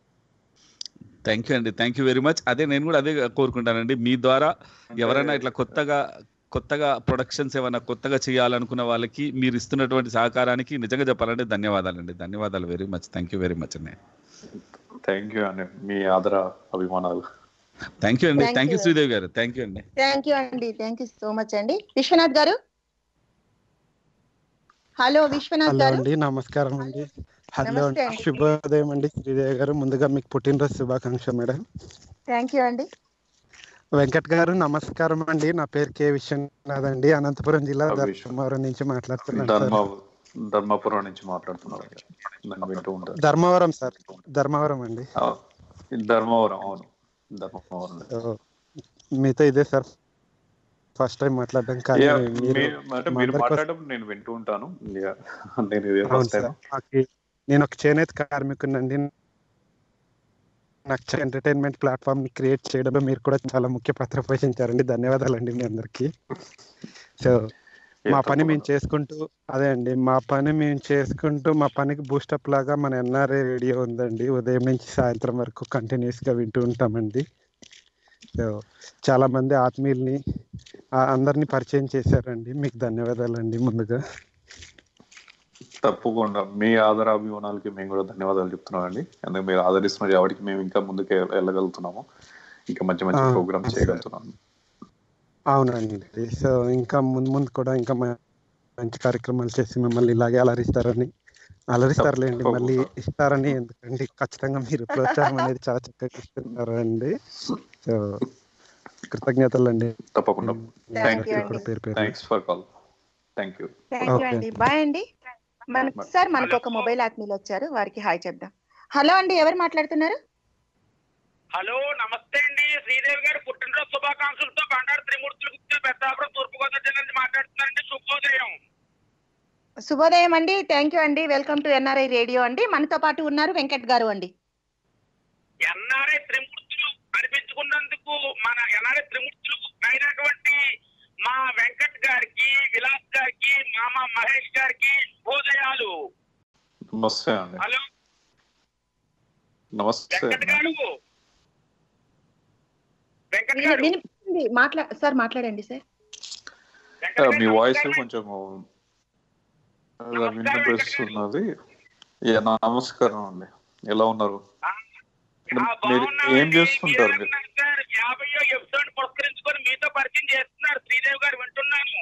థ్యాంక్ యూ అండి థ్యాంక్ యూ వెరీ మచ్ అదే నేను కూడా అదే కోరుకుంటానండి మీ ద్వారా ఎవరైనా ఇట్లా కొత్తగా కొత్తగా ప్రొడక్షన్స్ ఏమైనా కొత్తగా చేయాలనుకున్న వాళ్ళకి మీరు ఇస్తున్నటువంటి సహకారానికి నిజంగా చెప్పాలంటే ధన్యవాదాలండి ధన్యవాదాలు very much thank you very much అండి థ్యాంక్ యూ అండి మీ ఆదర అభిమానాలు థ్యాంక్ యూ అండి Thank thank you you. Sridevi గారు థ్యాంక్ యూ అండి థ్యాంక్ యూ అండి థ్యాంక్ యూ సో మచ్ అండి విశ్వనాథ్ గారు హలో విశ్వనాథ్ హలో గారు అండి నమస్కారం అండి హలో నమస్తే అండి. శుభోదయం అండి శ్రీదేవి గారు ముందుగా మీకు పుట్టినరోజు శుభాకాంక్ష మేడం థ్యాంక్ యూ అండి వెంకట్ గారు నమస్కారం అండి నా పేరు కే విశ్వనాథ్ అండి అనంతపురం జిల్లా విశ్వ- ధర్మవరం నుంచి మాట్లాడుతున్నాను సార్ ధర్మ ధర్మపురం నుంచి మాట్లాడుతున్నారు నన్ను వింటూ ఉంటారు ధర్మవరం సార్ ధర్మవరం అండి ఆ, ధర్మవరం అవును ధర్మవరం ఓ, మీతో ఇదే సార్ ఫస్ట్ టైం మాట్లాడడం కానీ Yeah, మీరు మీ- అంటే మా మీరు అందరి కోసం- మాట్లాడడం నేను వింటూ ఉంటాను Yeah, నేను ఇదే అవును ఫస్ట్ సార్ టైం నాకు- నేను ఒక చేనేత కార్మికునండి నాకు ఎంటర్టైన్మెంట్ ప్లాట్ఫామ్ ని క్రియేట్ చేయడంలో మీరు కూడా చాలా ముఖ్య పాత్ర పోషించారండి ధన్యవాదాలండి మీ అందరికి సో మా పని మేము చేసుకుంటూ అదే అండి మా పని మేము చేసుకుంటూ మా పనికి బూస్టప్ లాగా మన ఎన్ఆర్ఏ రేడియో ఉందండి ఉదయం నుంచి సాయంత్రం వరకు కంటిన్యూస్ గా వింటూ ఉంటామండి సో చాలా మంది ఆత్మీయుల్ని ఆ, అందరినీ పరిచయం చేశారండి మీకు ధన్యవాదాలండి ముందుగా తప్పకుండా మీ ఆదరాభిమానాలకి మేము కూడా ధన్యవాదాలు చెప్తున్నామండి ఎందుకంటే మీరు ఆదరిస్తున్న కాబట్టి మేము ఇంకా ముందుకు వెళ్ళగలుగుతున్నాము ఇంకా మంచి మంచి ఆ, ప్రోగ్రామ్ సార్. చేయగలుగుతున్నాము అవునండి సో ఇంకా ముందు ముందు కూడా ఇంకా మ- మంచి కార్యక్రమాలు చేసి మిమ్మల్ని ఇలాగే అలరిస్తారని అలరిస్తారులేండి మళ్ళీ ఇస్తారని ఎందుకండి ఖచ్చితంగా మీరు ప్రోత్సాహం అనేది చాలా చక్కగా ఇస్తున్నారండి సో కృతజ్ఞతలు అండి తప్పకుండా థ్యాంక్ యూ కూడా పేరు పేరు thanks for call thank you thank you okay. అండి బాయ్ అండి మన సార్ మనకు ఒక మొబైల్ ఆత్మీయులు వచ్చారు వారికి హాయ్ చెప్దాం హలో అండి ఎవరు మాట్లాడుతున్నారు హలో నమస్తే అండి శ్రీదేవి గారు పుట్టినరోజు శుభాకాంక్షలతో బండారు త్రిమూర్తుల గుప్తా పెద్దాపురం తూర్పుగోదావరి జిల్లా నుంచి మాట్లాడుతున్నారండి శుభోదయం శుభోదయం అండి థ్యాంక్ యూ అండి వెల్కమ్ టు ఎన్ఆర్ఐ రేడియో అండి మనతో పాటు ఉన్నారు వెంకట్ గారు అండి ఎన్ఆర్ఐ త్రిమూర్తులు అనిపించుకున్నందుకు మన ఎన్ఆర్ఐ త్రిమూర్తులు అయినటువంటి మా వెంకట్ గారికి విలాస్ గారికి మామ మహేష్ గారికి శుభోదయాలు నమస్తే అండి హలో నమస్తే వెంకట్ గారు వెంకట్ విని- గారు వినిపిస్తుంది మాట్లా సార్ మాట్లాడండి సార్ ఆ, మీ వాయిస్ కొంచెం వినిపిస్తున్నది యా, నమస్కారం అండి ఎలా ఉన్నారు మీరు ఏం చేస్తుంటారు మీరు సార్ యాభైయో ఎపిసోడ్ పురస్కరించుకొని మీతో పరిచయం చేస్తున్నారు శ్రీదేవి గారు వింటున్నాను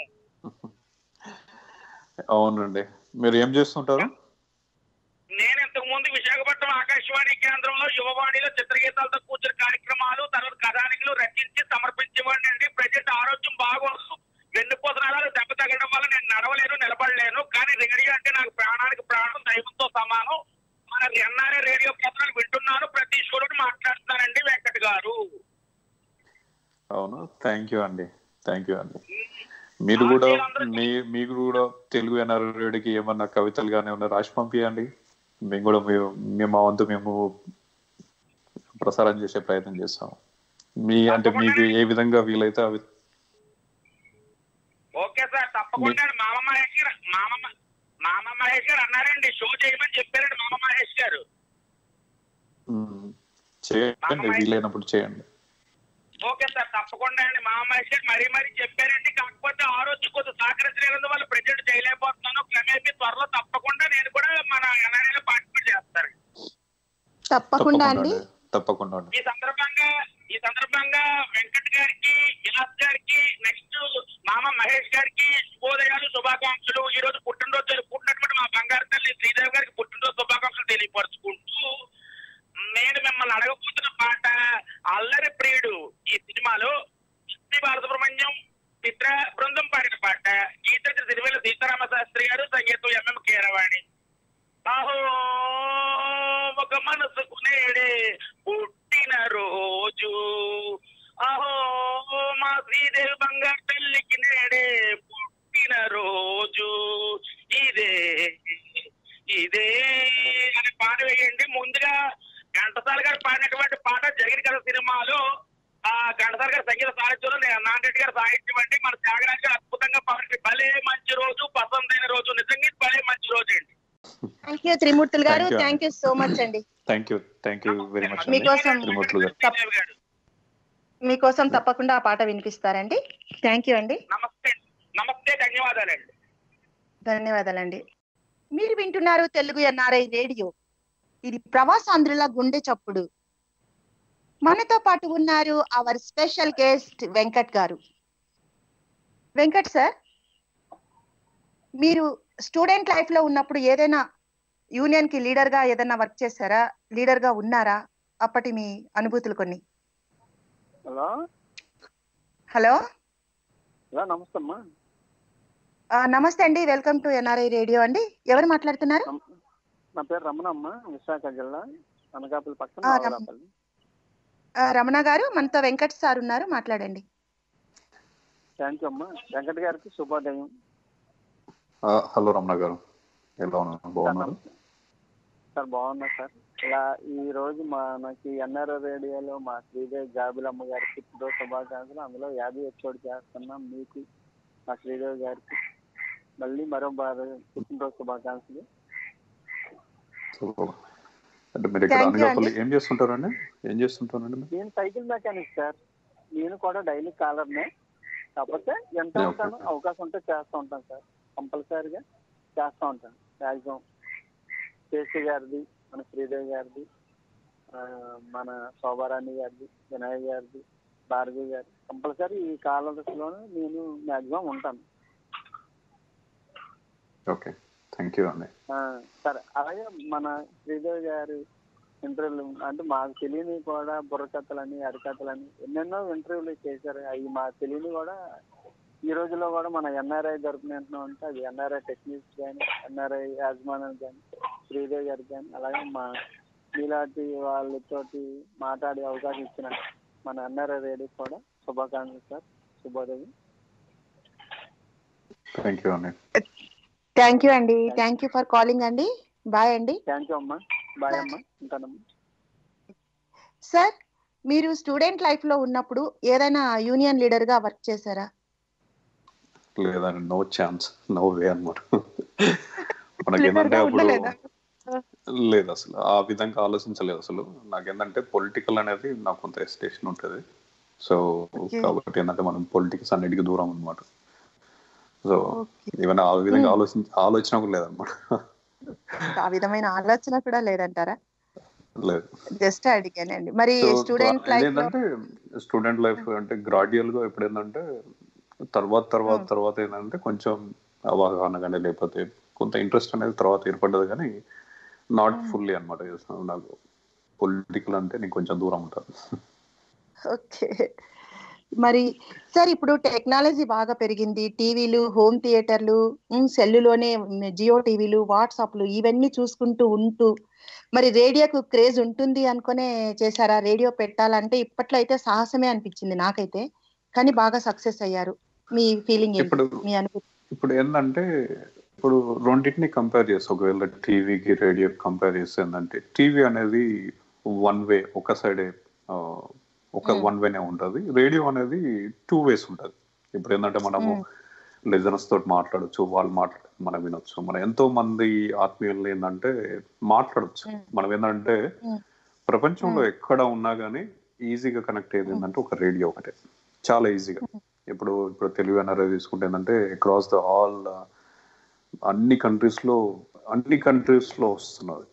అవునండి మీరు ఏం చేస్తుంటారు నేను ఇంతకు ముందు విశాఖపట్నం ఆకాశవాణి కేంద్రంలో యువవాణిలో చిత్రగీతాలతో కూర్చుని కార్యక్రమాలు తర్వాత కథానికలు రచించి సమర్పించేవాడిని అండి ప్రజెంట్ ఆరోగ్యం బాగోదు వెన్నుపోత నరాలు దెబ్బ తగలడం వల్ల నేను నడవలేను నిలబడలేను కానీ రేడియో అంటే నాకు ప్రాణానికి ప్రాణం దైవంతో సమానం మన ఎన్ఆర్ఏ రేడియో పత్రాలు వింటున్నాను ప్రతి షోలో మాట్లాడుతున్నానండి వెంకట్ గారు అవును థ్యాంక్ యూ అండి థ్యాంక్ యూ అండి మీరు కూడా మీ మీకు కూడా తెలుగు ఎన్ఆర్ఏడికి ఏమన్నా కవితలు కానీ ఏమన్నా రాసి పంపించండి మేము కూడా మేము మేము మా వంతు మేము ప్రసారం చేసే ప్రయత్నం చేస్తాం మీ అంటే మీకు ఏ విధంగా వీలైతే అవి ఓకే సార్ తప్పకుండా మామ మహేష్ గారు మామ మ- మామ మహేష్ గారు అన్నారండి షో చేయమని చెప్పారండి మామ మహేష్ గారు మ్, చేయండి వీలైనప్పుడు చేయండి ఓకే సార్ తప్పకుండా అండి మామ మహేష్ గారు మరీ మరీ చెప్పారండి కాకపోతే ఆ రోజు కొంచెం సహకరించలేదు వల్ల ప్రెజెంట్ చేయలేకపోతున్నాను క్రమేపీ త్వరలో తప్పకుండా నేను కూడా మన ఎన్ఆర్ఐలో పార్టిసిపేట్ చేస్తాను తప్పకుండా అండి తప్పకుండా అండి ఈ సందర్భంగా ఈ సందర్భంగా వెంకట్ గారికి విలాస్ గారికి నెక్స్ట్ మామ మహేష్ గారికి శుభోదయాలు శుభాకాంక్షలు ఈ రోజు పుట్టినరోజు జరుపుకుంటున్నటువంటి మా బంగారు తల్లి శ్రీదేవి గారికి పుట్టినరోజు శుభాకాంక్షలు తెలియపరుచుకుంటూ నేను మిమ్మల్ని అడగబోతున్న పాట అల్లరి ప్రియుడు ఈ సినిమాలో ఎస్పి బాలసుబ్రహ్మణ్యం చిత్ర బృందం పాడిన పాట గీత సిరివెల సీతారామ శాస్త్రి గారు సంగీతం ఎంఎం కీరవాణి అహో ఒక మనసుకు నేడే పుట్టిన రోజు అహో మా శ్రీదేవి బంగారు తల్లికి నేడే పుట్టిన రోజు ఇదే ఇదే అని పాట వేయండి ముందుగా ఘంటసాల గారు పాడినటువంటి పాట జరిగిన కదా సినిమాలో ఆ ఘంటసాల గారి సంగీత సాహిత్యంలో నేను నాన్నరెడ్డి గారి సాహిత్యం అండి మన త్యాగరాజు గారు అద్భుతంగా పాడి భలే మంచి రోజు పసందైన రోజు నిజంగా ఇది భలే మంచి రోజు అండి థ్యాంక్ యూ త్రిమూర్తులు గారు Thank you. Thank you so much అండి thank you thank you very much అండి మీకోసం త్రిమూర్తులు గారు తప్ప- మీకోసం తప్పకుండా ఆ పాట వినిపిస్తారండి థ్యాంక్ యూ అండి నమస్తే నమస్తే ధన్యవాదాలండి ధన్యవాదాలండి మీరు వింటున్నారు తెలుగు ఎన్ఆర్ఐ రేడియో ఇది ప్రవాసాంధ్రుల గుండె చప్పుడు మనతో పాటు ఉన్నారు అవర్ స్పెషల్ గెస్ట్ వెంకట్ గారు వెంకట్ సార్ మీరు స్టూడెంట్ లైఫ్ లో ఉన్నప్పుడు ఏదైనా యూనియన్ కి లీడర్ గా ఏదైనా వర్క్ చేశారా లీడర్ గా ఉన్నారా అప్పటి మీ అనుభూతులు కొన్ని హలో హలో హలో నమస్తే అమ్మా ఆ, నమస్తే అండి వెల్కమ్ టు ఎన్ఆర్ఐ రేడియో అండి ఎవరు మాట్లాడుతున్నారు నా పేరు రమణ అమ్మ విశాఖ జిల్లా అనకాపల్లి పక్కన ఆ, రమ- నావలాపల్లి ఆ, రమణ గారు మనతో వెంకట్ సార్ ఉన్నారు మాట్లాడండి థ్యాంక్ యూ అమ్మా వెంకట గారికి శుభోదయం ఆ, హలో రమణ గారు ఎలా ఉన్నారు బాగున్నారు సార్ బాగున్నా సార్ ఇలా ఈ రోజు మనకి ఎన్ఆర్ఓ రేడియోలో మా శ్రీదేవి జాబిలమ్మ గారికి పుట్టినరోజు శుభాకాంక్షలు అందులో యాభై ఎపిసోడ్ చేస్తున్నాం మీకు మా శ్రీదేవి గారికి మళ్ళీ మరో బాగా పుట్టినరోజు శుభాకాంక్షలు సో, అంటే మీరు ఇక్కడ Thank you అనకాపల్లి అండి. ఏం చేస్తుంటారండి ఏం చేస్తుంటారండి మీరు నేను సైకిల్ మెకానిక్ సార్ నేను కూడా డైలీ కాలర్నే కాకపోతే ఎంత Okay, ఉంటాను అవకాశం ఉంటే చేస్తూ ఉంటాను సార్ కంపల్సరీగా చేస్తూ ఉంటాను మ్యాక్సిమం కేసీ గారిది మన శ్రీదేవి గారిది ఆ, మన శోభారాణి గారిది వినాయక్ గారిది భారతి గారి కంపల్సరీ ఈ కాలర్స్లోనే నేను మ్యాక్సిమం ఉంటాను ఓకే థ్యాంక్ యూ అండి ఆ, సరే అలాగే మన శ్రీదేవి గారి ఇంటర్వ్యూలు అంటే మాకు తెలియని కూడా బుర్రకథలని అరికథలని ఎన్నెన్నో ఇంటర్వ్యూలు చేశారు అవి మాకు తెలియని కూడా ఈ రోజుల్లో కూడా మన ఎన్ఆర్ఐ జరుపుకుంటున్నాం అంటే అది ఎన్ఆర్ఐ టెక్నీషియన్స్ కానీ ఎన్ఆర్ఐ యాజమాన్యం కానీ శ్రీదేవి గారికి కానీ అలాగే మా మీలాంటి వాళ్ళతోటి మాట్లాడే అవకాశం ఇచ్చిన మన ఎన్ఆర్ఐ రేడియో కూడా శుభాకాంక్షలు సార్ శుభోదయం థ్యాంక్ యూ అండి థ్యాంక్ యూ అండి థ్యాంక్ యూ ఫర్ కాలింగ్ అండి బాయ్ అండి థ్యాంక్ యూ అమ్మా బాయ్ అమ్మా ఉంటానమ్మా సార్ మీరు స్టూడెంట్ లైఫ్ లో ఉన్నప్పుడు ఏదైనా యూనియన్ లీడర్ గా వర్క్ చేశారా లేదండి నో ఛాన్స్ నో వే అనమాట మనకేంటంటే గా అప్పుడు ఉండలేదా? లేదు అసలు ఆ విధంగా ఆలోచించలేదు అసలు నాకేంటంటే పొలిటికల్ అనేది నాకు కొంత ఎస్టేషన్ ఉంటుంది సో Okay. కాబట్టి ఏంటంటే మనం పొలిటిక్స్ అన్నిటికీ దూరం అనమాట సో ఏమైనా ఆ విధంగా Hmm. ఆలోచించి ఆలోచన కూడా లేదనమాట ఆ విధమైన ఆలోచన కూడా లేదంటారా లేదు జస్ట్ అడిగానండి మరి సో స్టూడెంట్ లైఫ్ లో ఏంటంటే స్టూడెంట్ లైఫ్ అంటే గ్రాడ్యువల్ గా ఇప్పుడు ఏంటంటే తర్వాత తర్వాత తర్వాత ఏంటంటే కొంచెం అవగాహన కానీ లేకపోతే కొంత ఇంట్రెస్ట్ అనేది తర్వాత ఏర్పడ్డది కానీ నాట్ ఫుల్లీ అనమాట నాకు పొలిటికల్ అంటే నేను కొంచెం దూరం ఉంటాను ఓకే మరి సార్ ఇప్పుడు టెక్నాలజీ బాగా పెరిగింది టీవీలు హోమ్ థియేటర్లు ఉమ్, సెల్లులోనే ఉమ్, జియో టీవీలు వాట్సాప్లు ఇవన్నీ చూసుకుంటూ ఉంటూ మరి రేడియోకు క్రేజ్ ఉంటుంది అనుకునే చేశారా రేడియో పెట్టాలంటే ఇప్పట్లో అయితే సాహసమే అనిపించింది నాకైతే కానీ బాగా సక్సెస్ అయ్యారు మీ ఫీలింగ్ ఏంటి ఇప్పుడు మీ అనుభూతి ఇప్పుడు ఏంటంటే ఇప్పుడు రెండింటిని కంపేర్ చేస్తే ఒకవేళ టీవీకి రేడియో కంపేర్ చేస్తే ఏంటంటే టీవీ అనేది వన్ వే ఒక సైడే ఒక వన్ వేనే ఉంటది రేడియో అనేది టూ వేస్ ఉంటది ఇప్పుడు ఏంటంటే మనము లిజనర్స్ తోటి మాట్లాడొచ్చు వాళ్ళు మాట్లాడ మనం వినొచ్చు మనం ఎంతో మంది ఆత్మీయులు ఏంటంటే మాట్లాడొచ్చు మనం ఏంటంటే ప్రపంచంలో ఎక్కడ ఉన్నా కానీ ఈజీగా కనెక్ట్ అయ్యేది ఏంటంటే ఒక రేడియో ఒకటే చాలా ఈజీగా ఇప్పుడు ఇప్పుడు తెలుగు ఎన్ఆర్ఐ తీసుకుంటే ఏంటంటే అక్రాస్ ద ఆల్ అన్ని కంట్రీస్ లో అన్ని కంట్రీస్ లో వస్తున్నది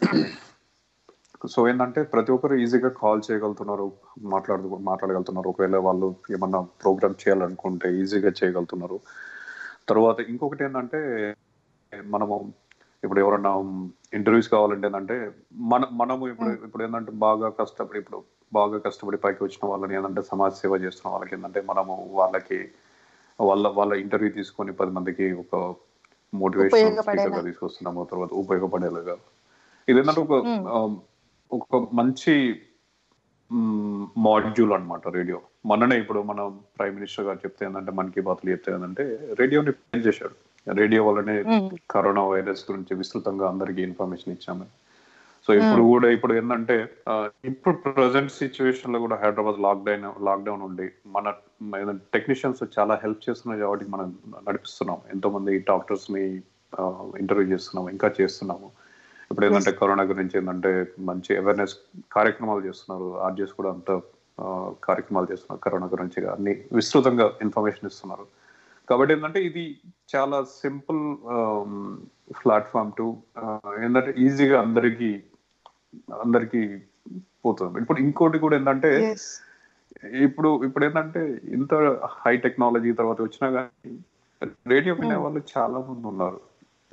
సో ఏంటంటే ప్రతి ఒక్కరు ఈజీగా కాల్ చేయగలుగుతున్నారు మాట్లాడు మాట్లాడగలుగుతున్నారు ఒకవేళ వాళ్ళు ఏమన్నా ప్రోగ్రామ్ చేయాలనుకుంటే ఈజీగా చేయగలుగుతున్నారు తర్వాత ఇంకొకటి ఏంటంటే మనము ఇప్పుడు ఎవరన్నా ఇంటర్వ్యూస్ కావాలంటే ఏంటంటే మన మనము ఇప్పుడు ఇప్పుడు ఏంటంటే బాగా కష్టపడి ఇప్పుడు బాగా కష్టపడి పైకి వచ్చిన వాళ్ళని ఏంటంటే సమాజ సేవ చేస్తున్న వాళ్ళకి ఏంటంటే మనము వాళ్ళకి వాళ్ళ వాళ్ళ ఇంటర్వ్యూ తీసుకొని పది మందికి ఒక మోటివేషన్ ఉపయోగపడేలా. స్పీకర్ గా తీసుకొస్తున్నాము తర్వాత ఉపయోగపడేలాగా ఇదేంటంటే ఒక ఆ, ఒక మంచి మాడ్యూల్ అన్నమాట రేడియో మననే ఇప్పుడు మన ప్రైమ్ మినిస్టర్ గారు చెప్తే ఏంటంటే మన్ కీ బాత్లు చెప్తే ఏంటంటే రేడియోని ప్లాన్ చేశాడు రేడియో వల్లనే కరోనా వైరస్ గురించి విస్తృతంగా అందరికీ ఇన్ఫర్మేషన్ ఇచ్చాము సో ఇప్పుడు కూడా ఇప్పుడు ఏంటంటే ఆ, ఇప్పుడు ప్రజెంట్ సిచ్యువేషన్ లో కూడా హైదరాబాద్ లాక్డౌన్ లాక్డౌన్ ఉండి మన టెక్నీషియన్స్ చాలా హెల్ప్ చేస్తున్నారు కాబట్టి మనం నడిపిస్తున్నాం ఎంతో మంది డాక్టర్స్ ని ఇంటర్వ్యూ చేస్తున్నాము ఇంకా చేస్తున్నాము ఇప్పుడు ఏంటంటే కరోనా గురించి ఏంటంటే మంచి అవేర్నెస్ కార్యక్రమాలు చేస్తున్నారు ఆర్జెస్ కూడా అంత ఆ, కార్యక్రమాలు చేస్తున్నారు కరోనా గురించి అన్ని విస్తృతంగా ఇన్ఫర్మేషన్ ఇస్తున్నారు కాబట్టి ఏంటంటే ఇది చాలా సింపుల్ ప్లాట్ఫామ్ టు ఏంటంటే ఈజీగా అందరికి అందరికి పోతుంది ఇప్పుడు ఇంకోటి కూడా ఏంటంటే ఇప్పుడు ఇప్పుడు ఏంటంటే ఇంత హై టెక్నాలజీ తర్వాత వచ్చినా కానీ రేడియో వినే వాళ్ళు చాలా మంది ఉన్నారు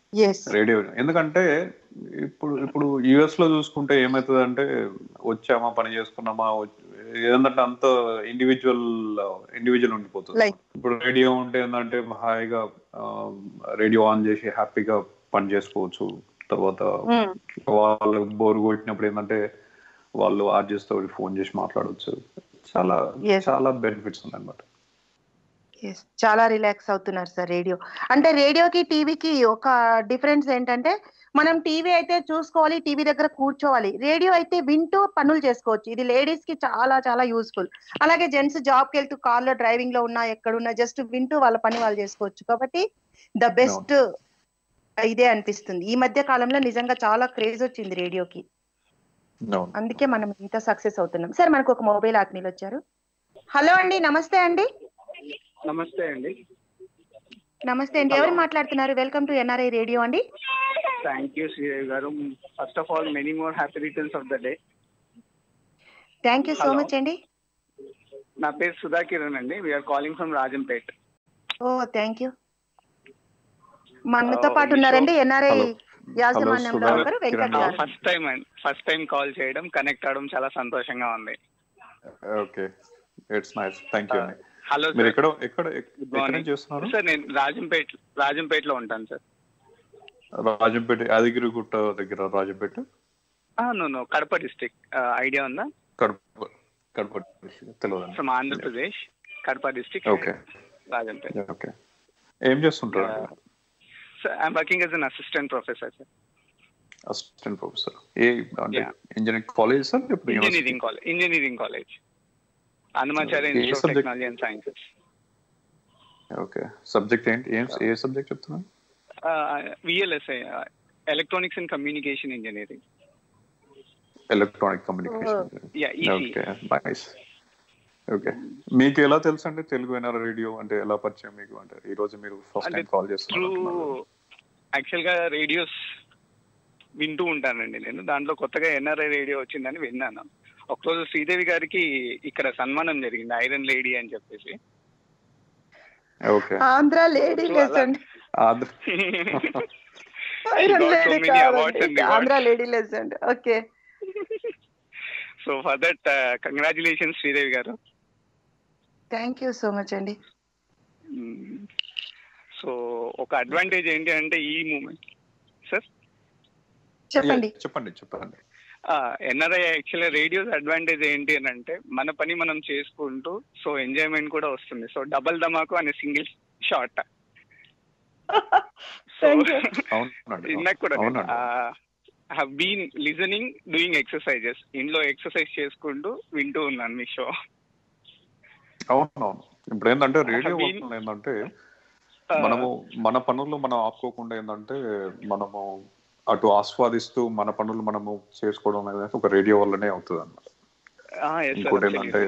ఎస్ రేడియో ఎందుకంటే ఇప్పుడు ఇప్పుడు యుఎస్ లో చూసుకుంటే ఏమవుతుంది అంటే వచ్చామా పని చేసుకున్నామా వచ్చి- ఏంటంటే అంత ఇండివిజువల్ ఇండివిజువల్ ఉండిపోతుంది లైక్ ఇప్పుడు రేడియో ఉంటే ఏంటంటే హాయిగా రేడియో ఆన్ చేసి హ్యాపీగా పని చేసుకోవచ్చు తర్వాత వాళ్ళు బోర్ కొట్టినప్పుడు ఏంటంటే వాళ్ళు ఆర్జెస్ తో ఫోన్ చేసి మాట్లాడవచ్చు చాలా Yes. చాలా బెనిఫిట్స్ ఉన్నాయి అన్నమాట ఎస్ చాలా రిలాక్స్ అవుతున్నారు సార్ రేడియో అంటే రేడియోకి టీవీకి ఒక డిఫరెన్స్ ఏంటంటే మనం టీవీ అయితే చూసుకోవాలి టీవీ దగ్గర కూర్చోవాలి రేడియో అయితే వింటూ పనులు చేసుకోవచ్చు ఇది లేడీస్ కి చాలా చాలా యూస్ఫుల్ అలాగే జెంట్స్ జాబ్ కి వెళ్తూ కార్లో డ్రైవింగ్ లో ఉన్నా ఎక్కడున్నా జస్ట్ వింటూ వాళ్ళ పని వాళ్ళు చేసుకోవచ్చు కాబట్టి ద బెస్ట్ ఇదే అనిపిస్తుంది ఈ మధ్య కాలంలో నిజంగా చాలా క్రేజ్ వచ్చింది రేడియోకి అవును అందుకే మనం ఇంత సక్సెస్ అవుతున్నాం సార్ మనకు ఒక మొబైల్ ఆత్మీయులు వచ్చారు హలో అండి నమస్తే అండి నమస్తే అండి నమస్తే అండి ఎవరు మాట్లాడుతున్నారు వెల్కమ్ టు ఎన్ఆర్ఐ రేడియో అండి థ్యాంక్ యూ శ్రీదేవి గారు first of all many more happy returns of the day thank you so Hello. Much అండి నా పేరు సుధా కిరణ్ అండి వీఆర్ కాలింగ్ ఫ్రమ్ రాజంపేట్ ఓ థ్యాంక్ యూ మనతో పాటు ఉన్నారండి ఎన్ఆర్ఐ యాజమాన్యంలో ఒకరు వెంకట్ గారు ఫస్ట్ టైం అండి ఫస్ట్ టైం కాల్ చేయడం కనెక్ట్ అవడం చాలా సంతోషంగా ఉంది okay it's nice thank you అండి హలో మీరు సార్ ఎక్కడ ఎక్కడ గుడ్ ఎక్కడ మార్నింగ్ నుంచి చేస్తున్నారు సార్ నేను రాజంపేట్ రాజంపేటలో ఉంటాను సార్ రాజంపేట యాదగిరిగుట్ట దగ్గర Rajampeta no no Kadapa district idea ఉందా కడప కడప తెలియదు from Andhra Pradesh Kadapa district okay Rajampet okay ఏం చేస్తుంటారు sir I'm working as an assistant professor sir assistant professor ఏ అంటే Yeah. ఇంజనీరింగ్ కాలేజ్ సార్ ఇప్పుడు engineering college engineering college Annamacharya Okay. ఏ institute of subject? Technology and sciences okay subject ఏంటి ఏం ఏ subject చెప్తున్నారు VLSI electronics and communication engineering electronic communication Yeah, ECE. Okay nice okay మీకు ఎలా తెలుసు అండి తెలుగు ఎన్ఆర్ రేడియో అంటే ఎలా పరిచయం మీకు అంటే ఈ రోజు మీరు ఫస్ట్ అంటే టైం కాల్ త్రూ చేస్తున్నారు యాక్చువల్ గా రేడియోస్ వింటూ ఉంటానండి నేను దాంట్లో కొత్తగా ఎన్ఆర్ఐ రేడియో వచ్చిందని విన్నాను ఒకరోజు శ్రీదేవి గారికి ఇక్కడ సన్మానం జరిగింది ఐరన్ లేడీ అని చెప్పేసి okay Andhra lady So, legend iron got so lady many awards and కాదండి rewards. Andhra lady legend okay so for that congratulation Sridevi గారు థ్యాంక్ యూ సో మచ్ అండి సో ఒక అడ్వాంటేజ్ ఏంటి అంటే ఈ మూమెంట్ సార్ చెప్పండి చెప్పండి చెప్పండి ఎన్ఆర్ఐ యాక్చువల్గా రేడియోస్ అడ్వాంటేజ్ ఏంటి అని అంటే మన పని మనం చేసుకుంటూ సో ఎంజాయ్మెంట్ కూడా వస్తుంది సో డబల్ ధమాకు అనే సింగిల్ షార్ట్ సో అవునండి ఇందాక కూడా అవునండి have been listening doing exercises ఇంట్లో ఎక్సర్సైజ్ చేసుకుంటూ వింటూ ఉన్నాను మీ షో అవునవును ఇప్పుడు ఏంటంటే రేడియో been- వల్ల ఏంటంటే మనము మన పనులు మనం ఆపుకోకుండా ఏంటంటే మనము అటు ఆస్వాదిస్తూ మన పనులు మనము చేసుకోవడం అనేది ఒక రేడియో వల్లనే అవుతుంది అన్నమాట ఇంకోటి ఏంటంటే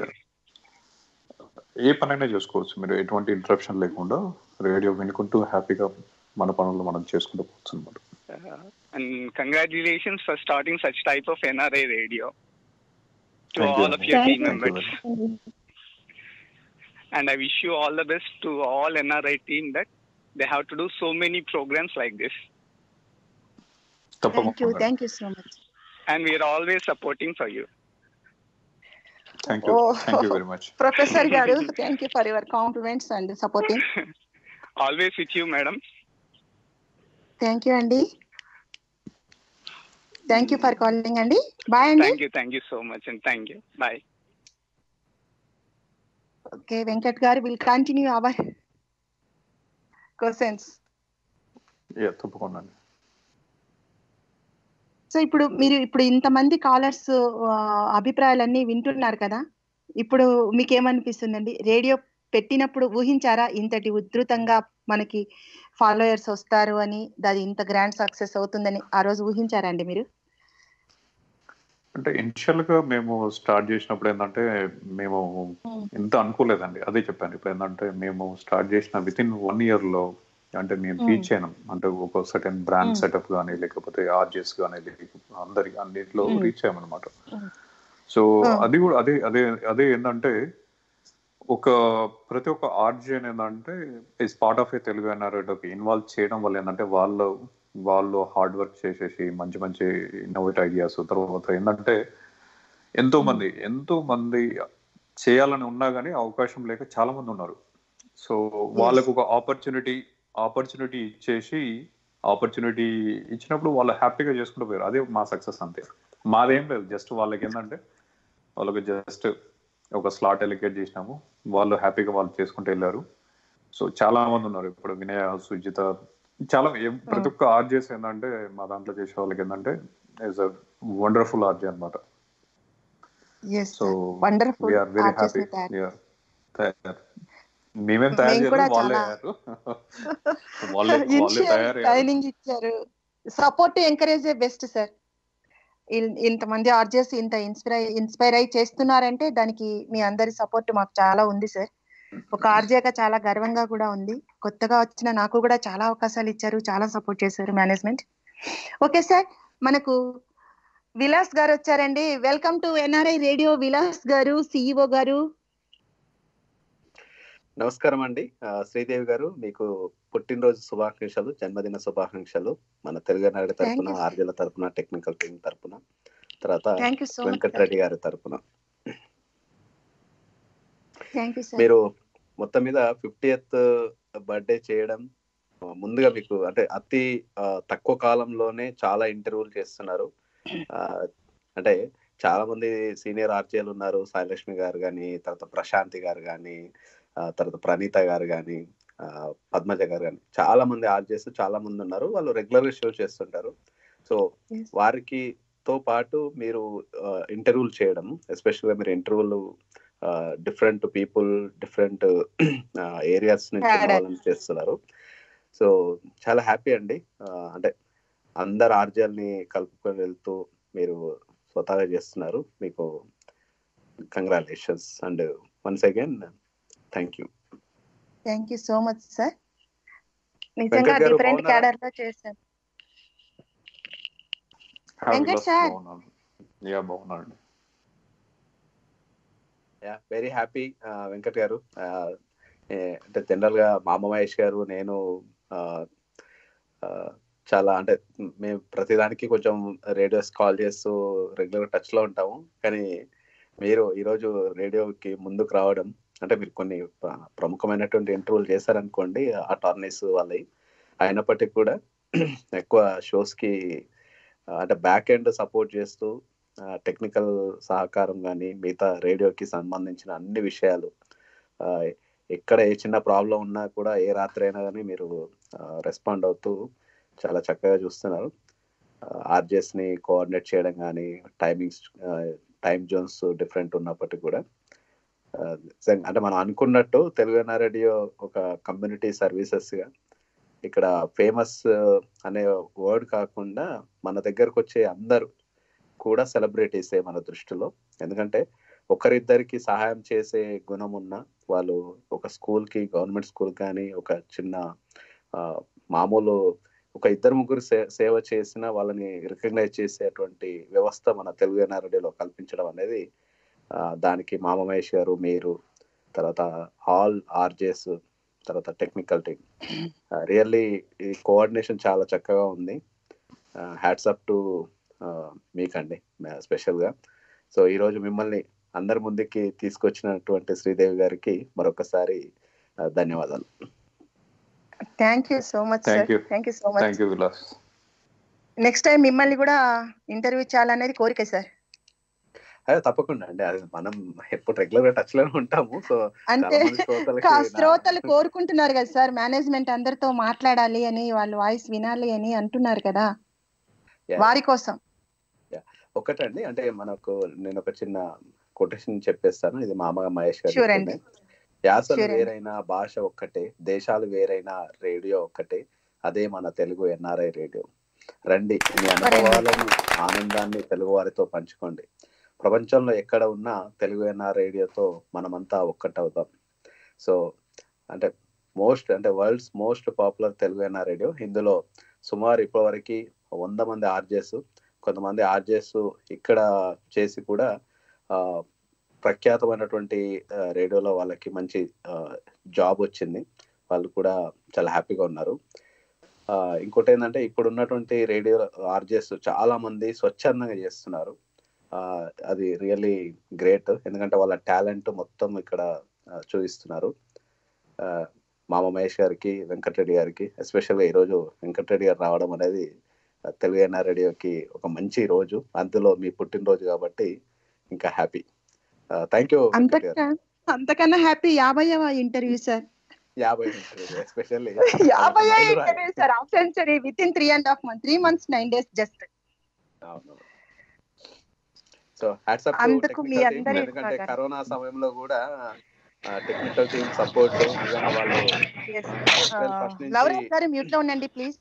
ఏ పనైనా చేసుకోవచ్చు మీరు ఎటువంటి ఇంటరప్షన్ లేకుండా రేడియో వినుకుంటూ హ్యాపీగా మన పనులు మనం చేసుకుంటూ పోవచ్చు అనమాట and congratulations for starting such type of NRI radio to Thank you. All of your Thank team you. Members and I wish you all the best to all NRI team that they have to do so many programs like this. Thank you thank you so much And we are always supporting for you. Thank you thank you very much professor గారు thank you for your compliments and supporting Always with you, madam. Thank you అండి thank you for calling అండి bye అండి Thank you, thank you so much, and thank you. Bye. Okay Venkat గారు will continue our questions yeah తప్పకుండా అండి so ఇప్పుడు మీరు ఇప్పుడు ఇంతమంది కాలర్స్ అభిప్రాయాలన్నీ వింటున్నారు కదా ఇప్పుడు మీకు ఏమనిపిస్తుందండి రేడియో పెట్టినప్పుడు ఊహించారా ఇంతటి ఉధృతంగా మనకి ఫాలోయర్స్ వస్తారు అని అది ఇంత గ్రాండ్ సక్సెస్ అవుతుందని ఆ రోజు ఊహించారా అండి మీరు అంటే ఇనిషియల్ గా మేము స్టార్ట్ చేసినప్పుడు ఏంటంటే మేము ఇంత అనుకోలేదండి అదే చెప్పాను ఇప్పుడు ఏంటంటే మేము స్టార్ట్ చేసిన విత్ ఇన్ వన్ ఇయర్ లో అంటే మేము Hmm. రీచ్ అయినాం అంటే ఒక సర్టెన్ బ్రాండ్ Hmm. సెటప్ కానీ లేకపోతే ఆర్జెస్ కానీ అందరికి అన్నిట్లో Hmm. రీచ్ అయ్యామన్నమాట సో Hmm. అది కూడా అదే అదే అదే ఏంటంటే ఒక ప్రతి ఒక్క ఆర్జే ఏంటంటే is part of a Telugu ఎన్ఆర్ఐకి ఇన్వాల్వ్ చేయడం వల్ల ఏంటంటే వాళ్ళు వాళ్ళు హార్డ్ వర్క్ చేసేసి మంచి మంచి ఇన్నోవేట్ ఐడియాస్ తర్వాత ఏంటంటే ఎంతో మంది ఎంతో మంది చేయాలని ఉన్నా కానీ అవకాశం లేక చాలా మంది ఉన్నారు సో వాళ్ళకు ఒక ఆపర్చునిటీ ఆపర్చునిటీ ఇచ్చేసి ఆపర్చునిటీ ఇచ్చినప్పుడు వాళ్ళు హ్యాపీగా చేసుకుంటూ పోయారు అదే మా సక్సెస్ అంతే మాదేం లేదు జస్ట్ వాళ్ళకి ఏంటంటే వాళ్ళకి జస్ట్ ఒక స్లాట్ ఎలికేట్ చేసినాము వాళ్ళు హ్యాపీగా వాళ్ళు చేసుకుంటూ వెళ్ళారు సో చాలా మంది ఉన్నారు ఇప్పుడు వినయ సుజిత చాలా ఏం- ప్రతి ఒక్క ఆర్జేస్ ఏంటంటే మా దాంట్లో చేసే వాళ్ళకి ఏంటంటే ఇస్ అ వండర్ఫుల్ ఆర్జే అనమాట yes so wonderful we are very artist happy మేమేం తయారు మేము కూడా చేయలేదు వాళ్ళే చాలా అయ్యారు వాళ్ళే వాళ్ళే ఇనిషియల్ తయారయ్యారు ట్రైనింగ్ ఇచ్చారు సపోర్ట్ ఎంకరేజ్ బెస్ట్ సార్ ఇంతమంది ఆర్జెస్ ఇంత ఇన్స్పైర్ ఇన్స్పైర్ అయి చేస్తున్నారంటే దానికి మీ అందరి సపోర్ట్ మాకు చాలా ఉంది సార్ ఒక ఆర్జేగా చాలా గర్వంగా కూడా ఉంది కొత్తగా వచ్చిన నాకు కూడా చాలా అవకాశాలు ఇచ్చారు చాలా సపోర్ట్ చేశారు మేనేజ్మెంట్ ఓకే సార్ మనకు విలాస్ గారు వచ్చారండి welcome to NRI radio Vilas గారు సిఇఓ గారు నమస్కారం అండి ఆ, శ్రీదేవి గారు మీకు పుట్టినరోజు శుభాకాంక్షలు జన్మదిన శుభాకాంక్షలు మన తెలుగునాడు తరపున you, sir. ఆర్జల తరపున టెక్నికల్ టీం తరపున తర్వాత Thank you so much, Venkatareddy గారి తరపున థ్యాంక్ యూ సార్ మీరు మొత్తం మీద ఫిఫ్టీయత్ బర్త్డే చేయడం ఆ, ముందుగా మీకు అంటే అతి ఆ, తక్కువ కాలంలోనే చాలా ఇంటర్వ్యూలు చేస్తున్నారు ఆ, అంటే చాలా మంది సీనియర్ ఆర్జేలు ఉన్నారు సాయిలక్ష్మి గారు కానీ తర్వాత ప్రశాంతి గారు కానీ తర్వాత ప్రణీత గారు కానీ పద్మజ గారు కానీ చాలా మంది ఆర్జేస్ చాలా మంది ఉన్నారు వాళ్ళు రెగ్యులర్ గా షో చేస్తుంటారు సో వారికి తో పాటు మీరు ఇంటర్వ్యూలు చేయడం ఎస్పెషల్ గా మీరు ఇంటర్వ్యూలు డిఫరెంట్ పీపుల్ డిఫరెంట్ ఏరియాస్ నుంచి ఉన్న Cadre. వాళ్ళని చేస్తున్నారు సో చాలా హ్యాపీ అండి ఆ, అంటే అందరు ఆర్జల్ని కలుపుకొని వెళ్తూ మీరు స్వతహాగా చేస్తున్నారు మీకు congratulations and once again thank you thank you so much sir నిజంగా వెంకట్ గారు డిఫరెంట్ బాగున్నారా? క్యాడర్ లో చేశాను వెంకట్ సార్ యా బాగున్నాడు యా వెరీ హ్యాపీ వెంకట్ గారు ఆ, ఏ, అంటే జనరల్ గా మామ మహేష్ గారు నేను ఆ, ఆ, చాలా అంటే మేము ప్రతిదానికి కొంచెం రేడియోస్ కాల్ చేస్తూ రెగ్యులర్ టచ్ లో ఉంటాము కానీ మీరు ఈరోజు రేడియోకి ముందుకు రావడం అంటే మీరు కొన్ని ప్ర- ప్రముఖమైనటువంటి ఇంటర్వ్యూలు చేశారనుకోండి ఆ టర్నీస్ వాళ్ళవి అయినప్పటికీ కూడా ఎక్కువ షోస్ కి ఆ, అంటే బ్యాక్ ఎండ్ సపోర్ట్ చేస్తూ టెక్నికల్ సహకారం కానీ మిగతా రేడియోకి సంబంధించిన అన్ని విషయాలు ఆ, ఎక్కడ ఏ చిన్న ప్రాబ్లం ఉన్నా కూడా ఏ రాత్రి అయినా కానీ మీరు రెస్పాండ్ అవుతూ చాలా చక్కగా చూస్తున్నారు ఆర్జెస్ ని కోఆర్డినేట్ చేయడం కానీ టైమింగ్స్ టైం జోన్స్ డిఫరెంట్ ఉన్నప్పటికీ కూడా ఆ, నిజంగా అంటే మనం అనుకున్నట్టు తెలుగు రేడియో ఒక కమ్యూనిటీ సర్వీసెస్ గా ఇక్కడ ఫేమస్ అనే వర్డ్ కాకుండా మన దగ్గరకు వచ్చే అందరూ కూడా సెలబ్రిటీసే మన దృష్టిలో ఎందుకంటే ఒకరిద్దరికి సహాయం చేసే గుణం ఉన్న వాళ్ళు ఒక స్కూల్ కి గవర్నమెంట్ స్కూల్ కానీ ఒక చిన్న ఆ, మామూలు ఒక ఇద్దరు ముగ్గురు సే సేవ చేసిన వాళ్ళని రికగ్నైజ్ చేసేటువంటి వ్యవస్థ మన తెలుగు ఎన్ఆర్డీలో కల్పించడం అనేది ఆ, దానికి మామ మహేష్ గారు మీరు తర్వాత ఆల్ ఆర్జేస్ తర్వాత టెక్నికల్ టీమ్ రియల్లీ ఈ కోఆర్డినేషన్ చాలా చక్కగా ఉంది హ్యాట్స్ అప్ టు మీకండి స్పెషల్ గా సో ఈ రోజు మిమ్మల్ని అందరి ముందుకి తీసుకొచ్చినటువంటి శ్రీదేవి గారికి మరొకసారి ఆ, ధన్యవాదాలు thank you so much sir thank you thank you so much thank you Vilas next time మిమ్మల్ని కూడా ఇంటర్వ్యూ చేయాలనేది కోరిక సార్ అదే తప్పకుండా అండి అది మనం ఎప్పుడు రెగ్యులర్ గా టచ్ లోనే ఉంటాము సో అంటే చాలా మంది శ్రోతలకి కా- నా- శ్రోతలు కోరుకుంటున్నారు కదా సార్ మేనేజ్మెంట్ అందరితో మాట్లాడాలి అని వాళ్ళ వాయిస్ వినాలి అని అంటున్నారు కదా Yeah. వారి కోసం ఒకటండి అంటే మనకు నేను ఒక చిన్న కొటేషన్ చెప్పేస్తాను ఇది మామగా మహేష్ గారు Sure చెప్పిందే. అండి. యాసలు Sure అండి. వేరైనా భాష ఒక్కటే దేశాలు వేరైనా రేడియో ఒక్కటే అదే మన తెలుగు ఎన్ఆర్ఐ రేడియో రండి మీ అనుభవాలను ఆనందాన్ని తెలుగు వారితో పంచుకోండి ప్రపంచంలో ఎక్కడ ఉన్నా తెలుగు ఎన్ఆర్ రేడియోతో మనమంతా ఒక్కటవుతాం సో అంటే మోస్ట్ అంటే world's most popular Telugu NR radio ఇందులో సుమారు ఇప్పటివరకు వంద మంది ఆర్జేస్ కొంతమంది ఆర్జేస్ ఇక్కడ చేసి కూడా ఆ, ప్రఖ్యాతమైనటువంటి ఆ, రేడియోలో వాళ్ళకి మంచి ఆ, జాబ్ వచ్చింది వాళ్ళు కూడా చాలా హ్యాపీగా ఉన్నారు ఆ, ఇంకోటి ఏంటంటే ఇప్పుడు ఉన్నటువంటి రేడియో ఆర్జెస్ చాలా మంది స్వచ్ఛందంగా చేస్తున్నారు ఆ, అది రియల్లీ గ్రేట్ ఎందుకంటే వాళ్ళ టాలెంట్ మొత్తం ఇక్కడ ఆ, చూపిస్తున్నారు ఆ, మామ మహేష్ గారికి వెంకటరెడ్డి గారికి ఎస్పెషల్గా ఈరోజు వెంకటరెడ్డి గారు రావడం అనేది ఆ, తెలుగు ఎన్ఆర్ రేడియోకి ఒక మంచి రోజు అందులో మీ పుట్టినరోజు కాబట్టి ఇంకా హ్యాపీ థ్యాంక్ యూ వెంకట్ గారు అంతక అంతకన్నా హ్యాపీ యాభైవ ఇంటర్వ్యూ సార్ యాభై ఎస్పెషల్లీ యాభై interview sir half century with in three and half month three months nine days just so hats up అందుకు మీ అందరి ఎందుకంటే సహకారం. కరోనా సమయంలో కూడా టెక్నికల్ టీమ్ సపోర్ట్ వాళ్ళు ఫస్ట్ నుంచి లవరాజ్ గారు మ్యూట్ లో ఉండండి ప్లీజ్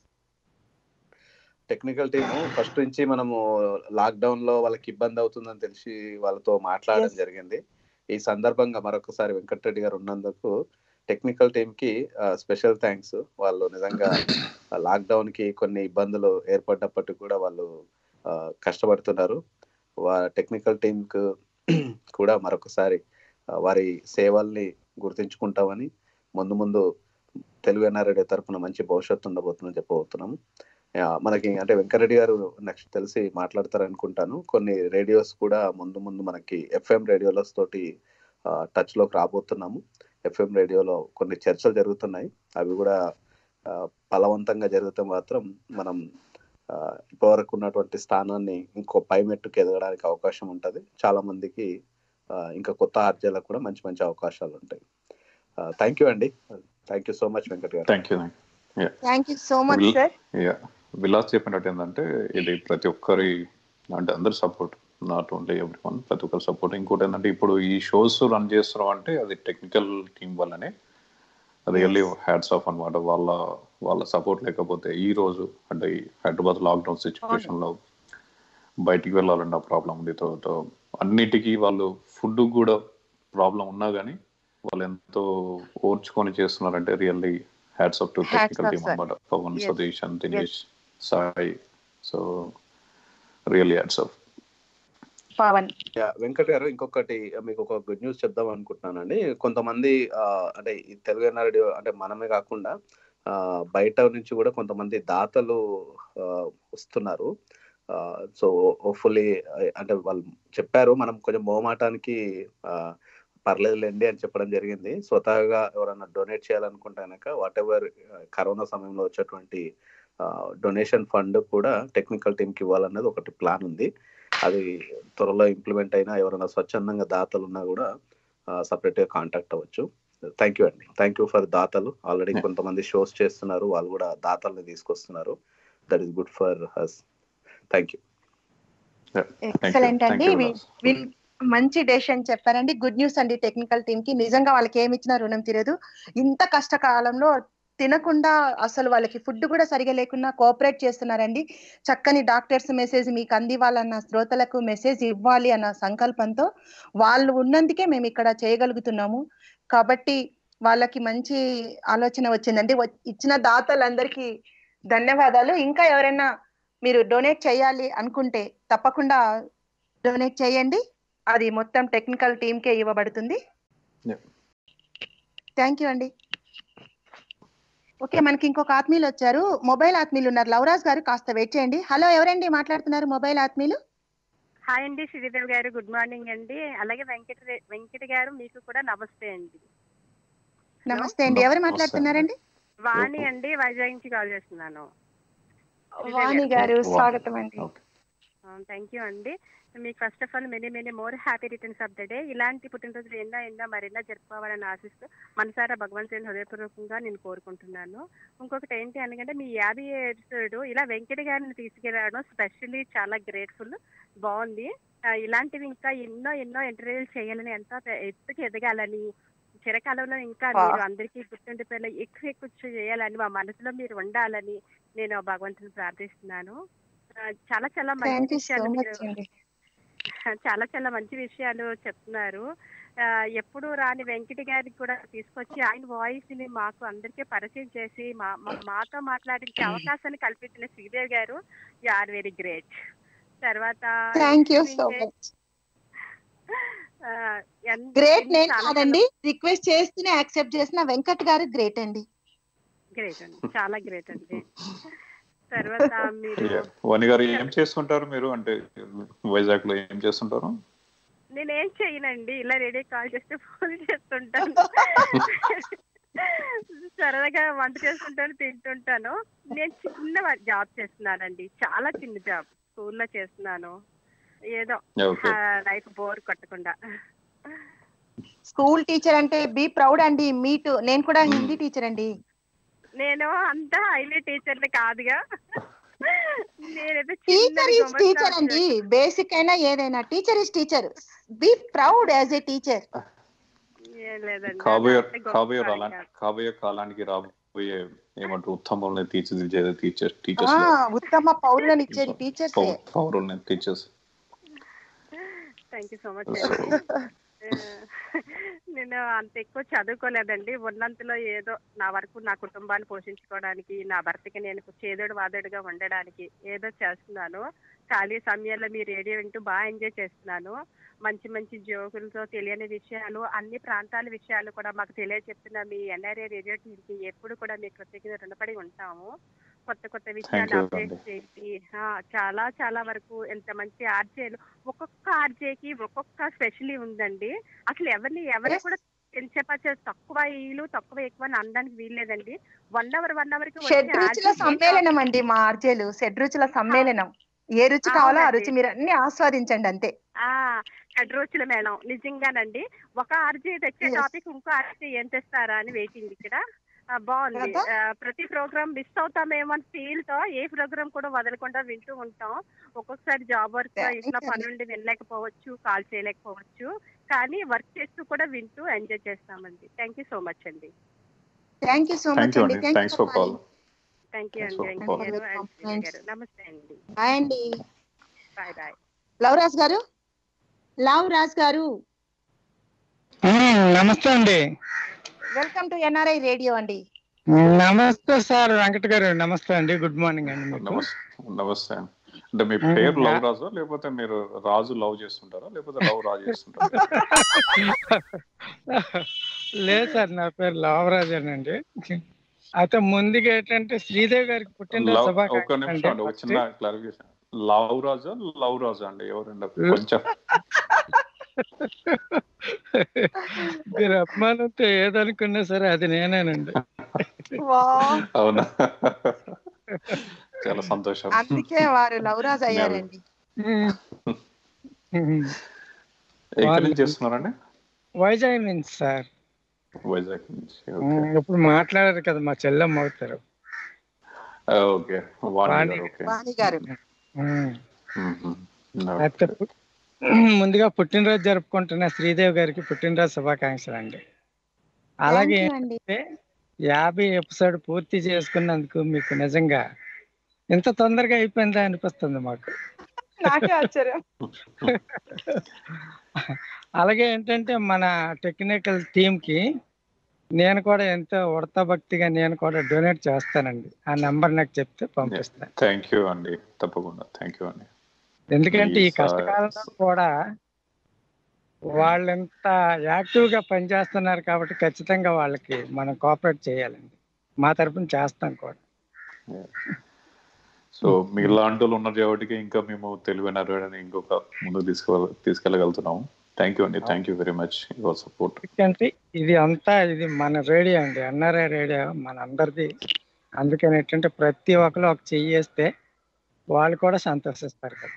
టెక్నికల్ టీమ్ ఫస్ట్ నుంచి మనము లాక్డౌన్ లో వాళ్ళకి ఇబ్బంది అవుతుందని తెలిసి వాళ్ళతో మాట్లాడడం Yes. జరిగింది ఈ సందర్భంగా మరొకసారి వెంకటరెడ్డి గారు ఉన్నందుకు టెక్నికల్ టీమ్ కి స్పెషల్ థ్యాంక్స్ వాళ్ళు నిజంగా లాక్డౌన్ కి కొన్ని ఇబ్బందులు ఏర్పడ్డప్పటికీ కూడా వాళ్ళు ఆ, కష్టపడుతున్నారు టెక్నికల్ టీమ్ కు కూడా మరొకసారి ఆ, వారి సేవల్ని గుర్తించుకుంటామని ముందు ముందు తెలుగు ఎన్ఆర్ఐడి తరపున మంచి భవిష్యత్తు ఉండబోతుందని చెప్పబోతున్నాము ఆ, మనకి అంటే వెంకరెడ్డి గారు నెక్స్ట్ తెలిసి మాట్లాడతారు అనుకుంటాను కొన్ని రేడియోస్ కూడా ముందు ముందు మనకి ఎఫ్ఎం రేడియోలస్ తోటి టచ్ లోకి రాబోతున్నాము ఎఫ్ఎం రేడియోలో కొన్ని చర్చలు జరుగుతున్నాయి అవి కూడా ఆ, ఫలవంతంగా జరిగితే మాత్రం మనం ఆ, ఇప్పటివరకు ఉన్నటువంటి స్థానాన్ని ఇంకో పై మెట్టుకు ఎదగడానికి అవకాశం ఉంటుంది చాలా మందికి ఆ, ఇంకా కొత్త ఆర్జీలకు కూడా మంచి మంచి అవకాశాలు ఉంటాయి థ్యాంక్ యూ అండి thank you so much Venkat గారు thank you thank you so much sir yeah Vilas చెప్పినట్టు ఏంటంటే ఇది ప్రతి ఒక్కరి అంటే అందరి support not only everyone ప్రతి ఒక్కరి సపోర్ట్ ఇంకోటి ఏంటంటే ఇప్పుడు ఈ షోస్ రన్ చేస్తున్నాం అంటే అది టెక్నికల్ టీం వల్లనే రియల్లీ హ్యాడ్స్ ఆఫ్ అన్నమాట వాళ్ళ వాళ్ళ సపోర్ట్ లేకపోతే ఈ రోజు అంటే ఈ హైదరాబాద్ లాక్డౌన్ సిచ్యువేషన్ లో బయటికి వెళ్ళాలన్న ప్రాబ్లం ఉంది తర్వాత అన్నిటికీ వాళ్ళు ఫుడ్ కూడా ప్రాబ్లం ఉన్నా కానీ వాళ్ళు ఎంతో ఓర్చుకొని చేస్తున్నారంటే really hats off to Hats technical off, team sir. అన్నమాట Pavan Yes. Satish and Dinesh Sai so really hats off Pavan yeah, Venkat గారు ఇంకొకటి మీకు ఒక గుడ్ న్యూస్ చెప్దాం అనుకుంటున్నానండి కొంతమంది ఆ, అంటే ఈ తెలుగు రేడియో అంటే మనమే కాకుండా ఆ, బయట నుంచి కూడా కొంతమంది దాతలు ఆ, వస్తున్నారు సో హోప్ఫుల్లీ అంటే వాళ్ళు చెప్పారు మనం కొంచెం మోమాటానికి ఆ, పర్లేదులేండి అని చెప్పడం జరిగింది స్వతహాగా ఎవరైనా డొనేట్ చేయాలనుకుంటే కనుక వాట్ ఎవర్ కరోనా సమయంలో వచ్చేటువంటి డొనేషన్ ఫండ్ కూడా టెక్నికల్ టీంకి ఇవ్వాలన్నది ఒకటి ప్లాన్ ఉంది అది త్వరలో ఇంప్లిమెంట్ అయినా ఎవరైనా స్వచ్ఛందంగా దాతలు ఉన్నా కూడా సపరేట్ గా కాంటాక్ట్ అవ్వచ్చు థ్యాంక్ యూ అండి థ్యాంక్ యూ ఫర్ దాతలు ఆల్రెడీ కొంతమంది షోస్ చేస్తున్నారు వాళ్ళు కూడా దాతల్ని తీసుకొస్తున్నారు that is good for us thank you excellent అండి వి- వి- మంచి డెసిషన్ చెప్పారండి గుడ్ న్యూస్ అండి టెక్నికల్ టీమ్ కి నిజంగా వాళ్ళకి ఏమి ఇచ్చినా రుణం తీరదు ఇంత కష్టకాలంలో తినకుండా అసలు వాళ్ళకి ఫుడ్ కూడా సరిగా లేకుండా కోఆపరేట్ చేస్తున్నారండి చక్కని డాక్టర్స్ మెసేజ్ మీకు అందివ్వాలన్న శ్రోతలకు మెసేజ్ ఇవ్వాలి అన్న సంకల్పంతో వాళ్ళు ఉన్నందుకే మేము ఇక్కడ చేయగలుగుతున్నాము కాబట్టి వాళ్ళకి మంచి ఆలోచన వచ్చిందండి వ- ఇచ్చిన దాతలందరికీ ధన్యవాదాలు ఇంకా ఎవరైనా మీరు డొనేట్ చేయాలి అనుకుంటే తప్పకుండా డొనేట్ చేయండి అది మొత్తం టెక్నికల్ టీమ్ కే ఇవ్వబడుతుంది థ్యాంక్ యూ అండి ఓకే మనకి ఇంకొక ఆత్మీయులు వచ్చారు మొబైల్ ఆత్మీయులు ఉన్నారు లవరాజ్ గారు కాస్త వెయిట్ చేయండి హలో ఎవరండి మాట్లాడుతున్నారు మొబైల్ ఆత్మీయులు హాయ్ అండి శ్రీదేవి గారు గుడ్ మార్నింగ్ అండి అలాగే వెంకట వెంకట గారు మీకు కూడా నమస్తే అండి నమస్తే అండి ఎవరు మాట్లాడుతున్నారండి వాణి అండి వైజాగ్ నుంచి కాల్ చేస్తున్నాను వాణి గారు స్వాగతం అండి థ్యాంక్ యూ అండి మీకు first of all many many more happy returns of the day ఇలాంటి పుట్టినరోజులు ఎన్నో ఎన్నో మరెన్నో జరుపుకోవాలని ఆశిస్తూ మనసారా భగవంతుని హృదయపూర్వకంగా నేను కోరుకుంటున్నాను ఇంకొకటి ఏంటి అనకంటే మీ యాభై ఎపిసోడ్ ఇలా వెంకట గారిని తీసుకురావడం స్పెషల్లీ చాలా గ్రేట్ఫుల్ బాగుంది ఆ, ఇలాంటివి ఇంకా ఎన్నో ఎన్నో ఇంటర్వ్యూలు చేయాలని ఎంతో పె- ఎత్తుకు ఎదగాలని చిరకాలంలో ఇంకా వా. మీరు అందరికీ గుర్తుండిపోయేలా ఎక్కువ ఎక్కువ చేయాలని మా మనసులో మీరు ఉండాలని నేను ఆ భగవంతుని ప్రార్థిస్తున్నాను ఆ, చాలా చాలా మంచి థ్యాంక్ యూ సో విషయాలు మచ్ మీరు అండి చాలా చాలా మంచి విషయాలు చెప్తున్నారు ఆ, ఎప్పుడు రాని వెంకట గారికి కూడా తీసుకొచ్చి ఆయన వాయిస్ ని మాకు అందరికీ పరిచయం చేసి మా మా- మాతో మాట్లాడించే అవకాశాన్ని కల్పించిన శ్రీదేవి గారు యు ఆర్ వెరీ గ్రేట్ తర్వాత థ్యాంక్ యూ సో ఇంకా మచ్ ఆ, ఎన్- గ్రేట్ ఎన్ని నేను చాలా కాదండి రిక్వెస్ట్ చేస్తూనే యాక్సెప్ట్ చేసిన వెంకట్ గారు గ్రేట్ అండి గ్రేట్ అండి చాలా గ్రేట్ అండి తర్వాత మీరు Yeah. వని గారు ఏం చేస్తుంటారు మీరు అంటే వైజాగ్ లో ఏం చేస్తుంటారు నేనేం చేయనండి ఇలా రేడియో కాల్ చేస్తే ఫోన్ చేస్తుంటాను సరదాగా వంట చేస్తుంటాను తింటుంటాను నేను చిన్న జాబ్ చేస్తున్నానండి చాలా చిన్న జాబ్ స్కూల్లో చేస్తున్నాను ఏదో Okay. లైఫ్ బోర్ కొట్టకుండా స్కూల్ టీచర్ అంటే బీ ప్రౌడ్ అండి మీట్ నేను కూడా హిందీ టీచర్ అండి నేను అంత హైలీ టీచర్ని కాదుగా నేనైతే టీచర్ చిన్నది ఈజ్ టీచర్ అండి బేసిక్ అయినా ఏదైనా teacher is teacher be proud as a teacher ఏం లేదండి కాబోయే అంత గొప్ప కాబోయే వాడిని కాలానికి కాదు. కాబోయే కాలానికి రాబోయే ఏమంటారు ఉత్తమంలో తీర్చిదిద్దేది టీచర్ టీచర్స్ ఉత్తమ పౌరులను ఇచ్చేది టీచర్స్ పౌరుల్ని teachers thank you so much అండి ఆ, నేను అంత ఎక్కువ చదువుకోలేదండి ఉన్నంతలో ఏదో నా వరకు నా కుటుంబాన్ని పోషించుకోవడానికి నా భర్తకి నేను చేదోడు వాదోడుగా ఉండడానికి ఏదో చేస్తున్నాను ఖాళీ సమయాల్లో మీ రేడియో వింటూ బాగా ఎంజాయ్ చేస్తున్నాను మంచి మంచి జోకులతో తెలియని విషయాలు అన్ని ప్రాంతాల విషయాలు కూడా మాకు తెలియజెప్తున్న మీ ఎన్ఆర్ఏ రేడియో టీవీకి ఎప్పుడు కూడా మీ కృతజ్ఞత రుణపడి ఉంటాము కొత్త కొత్త విషయాలు you అప్డేట్ అండి. చేసి ఆ, చాలా చాలా వరకు ఎంత మంచి ఆర్జేలు ఒక్కొక్క ఆర్జేకి ఒక్కొక్క స్పెషలీ ఉందండి అసలు ఎవరిని ఎవరు కూడా పెంచపచ్చ తక్కువ వీలు తక్కువ ఎక్కువ అని అనడానికి వీల్లేదండి వన్ అవర్ వన్ అవర్ కి వచ్చే షడ్రుచుల RJ సమ్మేళనం అండి మా ఆర్జేలు షడ్రుచుల సమ్మేళనం ఏ రుచి కావాలో ఆ అవునండి. రుచి మీరు అన్ని ఆస్వాదించండి అంతే ఆ షడ్రోచుల మేడం నిజంగానండి ఒక ఆర్జే తెచ్చే Yes. టాపిక్ ఇంకో ఆర్జే ఏం తెస్తారా అని వెయిటింగ్ ఇక్కడ ఆ, బాగుంది కదా? ఆ, ప్రతి ప్రోగ్రామ్ మిస్ అవుతామేమో అని ఫీల్ తో ఏ ప్రోగ్రామ్ కూడా వదలకుండా వింటూ ఉంటాం ఒక్కొక్కసారి జాబ్ వర్క్ Thank ఇంట్లో you. పని ఉండి వినలేకపోవచ్చు కాల్ చేయలేకపోవచ్చు కానీ వర్క్ చేస్తూ కూడా వింటూ ఎంజాయ్ చేస్తామండి థ్యాంక్ యూ సో మచ్ అండి thank you so thank much you అండి అండి thanks for call thank you Thanks అండి for వెంకయ్య calling. గారు and శ్రీజ గారు నమస్తే అండి హాయ్ అండి బాయ్ బాయ్ లవ్ గారు లవ్ రాజ్ గారు నమస్తే అండి వెల్కమ్ టు ఎన్ఆర్ఐ రేడియో అండి నమస్తే సార్ వెంకట గారు నమస్తే అండి గుడ్ మార్నింగ్ అండి మీకు నమస్తే నమస్తే అంటే మీ పేరు లవ్ రాజా లేకపోతే మీరు రాజు లవ్ చేస్తుంటారా లేకపోతే లవ్ రాజు చేస్తుంటారా లేదు సార్ నా పేరు లావరాజేనండి అయితే ముందుగా ఏంటంటే శ్రీదేవి గారికి పుట్టినరోజు లవ్ ఒక శుభాకాంక్షలు నిమిషం అండి అండి ఒక చిన్న క్లారిఫికేషన్ లవ్ రాజా లవ్ రాజా అండి ఎవరండి కొంచెం మీరు అభిమానంతో ఏదనుకున్నా సరే అది నేనేనండి అవునా చాలా సంతోషం అందుకే వారు లవ్ రాజ్ అయ్యారండి ఎక్కడి నుంచి చేస్తున్నారండి వైజాగ్ నుంచి సార్ వైజాగ్ నుంచి ఇప్పుడు మాట్లాడారు కదా మా చెల్లెమ్మ అవుతారు ఓకే వాణి వాణి. గారు ఓకే వాణి గారు అయితే పు- ముందుగా పుట్టినరోజు జరుపుకుంటున్న శ్రీదేవి గారికి పుట్టినరోజు శుభాకాంక్షలు అండి అలాగే Thank you అండి. ఏంటంటే యాభై ఎపిసోడ్ పూర్తి చేసుకున్నందుకు మీకు నిజంగా ఇంత తొందరగా అయిపోయిందా అనిపిస్తుంది మాకు నాకే ఆశ్చర్యం అలాగే ఏంటంటే మన టెక్నికల్ టీమ్ కి నేను కూడా ఎంతో ఉడత భక్తిగా నేను కూడా డొనేట్ చేస్తానండి ఆ నెంబర్ నాకు చెప్తే పంపిస్తాను థ్యాంక్ యూ అండి తప్పకుండా థ్యాంక్ యూ అండి ఎందుకంటే ఈ ఈ సా- కష్టకాలంలో కూడా వాళ్ళు ఎంత యాక్టివ్ గా పనిచేస్తున్నారు కాబట్టి ఖచ్చితంగా వాళ్ళకి మనం కోఆపరేట్ చేయాలండి మా తరపున చేస్తాం కూడా సో మీలాంటి వాళ్ళు ఉన్నారు కాబట్టి ఇంకా మేము తెలుగు అని ఇంకొక ముందుకు తీసుకెళ్ళ తీసుకెళ్ళగలుగుతున్నాము థ్యాంక్ యూ అండి thank you very much your support ఎందుకంటే ఇది అంతా ఇది మన రేడియో అండి ఎన్ఆర్ఐ రేడియో మన అందరిది అందుకని ఏంటంటే ప్రతి ఒక్కరు ఒక చెయ్యి వేస్తే వాళ్ళు కూడా సంతోషిస్తారు కదా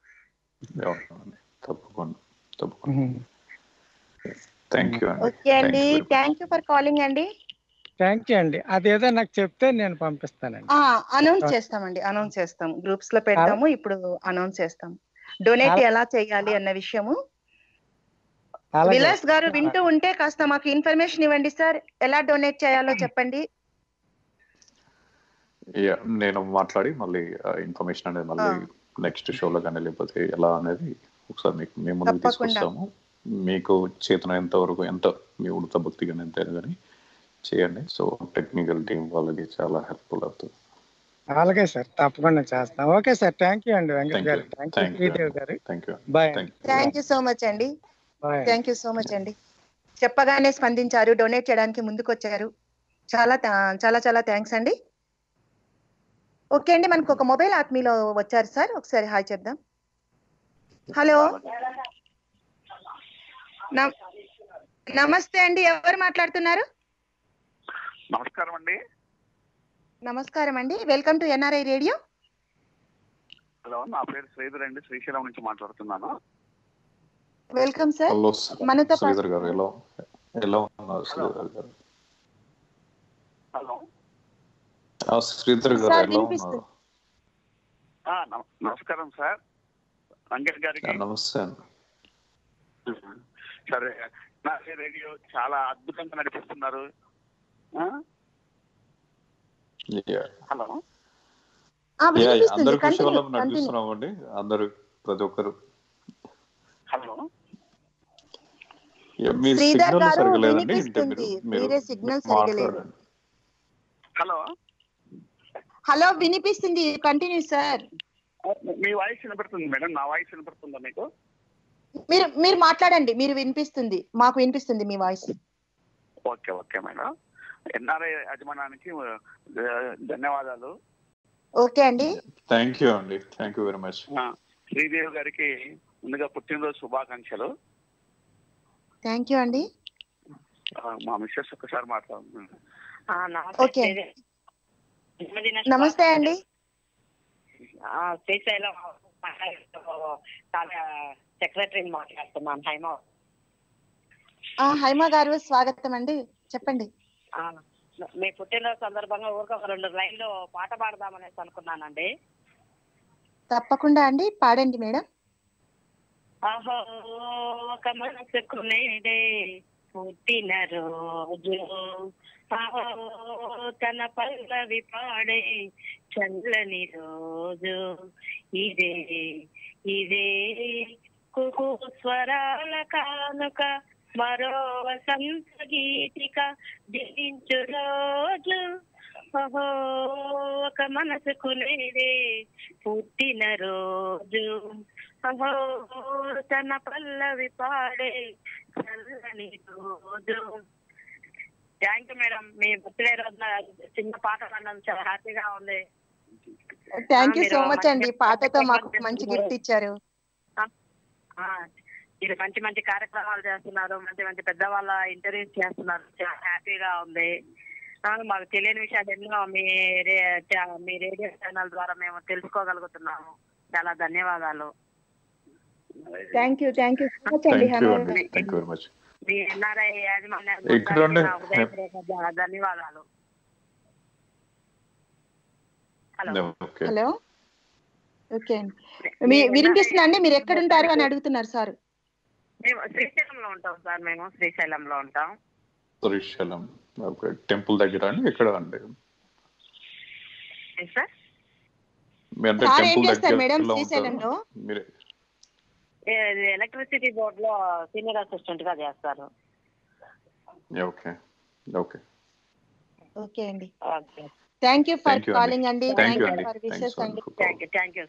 తప్పకుండా తప్పకుండా థ్యాంక్ యూ అండి ఓకే అండి థ్యాంక్ యూ ఫర్ కాలింగ్ అండి థ్యాంక్ యూ అండి అదేదో నాకు చెప్తే నేను పంపిస్తానండి అనౌన్స్ చేస్తామండి అనౌన్స్ చేస్తాం గ్రూప్స్ లో పెడతాము ఇప్పుడు అనౌన్స్ చేస్తాం డొనేట్ అలా- ఎలా చేయాలి అన్న విషయము అలాగే. విలాస్ గారు వింటూ ఉంటే కాస్త మాకు ఇన్ఫర్మేషన్ ఇవ్వండి సార్ ఎలా డొనేట్ చేయాలో చెప్పండి యా నేను మాట్లాడి మళ్ళీ ఇన్ఫర్మేషన్ అనేది మళ్ళీ నెక్స్ట్ షోలో కానీ లేకపోతే ఎలా అనేది ఒకసారి మీకు మేము ముందుకు తప్పకుండా. తీసుకొస్తాము మీకు చేతనైనంత వరకు ఎంత మీ ఉడత భక్తి కానీ ఎంత కానీ చేయండి సో టెక్నికల్ టీం వాళ్ళకి చాలా హెల్ప్ఫుల్ అవుతుంది అలాగే సార్ తప్పకుండా చేస్తాం ఓకే సార్ థ్యాంక్ యూ అండి వెంకట్ Thank గారు you. Thank you Thank you. Sridevi గారు thank you bye thank you so much అండి bye thank you so much అండి చెప్పగానే స్పందించారు డొనేట్ చేయడానికి ముందుకు వచ్చారు చాలా థా- చాలా చాలా థ్యాంక్స్ అండి ఓకే అండి మనకు ఒక మొబైల్ ఆత్మీలో వచ్చారు సార్ ఒకసారి హాయ్ చెప్దాం హలో న- నమస్తే అండి ఎవరు మాట్లాడుతున్నారు నమస్కారం అండి నమస్కారం అండి welcome to NRI radio hello నా పేరు శ్రీధర్ అండి శ్రీశైలం నుంచి మాట్లాడుతున్నాను వెల్కమ్ సార్ హలో మనతో పాటు శ్రీధర్ గారు ఎలా ఎలా ఉన్నారు శ్రీధర్ గారు హలో ఆ, శ్రీధర్ గారు సార్ ఎలా ఉన్నారు వినిపిస్తుంది ఆ, నమ- నమస్కారం సార్ వెంకట్ గారికి ఆ, నమస్తే అండి సరే నా రేడియో చాలా అద్భుతంగా నడిపిస్తున్నారు ఆ? Yeah. హలో ఆ, Yeah, yeah. వినిపిస్తుంది అందరి కృషి వల్ల కంటిన్యూ కంటిన్యూ నడిపిస్తున్నాం అండి అందరు ప్రతి ఒక్కరు హలో Yeah, మీ శ్రీధర్ సిగ్నల్ గారు సరిగా లేదండి ఇంటే వినిపిస్తుంది మీరు మీరు మీరే సిగ్నల్ సరిగా లేదు మాట్లాడండి హలో హలో వినిపిస్తుంది కంటిన్యూ సార్ మీ వాయిస్ వినపడుతుంది మేడం నా వాయిస్ వినపడుతుందా మీకు మీరు మీరు మాట్లాడండి మీరు వినిపిస్తుంది మాకు వినిపిస్తుంది మీ voice okay okay madam NRI యాజమాన్యానికి ఆ, ధన్యవాదాలు ఓకే అండి థ్యాంక్ యూ అండి థ్యాంక్ యూ వెరీ మచ్ ఆ, శ్రీదేవి గారికి ముందుగా పుట్టినరోజు శుభాకాంక్షలు థ్యాంక్ యూ అండి ఆ, మా మిస్సెస్ ఒకసారి మాట్లాడుతున్నాను ఆ, నమస్తే ఓకే శ్రీదేవి. జన్మదిన నమస్తే అండి ఆ, శ్రీశైలం చాలా సెక్రటరీని మాట్లాడుతున్నాను హైమా ఆ, హైమా గారు స్వాగతం అండి చెప్పండి ఆ, మీ పుట్టినరోజు సందర్భంగా ఊరికి ఒక రెండు లైన్లు పాట పాడదామనేసి అనుకున్నానండి తప్పకుండా అండి పాడండి మేడం అహో ఒక మనసుకు నేడే పుట్టిన రోజు అహో తన పల్లవి పాడే చల్లని రోజు ఇదే ఇదే కుహు స్వరాల కానుక మరో వసంత గీతిక దించు రోజు అహో ఒక మనసుకు నేడే పుట్టిన రోజు అహో తన పల్లవి పాడే చల్లని రోజు థ్యాంక్ యూ మేడం మీ బర్త్డే రోజున చిన్న పాట పాడడం చాలా హ్యాపీగా ఉంది థ్యాంక్ యూ మీరు సో మచ్ మంచి అండి పాటతో మాకు మంచి గిఫ్ట్ ఇచ్చారు ఆ, మీరు మంచి మంచి కార్యక్రమాలు చేస్తున్నారు మంచి మంచి పెద్దవాళ్ళ ఇంటర్వ్యూస్ చేస్తున్నారు చాలా హ్యాపీగా ఉంది ఆ, మాకు తెలియని విషయాలు ఎన్నో మీ రే- చా- మీ రేడియో ఛానల్ ద్వారా మేము తెలుసుకోగలుగుతున్నాము చాలా ధన్యవాదాలు thank you thank you so much అండి థ్యాంక్ యూ హైమా అండి థ్యాంక్ యూ వెరీ మచ్ మీ ఎన్ఆర్ఐ యాజమాన్య ఇక్కడ ఉండే- నా హృదయపూర్వక ధన్యవాదాలు హలో ఓకే హలో ఓకే అండి మీ వినిపిస్తుందా అండి మీరు ఎక్కడ ఉంటారు అని అడుగుతున్నారు సార్ మేము శ్రీశైలంలో ఉంటాం సార్ మేము శ్రీశైలంలో ఉంటాం శ్రీశైలం ఓకే టెంపుల్ దగ్గర అండి ఎక్కడ అండి ఏం సార్ మీ అంటే సార్ ఏం టెంపుల్ చేస్తారు దగ్గర మేడం ఎలా ఉంటారు శ్రీశైలంలో మీరే ఎలక్ట్రిసిటీ బోర్డ్ లో సీనియర్ అసిస్టెంట్ గా చేస్తారు ఓకే ఓకే ఓకే అండి okay thank you for Thank you అండి. కాలింగ్ అండి Thank థ్యాంక్ you యూ అండి. ఫర్ Thanks విషెస్ for అండి thank you thank you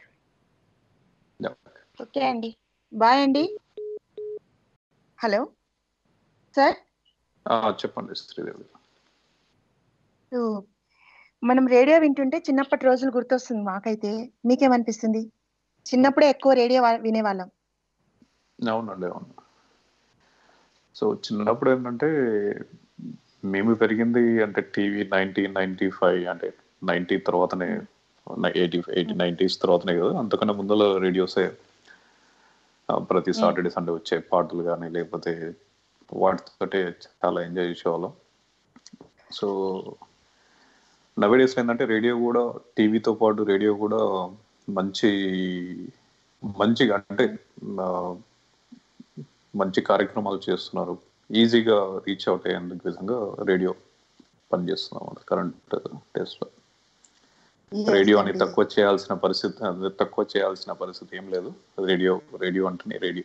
okay అండి బాయ్ అండి హలో సార్ ఆ, చెప్పండి శ్రీదేవి ఓ, మనం రేడియో వింటుంటే చిన్నప్పటి రోజులు గుర్తొస్తుంది మాకైతే మీకేమనిపిస్తుంది చిన్నప్పుడే ఎక్కువ రేడియో వా- వినేవాళ్ళం అవునండి అవును సో చిన్నప్పుడు ఏంటంటే మేము పెరిగింది అంటే టీవీ నైన్టీన్ నైన్టీ ఫైవ్ అంటే నైన్టీ తర్వాతనే ఎయిటీ ఎయిటీ నైన్టీస్ తర్వాతనే కదా అంతకన్నా ముందర రేడియోసే ఆ, ప్రతి సాటర్డే సండే వచ్చే పాటలు కానీ లేకపోతే వాటితోటే చాలా ఎంజాయ్ చేసేవాళ్ళం సో నవేడేస్ ఏంటంటే రేడియో కూడా టీవీతో పాటు రేడియో కూడా మంచి మంచిగా అంటే ఆ, మంచి కార్యక్రమాలు చేస్తున్నారు ఈజీగా రీచ్ అవుట్ అయ్యేందుకు విధంగా రేడియో పనిచేస్తున్నాం కరెంట్ టెస్ట్ లో రేడియో అని తక్కువ చేయాల్సిన పరిస్థితి అదే తక్కువ చేయాల్సిన పరిస్థితి ఏం లేదు రేడియో రేడియో అంటేనే రేడియో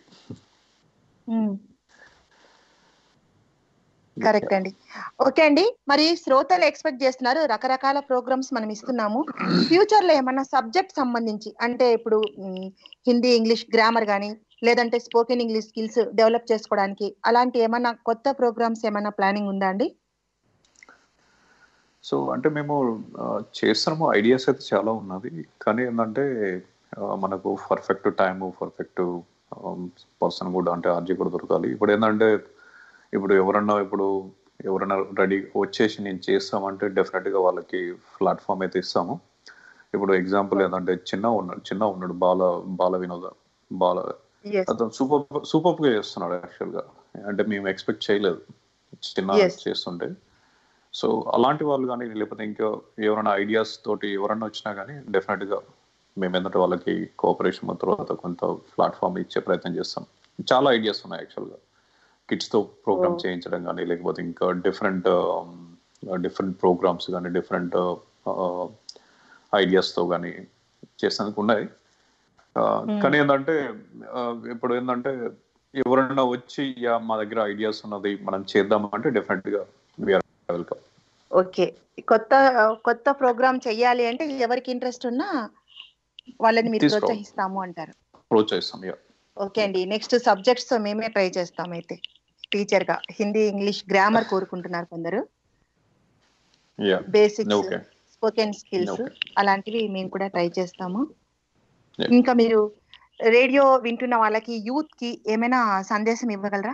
కరెక్ట్ అండి ఓకే అండి మరి శ్రోతలు ఎక్స్పెక్ట్ చేస్తున్నారు రకరకాల ప్రోగ్రామ్స్ మనం ఇస్తున్నాము ఫ్యూచర్ లో ఏమన్నా సబ్జెక్ట్ సంబంధించి అంటే ఇప్పుడు మ్, హిందీ ఇంగ్లీష్ గ్రామర్ కానీ లేదంటే స్పోకెన్ ఇంగ్లీష్ స్కిల్స్ డెవలప్ చేసుకోవడానికి అలాంటి ఏమన్నా కొత్త ప్రోగ్రామ్స్ ఏమన్నా ప్లానింగ్ ఉందా అండి సో అంటే మేము ఆ, చేస్తున్నాము ఐడియాస్ అయితే చాలా ఉన్నది కానీ ఏంటంటే ఆ, మనకు పర్ఫెక్ట్ టైం పర్ఫెక్ట్ పర్సన్ కూడా అంటే ఆర్జీ కూడా దొరకాలి ఇప్పుడు ఏంటంటే ఇప్పుడు ఎవరన్నా ఇప్పుడు ఎవరైనా రెడీ వచ్చేసి నేను చేస్తామంటే డెఫినెట్గా వాళ్ళకి ప్లాట్ఫామ్ అయితే ఇస్తాము ఇప్పుడు ఎగ్జాంపుల్ ఏంటంటే చిన్న ఉన్నాడు చిన్న ఉన్నాడు బాల బాల వినోద బాల Yes. అతను సూపర్ సూపర్ గా చేస్తున్నాడు యాక్చువల్ గా అంటే మేము ఎక్స్పెక్ట్ చేయలేదు చిన్న Yes. చేస్తుంటే సో అలాంటి వాళ్ళు కానీ లేకపోతే ఇంకా ఎవరైనా ఐడియాస్ తోటి ఎవరైనా వచ్చినా కానీ డెఫినెట్ గా మేము ఏంటంటే వాళ్ళకి కోఆపరేషన్ తర్వాత కొంత ప్లాట్ఫామ్ ఇచ్చే ప్రయత్నం చేస్తాం చాలా ఐడియాస్ ఉన్నాయి యాక్చువల్ గా కిడ్స్ తో ప్రోగ్రామ్ Oh. చేయించడం కానీ లేకపోతే ఇంకా డిఫరెంట్ డిఫరెంట్ ప్రోగ్రామ్స్ కానీ డిఫరెంట్ ఐడియాస్ తో కానీ చేసేందుకు ఉన్నాయి ఆ, Hmm. కానీ ఏంటంటే ఆ, ఇప్పుడు ఏంటంటే ఎవరైనా వచ్చి యా మా దగ్గర ఐడియాస్ ఉన్నది మనం చేద్దాం అంటే డెఫినెట్ గా వీఆర్ వెల్కమ్ ఓకే కొత్త కొత్త ప్రోగ్రామ్ చెయ్యాలి అంటే ఎవరికి ఇంట్రెస్ట్ ఉన్నా వాళ్ళని మీరు తీసుకో. ప్రోత్సహిస్తాము అంటారు ప్రోత్సహిస్తాం యా ఓకే అండి నెక్స్ట్ సబ్జెక్ట్స్ తో మేమే ట్రై చేస్తాం అయితే టీచర్ గా హిందీ ఇంగ్లీష్ గ్రామర్ కోరుకుంటున్నారు కొందరు yeah basics okay spoken skills Okay. అలాంటివి మేము కూడా ట్రై చేస్తాము Yeah. ఇంకా మీరు రేడియో వింటున్న వాళ్ళకి యూత్ కి ఏమైనా సందేశం ఇవ్వగలరా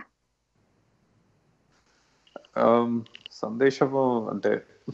ఆమ్, సందేశము అంటే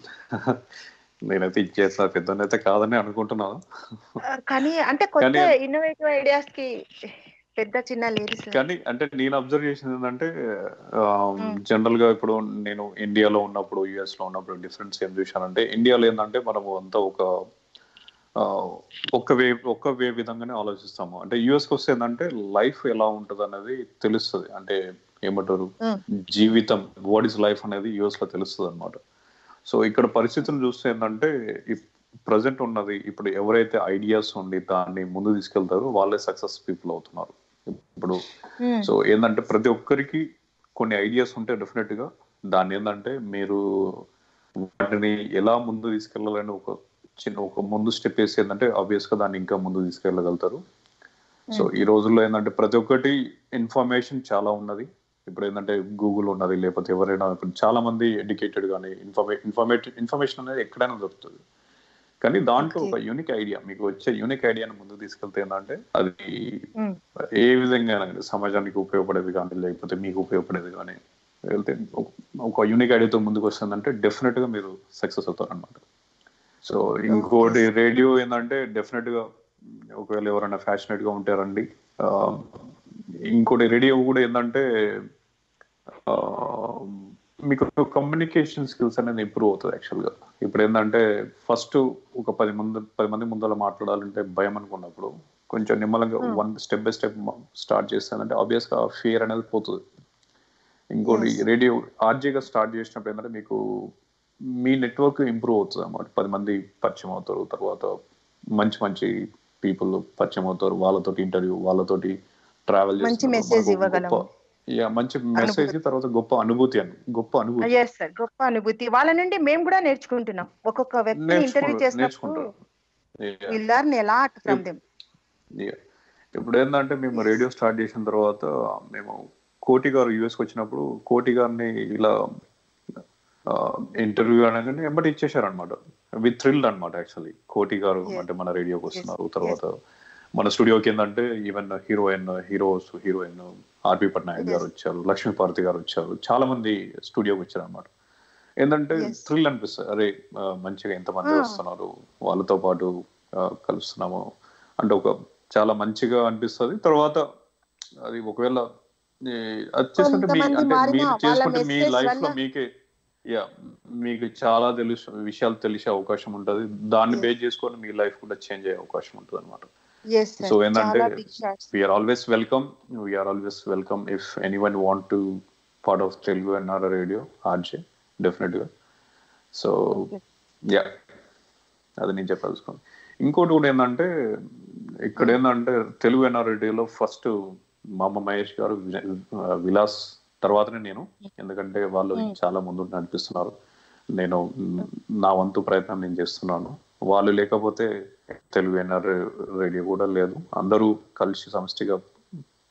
నేనైతే ఇచ్చేస్తా పెద్దనైతే కాదని అనుకుంటున్నాను ఆ, కానీ అంటే కొత్త కానీ- ఇన్నోవేటివ్ ఐడియాస్ కి పెద్ద చిన్న లేదు సార్ కానీ అంటే నేను అబ్జర్వ్ చేసింది ఏంటంటే జనరల్ గా ఇప్పుడు నేను ఇండియాలో ఉన్నప్పుడు యుఎస్ లో ఉన్నప్పుడు డిఫరెన్స్ ఏం చూశానంటే ఇండియాలో ఏంటంటే మనము అంతా ఒక ఆ, ఒక్క వే ఒక్క వే విధంగానే ఆలోచిస్తాము అంటే యుఎస్ కి వస్తే ఏంటంటే లైఫ్ ఎలా ఉంటది అనేది తెలుస్తుంది అంటే ఏమంటారు జీవితం వాట్ ఇస్ లైఫ్ అనేది యుఎస్ లో తెలుస్తుంది అనమాట సో ఇక్కడ పరిస్థితులు చూస్తే ఏంటంటే ప్రజెంట్ ఉన్నది ఇప్పుడు ఎవరైతే ఐడియాస్ ఉండి దాన్ని ముందు తీసుకెళ్తారో వాళ్ళే సక్సెస్ పీపుల్ అవుతున్నారు ఇప్పుడు సో ఏంటంటే ప్రతి ఒక్కరికి కొన్ని ఐడియాస్ ఉంటే డెఫినెట్ గా దాన్ని ఏంటంటే మీరు వాటిని ఎలా ముందు తీసుకెళ్లాలని ఒక చిన్న ఒక ముందు స్టెప్ వేసి ఏంటంటే ఆబ్వియస్ గా దాన్ని ఇంకా ముందు తీసుకెళ్ళగలుగుతారు సో ఈ రోజుల్లో ఏంటంటే ప్రతి ఒక్కటి ఇన్ఫర్మేషన్ చాలా ఉన్నది ఇప్పుడు ఏంటంటే గూగుల్ ఉన్నది లేకపోతే ఎవరైనా ఇప్పుడు చాలా మంది ఎడ్యుకేటెడ్ కానీ ఇన్ఫర్మే ఇన్ఫర్మేటివ్ ఇన్ఫర్మేషన్ అనేది ఎక్కడైనా దొరుకుతుంది కానీ దాంట్లో ఒక యూనిక్ ఐడియా మీకు వచ్చే యూనిక్ ఐడియాని ముందుకు తీసుకెళ్తే ఏంటంటే అది ఏ విధంగా సమాజానికి ఉపయోగపడేది కానీ లేకపోతే మీకు ఉపయోగపడేది కానీ వెళ్తే ఒక- ఒక యూనిక్ ఐడియాతో ముందుకు వస్తుందంటే డెఫినెట్ గా మీరు సక్సెస్ అవుతారు అనమాట సో ఇంకోటి రేడియో ఏంటంటే డెఫినెట్ గా ఒకవేళ ఎవరైనా ఫ్యాషనేట్ గా ఉంటారండి ఆ, ఇంకోటి రేడియో కూడా ఏంటంటే ఆ, మీకు కమ్యూనికేషన్ స్కిల్స్ అనేది ఇంప్రూవ్ అవుతుంది యాక్చువల్ గా ఇప్పుడు ఏంటంటే ఫస్ట్ ఒక పది మంది పది మంది ముందర మాట్లాడాలంటే భయం అనుకున్నప్పుడు కొంచెం నిమ్మలంగా Hmm. One step by step start చేస్తానంటే ఆబ్వియస్ గా ఫియర్ అనేది పోతుంది ఇంకోటి రేడియో ఆర్జీగా స్టార్ట్ చేసినప్పుడు ఏంటంటే మీకు మీ నెట్వర్క్ ఇంప్రూవ్ అవుతుంది అన్నమాట పది మంది పరిచయం అవుతారు తర్వాత మంచి మంచి పీపుల్ పరిచయం అవుతారు వాళ్ళతోటి ఇంటర్వ్యూ వాళ్ళతోటి ట్రావెల్ మంచి మెసేజ్ ఇవ్వగలము యా మంచి మెసేజ్ తర్వాత గొప్ప అనుభూతి అని గొప్ప అనుభూతి ఎస్ సార్ గొప్ప అనుభూతి వాళ్ళ నుండి మేము కూడా నేర్చుకుంటున్నాం ఒక్కొక్క వ్యక్తిని నేర్చుకుంటారు, ఇంటర్వ్యూ చేసినప్పుడు నేర్చుకుంటారు. Yeah. విల్ లర్న్ ఎలా ఫ్రమ్ దెమ్ Yeah. ఇప్పుడు ఏంటంటే మేము రేడియో స్టార్ట్ చేసిన తర్వాత మేము కోటి గారు యూఎస్కి వచ్చినప్పుడు కోటి గారిని ఇలా ఇంటర్వ్యూ అనగానే ఎంబటి ఇచ్చేసారు అనమాట విత్ థ్రిల్ అనమాట యాక్చువల్లీ కోటి గారు అంటే మన రేడియోకి వస్తున్నారు తర్వాత మన స్టూడియోకి ఏంటంటే even heroine heroes heroine RP Patnaik గారు వచ్చారు లక్ష్మీపార్తి గారు వచ్చారు చాలా మంది స్టూడియోకి వచ్చారు అనమాట ఏంటంటే థ్రిల్ అనిపిస్తుంది అరే ఆ, మంచిగా ఎంతమంది Ah. వస్తున్నారు వాళ్ళతో పాటు ఆ, కలుస్తున్నాము అంటే ఒక చాలా మంచిగా అనిపిస్తుంది తర్వాత అది ఒకవేళ ఈ, అది చేసుకుంటే మీ కొంతమంది అంటే మారినా మీరు వాళ్ళ చేసుకుంటే మీ message లైఫ్ లో వల్ల- మీకే యా మీకు చాలా తెలుసు విషయాలు తెలిసే అవకాశం ఉంటుంది దాన్ని బేస్ చేసుకొని మీ లైఫ్ కూడా చేంజ్ అయ్యే అవకాశం ఉంటుంది అనమాట ఎస్ సార్ సో ఏంటంటే చాలా big shots we're always welcome we're always welcome if anyone want to part of Telugu NR radio RJ definite గా సో యా అది నేను చెప్పాల్సుకున్నాను ఇంకోటి కూడా ఏంటంటే ఇక్కడ ఏంటంటే తెలుగు ఎన్ఆర్ రేడియోలో ఫస్ట్ మామ మహేష్ గారు వి- ఆ, విలాస్ తర్వాతనే నేను ఎందుకంటే వాళ్ళు చాలా ముందు నడిపిస్తున్నారు నేను మ్, నా వంతు ప్రయత్నం నేను చేస్తున్నాను వాళ్ళు లేకపోతే తెలుగు ఎన్ఆర్ రేడియో కూడా లేదు అందరూ కలిసి సమిష్టిగా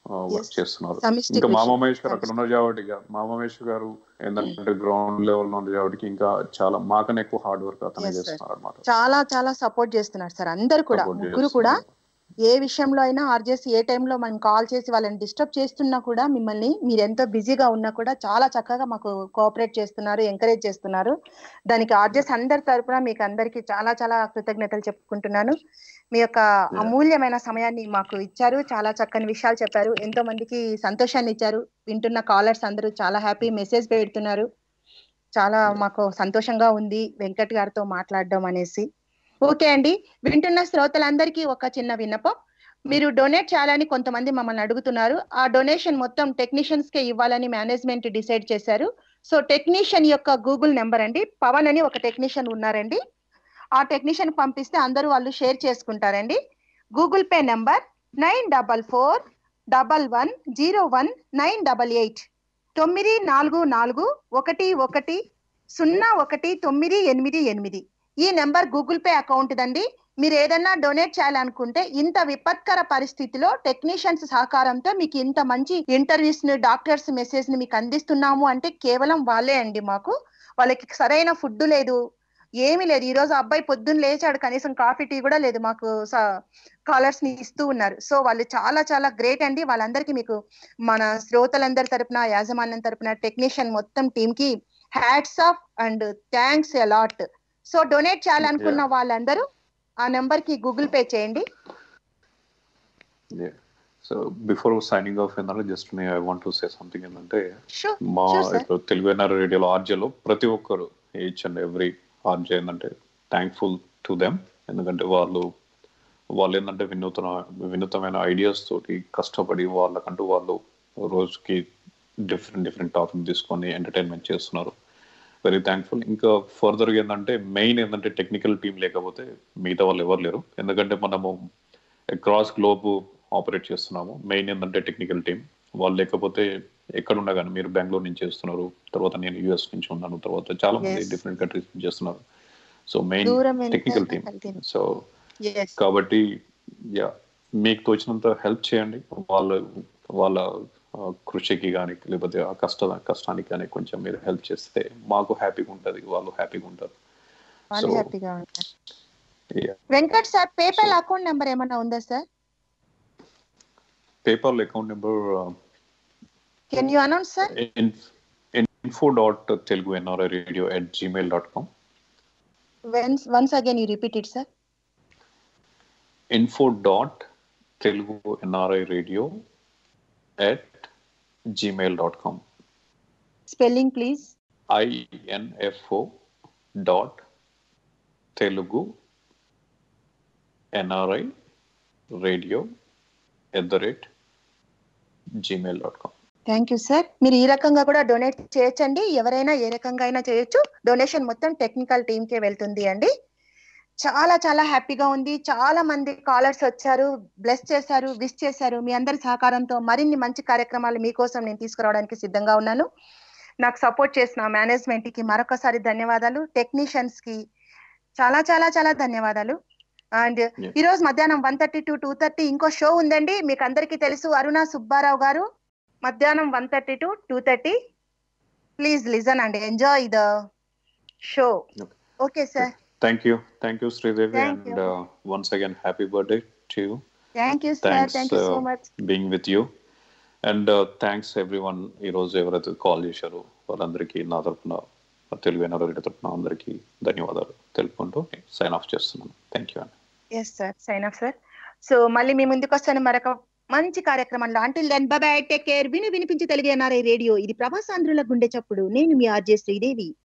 వర్క్ చేస్తున్నారు సమిష్టి ఇంకా కృషి. మామ మహేష్ గారు అక్కడ ఉన్నారు కాబట్టి ఇక మామ మహేష్ గారు ఏంటంటే గ్రౌండ్ లెవెల్ లో ఉంది కాబట్టి ఇంకా చాలా మాకన్నా ఎక్కువ హార్డ్ వర్క్ అతనే Yes, sir. చేస్తున్నారు అనమాట చాలా చాలా సపోర్ట్ చేస్తున్నారు సార్ అందరు కూడా Support ముగ్గురు కూడా ఏ విషయంలో అయినా ఆర్జేసి ఏ టైంలో మనం కాల్ చేసి వాళ్ళని డిస్టర్బ్ చేస్తున్నా కూడా మిమ్మల్ని మీరు ఎంతో బిజీగా ఉన్నా కూడా చాలా చక్కగా మాకు కోఆపరేట్ చేస్తున్నారు ఎంకరేజ్ చేస్తున్నారు దానికి ఆర్జెస్ అందరి తరపున మీకు అందరికి చాలా చాలా కృతజ్ఞతలు చెప్పుకుంటున్నాను మీ యొక్క అమూల్యమైన సమయాన్ని మాకు ఇచ్చారు చాలా చక్కని విషయాలు చెప్పారు ఎంతో మందికి సంతోషాన్ని ఇచ్చారు వింటున్న కాలర్స్ అందరూ చాలా హ్యాపీ మెసేజ్ పెడుతున్నారు చాలా మాకు సంతోషంగా ఉంది వెంకట్ గారితో మాట్లాడడం అనేసి ఓకే అండి వింటున్న శ్రోతలందరికీ ఒక చిన్న విన్నపం మీరు డొనేట్ చేయాలని కొంతమంది మమ్మల్ని అడుగుతున్నారు ఆ డొనేషన్ మొత్తం టెక్నీషియన్స్ కే ఇవ్వాలని మేనేజ్మెంట్ డిసైడ్ చేశారు సో టెక్నీషియన్ యొక్క గూగుల్ నెంబర్ అండి పవన్ అని ఒక టెక్నీషియన్ ఉన్నారండి ఆ టెక్నీషియన్ పంపిస్తే అందరూ వాళ్ళు షేర్ చేసుకుంటారండి Google pay number nine double four double one zero one nine double eight తొమ్మిది నాలుగు నాలుగు ఒకటి ఒకటి సున్నా ఒకటి తొమ్మిది ఎనిమిది ఎనిమిది ఈ నెంబర్ గూగుల్ పే అకౌంట్ దండి మీరు ఏదైనా డొనేట్ చేయాలనుకుంటే ఇంత విపత్కర పరిస్థితిలో టెక్నీషియన్స్ సహకారంతో మీకు ఇంత మంచి ఇంటర్వ్యూస్ ని డాక్టర్స్ మెసేజ్ ని మీకు అందిస్తున్నాము అంటే కేవలం వాళ్ళే అండి మాకు వాళ్ళకి సరైన ఫుడ్ లేదు ఏమీ లేదు ఈ రోజు అబ్బాయి పొద్దున్న లేచాడు కనీసం కాఫీ టీ కూడా లేదు మాకు కాలర్స్ ని ఇస్తూ ఉన్నారు సో వాళ్ళు చాలా చాలా గ్రేట్ అండి వాళ్ళందరికీ మీకు మన శ్రోతలందరి తరపున యాజమాన్యం తరపున టెక్నీషియన్ మొత్తం టీమ్ కి hats off and thanks a lot so donate చేయాలనుకున్న వాళ్ళందరూ ఆ నెంబర్ కి గూగుల్ పే చేయండి సో బిఫోర్ సైనింగ్ ఆఫ్ ఏంటంటే జస్ట్ మీ I want to say something ఏంటంటే Sure, మా sure, sir. ఇప్పుడు తెలుగు ఎన్ఆర్ రేడియోలో ఆర్జేలో ప్రతి ఒక్కరు ఈచ్ అండ్ ఎవ్రీ ఆర్జే ఏంటంటే థ్యాంక్ఫుల్ టు దెమ్ ఎందుకంటే వాళ్ళు వాళ్ళు ఏంటంటే వినూతన వినూతమైన ఐడియాస్ తోటి కష్టపడి వాళ్ళకంటూ వాళ్ళు రోజుకి డిఫరెంట్ డిఫరెంట్ టాపిక్ తీసుకొని ఎంటర్టైన్మెంట్ చేస్తున్నారు వెరీ థ్యాంక్ఫుల్ ఇంకా ఫర్దర్ ఏంటంటే మెయిన్ ఏంటంటే టెక్నికల్ టీం లేకపోతే మిగతా వాళ్ళు ఎవరు లేరు ఎందుకంటే మనము అక్రాస్ గ్లోబ్ ఆపరేట్ చేస్తున్నాము మెయిన్ ఏంటంటే టెక్నికల్ టీం వాళ్ళు లేకపోతే ఎక్కడున్నా కానీ మీరు బెంగళూరు నుంచి చేస్తున్నారు తర్వాత నేను యుఎస్ నుంచి ఉన్నాను తర్వాత చాలా మంది Yes. డిఫరెంట్ కంట్రీస్ నుంచి చేస్తున్నారు సో మెయిన్ దూరం ఎంత టెక్నికల్ టీం వెళ్తుంది. So Yes. కాబట్టి యా మీకు తోచినంత హెల్ప్ చేయండి వాళ్ళ వాళ్ళ ఆ, కృషికి కానీ లేకపోతే ఆ కష్ట కష్టానికి కానీ కొంచెం మీరు హెల్ప్ చేస్తే మాకు హ్యాపీగా ఉంటుంది వాళ్ళు హ్యాపీగా ఉంటారు వాళ్ళు So, హ్యాపీగా ఉంటారు yeah. Venkat sir PayPal account number ఏమైనా ఉందా sir PayPal account number can you announce sir info dot Telugu NRI radio at Gmail dot com once once again you repeat it sir info dot Telugu NRI radio at Gmail dot com spelling please I N F O dot Telugu NRI radio at the rate Gmail dot com thank you sir మీరు ఈ రకంగా కూడా donate చేయొచ్చండి ఎవరైనా ఏ రకంగా అయినా చేయొచ్చు donation మొత్తం టెక్నికల్ టీమ్ కే వెళ్తుంది అండి చాలా చాలా హ్యాపీగా ఉంది చాలా మంది కాలర్స్ వచ్చారు బ్లెస్ చేశారు విష్ చేశారు మీ అందరి సహకారంతో మరిన్ని మంచి కార్యక్రమాలు మీకోసం నేను తీసుకురావడానికి సిద్ధంగా ఉన్నాను నాకు సపోర్ట్ చేసిన మేనేజ్మెంట్ కి మరొకసారి ధన్యవాదాలు టెక్నీషియన్స్ కి చాలా చాలా చాలా ధన్యవాదాలు అండ్ ఈ రోజు మధ్యాహ్నం one thirty to two thirty ఇంకో షో ఉందండి మీకు అందరికీ తెలుసు అరుణ సుబ్బారావు గారు మధ్యాహ్నం one thirty to two thirty please listen and enjoy the show okay sir thank you thank you Sridevi Thank and once again happy birthday to you thank you sir thank you so much being with you and thanks everyone ఈరోజు ఎవరైతే call చేశారో వాళ్ళందరికీ నా తరఫున Telugu NRI తరఫున అందరికీ ధన్యవాదాలు తెలుపుకుంటూ సైన్ ఆఫ్ చేస్తున్నాను థ్యాంక్ యూ అండి yes sir sign off sir so మళ్ళీ మీ ముందుకు వస్తాను మరొక మంచి కార్యక్రమంలో until then bye take care విని వినిపించి తెలుగు ఎన్ఆర్ఐ రేడియో ఇది ప్రవాసాంధ్రుల గుండె చప్పుడు నేను మీ ఆర్జే శ్రీదేవి